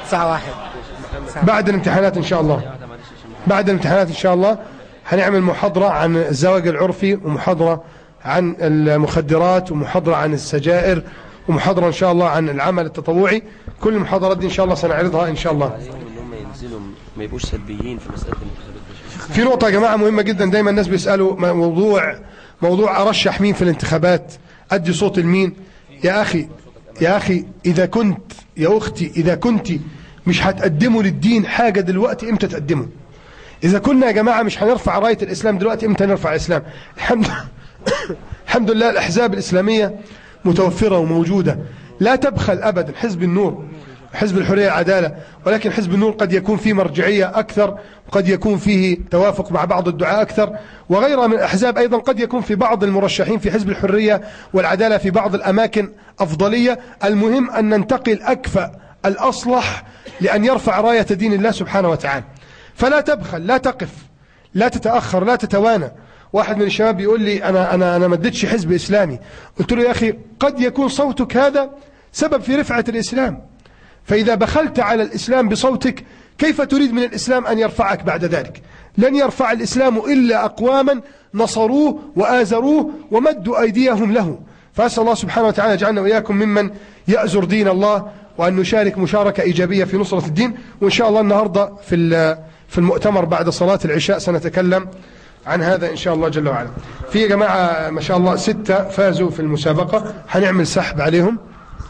الساعة واحد بعد الامتحانات إن شاء الله بعد الامتحانات إن شاء الله هنعمل محاضرة عن الزواج العرفي ومحاضرة عن المخدرات ومحاضرة عن السجائر ومحاضرة إن شاء الله عن العمل التطوعي كل المحاضرات دي إن شاء الله سنعرضها إن شاء الله عليهم ان هم ينزلوا ما يبقوش سلبيين في مساله الانتخابات يا شيخ. في نقطة يا جماعة مهمة جدا دايما الناس بيسألوا موضوع موضوع أرشح مين في الانتخابات أدي صوت لمين يا أخي يا أخي إذا كنت يا أختي إذا كنت مش هتقدموا للدين حاجة دلوقتي إمتى تقدموا إذا كنا يا جماعة مش هنرفع راية الإسلام دلوقتي إمتى نرفع الإسلام الحمد الحمد لله الأحزاب الإسلامية متوفرة وموجودة لا تبخل أبدا حزب النور حزب الحرية والعدالة ولكن حزب النور قد يكون فيه مرجعية أكثر وقد يكون فيه توافق مع بعض الدعاء أكثر وغيرها من الأحزاب أيضا قد يكون في بعض المرشحين في حزب الحرية والعدالة في بعض الأماكن أفضلية المهم أن ننتقل أكفأ الأصلح لأن يرفع راية دين الله سبحانه وتعالى فلا تبخل لا تقف لا تتأخر لا تتوانى واحد من الشباب يقول لي أنا, أنا, أنا ما اديتش حزب إسلامي قلت له يا أخي قد يكون صوتك هذا سبب في رفعة الإسلام فإذا بخلت على الإسلام بصوتك كيف تريد من الإسلام أن يرفعك بعد ذلك لن يرفع الإسلام إلا أقواما نصروه وآزروه ومدوا أيديهم له فأسأل الله سبحانه وتعالى يجعلنا وإياكم ممن يأزر دين الله وأن نشارك مشاركة إيجابية في نصرة الدين وإن شاء الله النهاردة في ال- في المؤتمر بعد صلاة العشاء سنتكلم عن هذا إن شاء الله جل وعلا في يا جماعة ما شاء الله ستة فازوا في المسابقة هنعمل سحب عليهم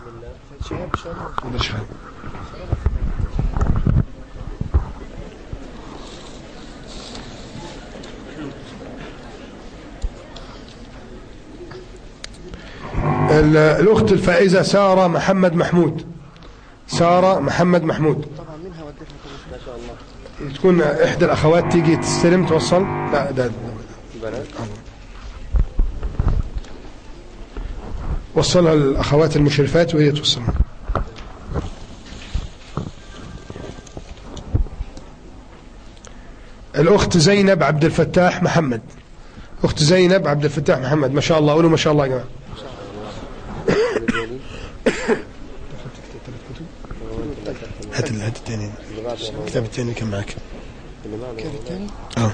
ده شحال. ال- الأخت الفائزة سارة محمد محمود سارة محمد محمود تكون إحدى الأخوات تيجي تستلم توصل لا ده, ده. وصلها الأخوات المشرفات وهي توصلها الأخت زينب عبد الفتاح محمد أخت زينب عبد الفتاح محمد ما شاء الله قولوا ما شاء الله يا جماعة هات ال- هات الثاني الكتاب الثاني كان معك اه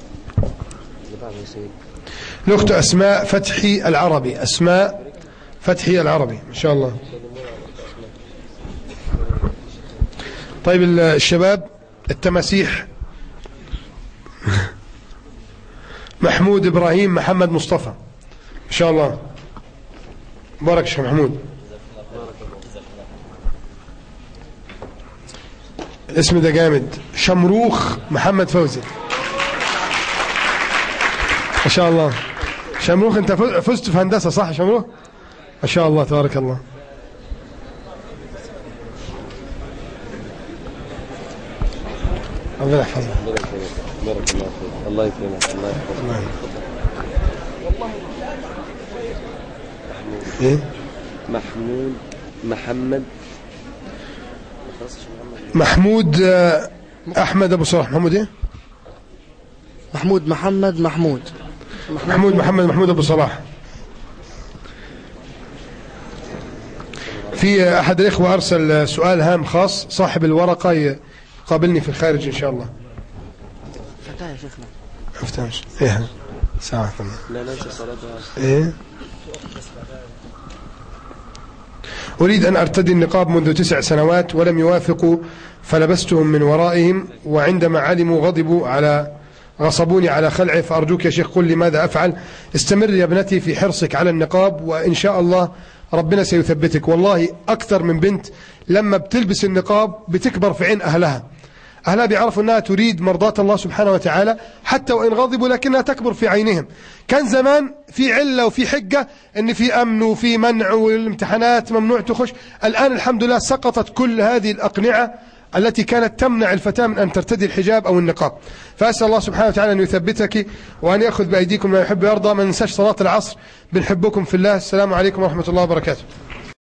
الأخت أسماء فتحي العربي أسماء فتحي العربي ما شاء الله طيب ال- الشباب التماسيح محمود إبراهيم محمد مصطفى ما شاء الله بارك شيخ محمود الاسم ده جامد شمروخ محمد فوزي ما شاء الله شمروخ انت فز- فزت في هندسة صح يا شمروخ ما شاء الله تبارك الله الله يحفظك بارك الله فيك الله يكرمك الله يحفظك ايه محمود محمد محمود آه، احمد ابو صلاح محمود ايه محمود محمد محمود محمود محمد محمود ابو صلاح في احد الاخوه ارسل سؤال هام خاص صاحب الورقه يقابلني في الخارج ان شاء الله فتاة يا شيخنا افتهمش ايه ساعه ثانيه لا ننسى صلاتها إيه؟ أريد أن أرتدي النقاب منذ تسع سنوات ولم يوافقوا فلبستهم من ورائهم وعندما علموا غضبوا على غصبوني على خلعه فأرجوك يا شيخ قل لي ماذا أفعل استمر يا ابنتي في حرصك على النقاب وإن شاء الله ربنا سيثبتك والله أكثر من بنت لما بتلبس النقاب بتكبر في عين أهلها أهلها بيعرفوا أنها تريد مرضاة الله سبحانه وتعالى حتى وإن غضبوا لكنها تكبر في عينهم كان زمان في علة وفي حجة أن في أمن وفي منع والامتحانات ممنوع تخش الآن الحمد لله سقطت كل هذه الأقنعة التي كانت تمنع الفتاة من أن ترتدي الحجاب أو النقاب فأسأل الله سبحانه وتعالى أن يثبتك وأن يأخذ بأيديكم ما يحب ويرضى ما ننساش صلاة العصر بنحبكم في الله السلام عليكم ورحمة الله وبركاته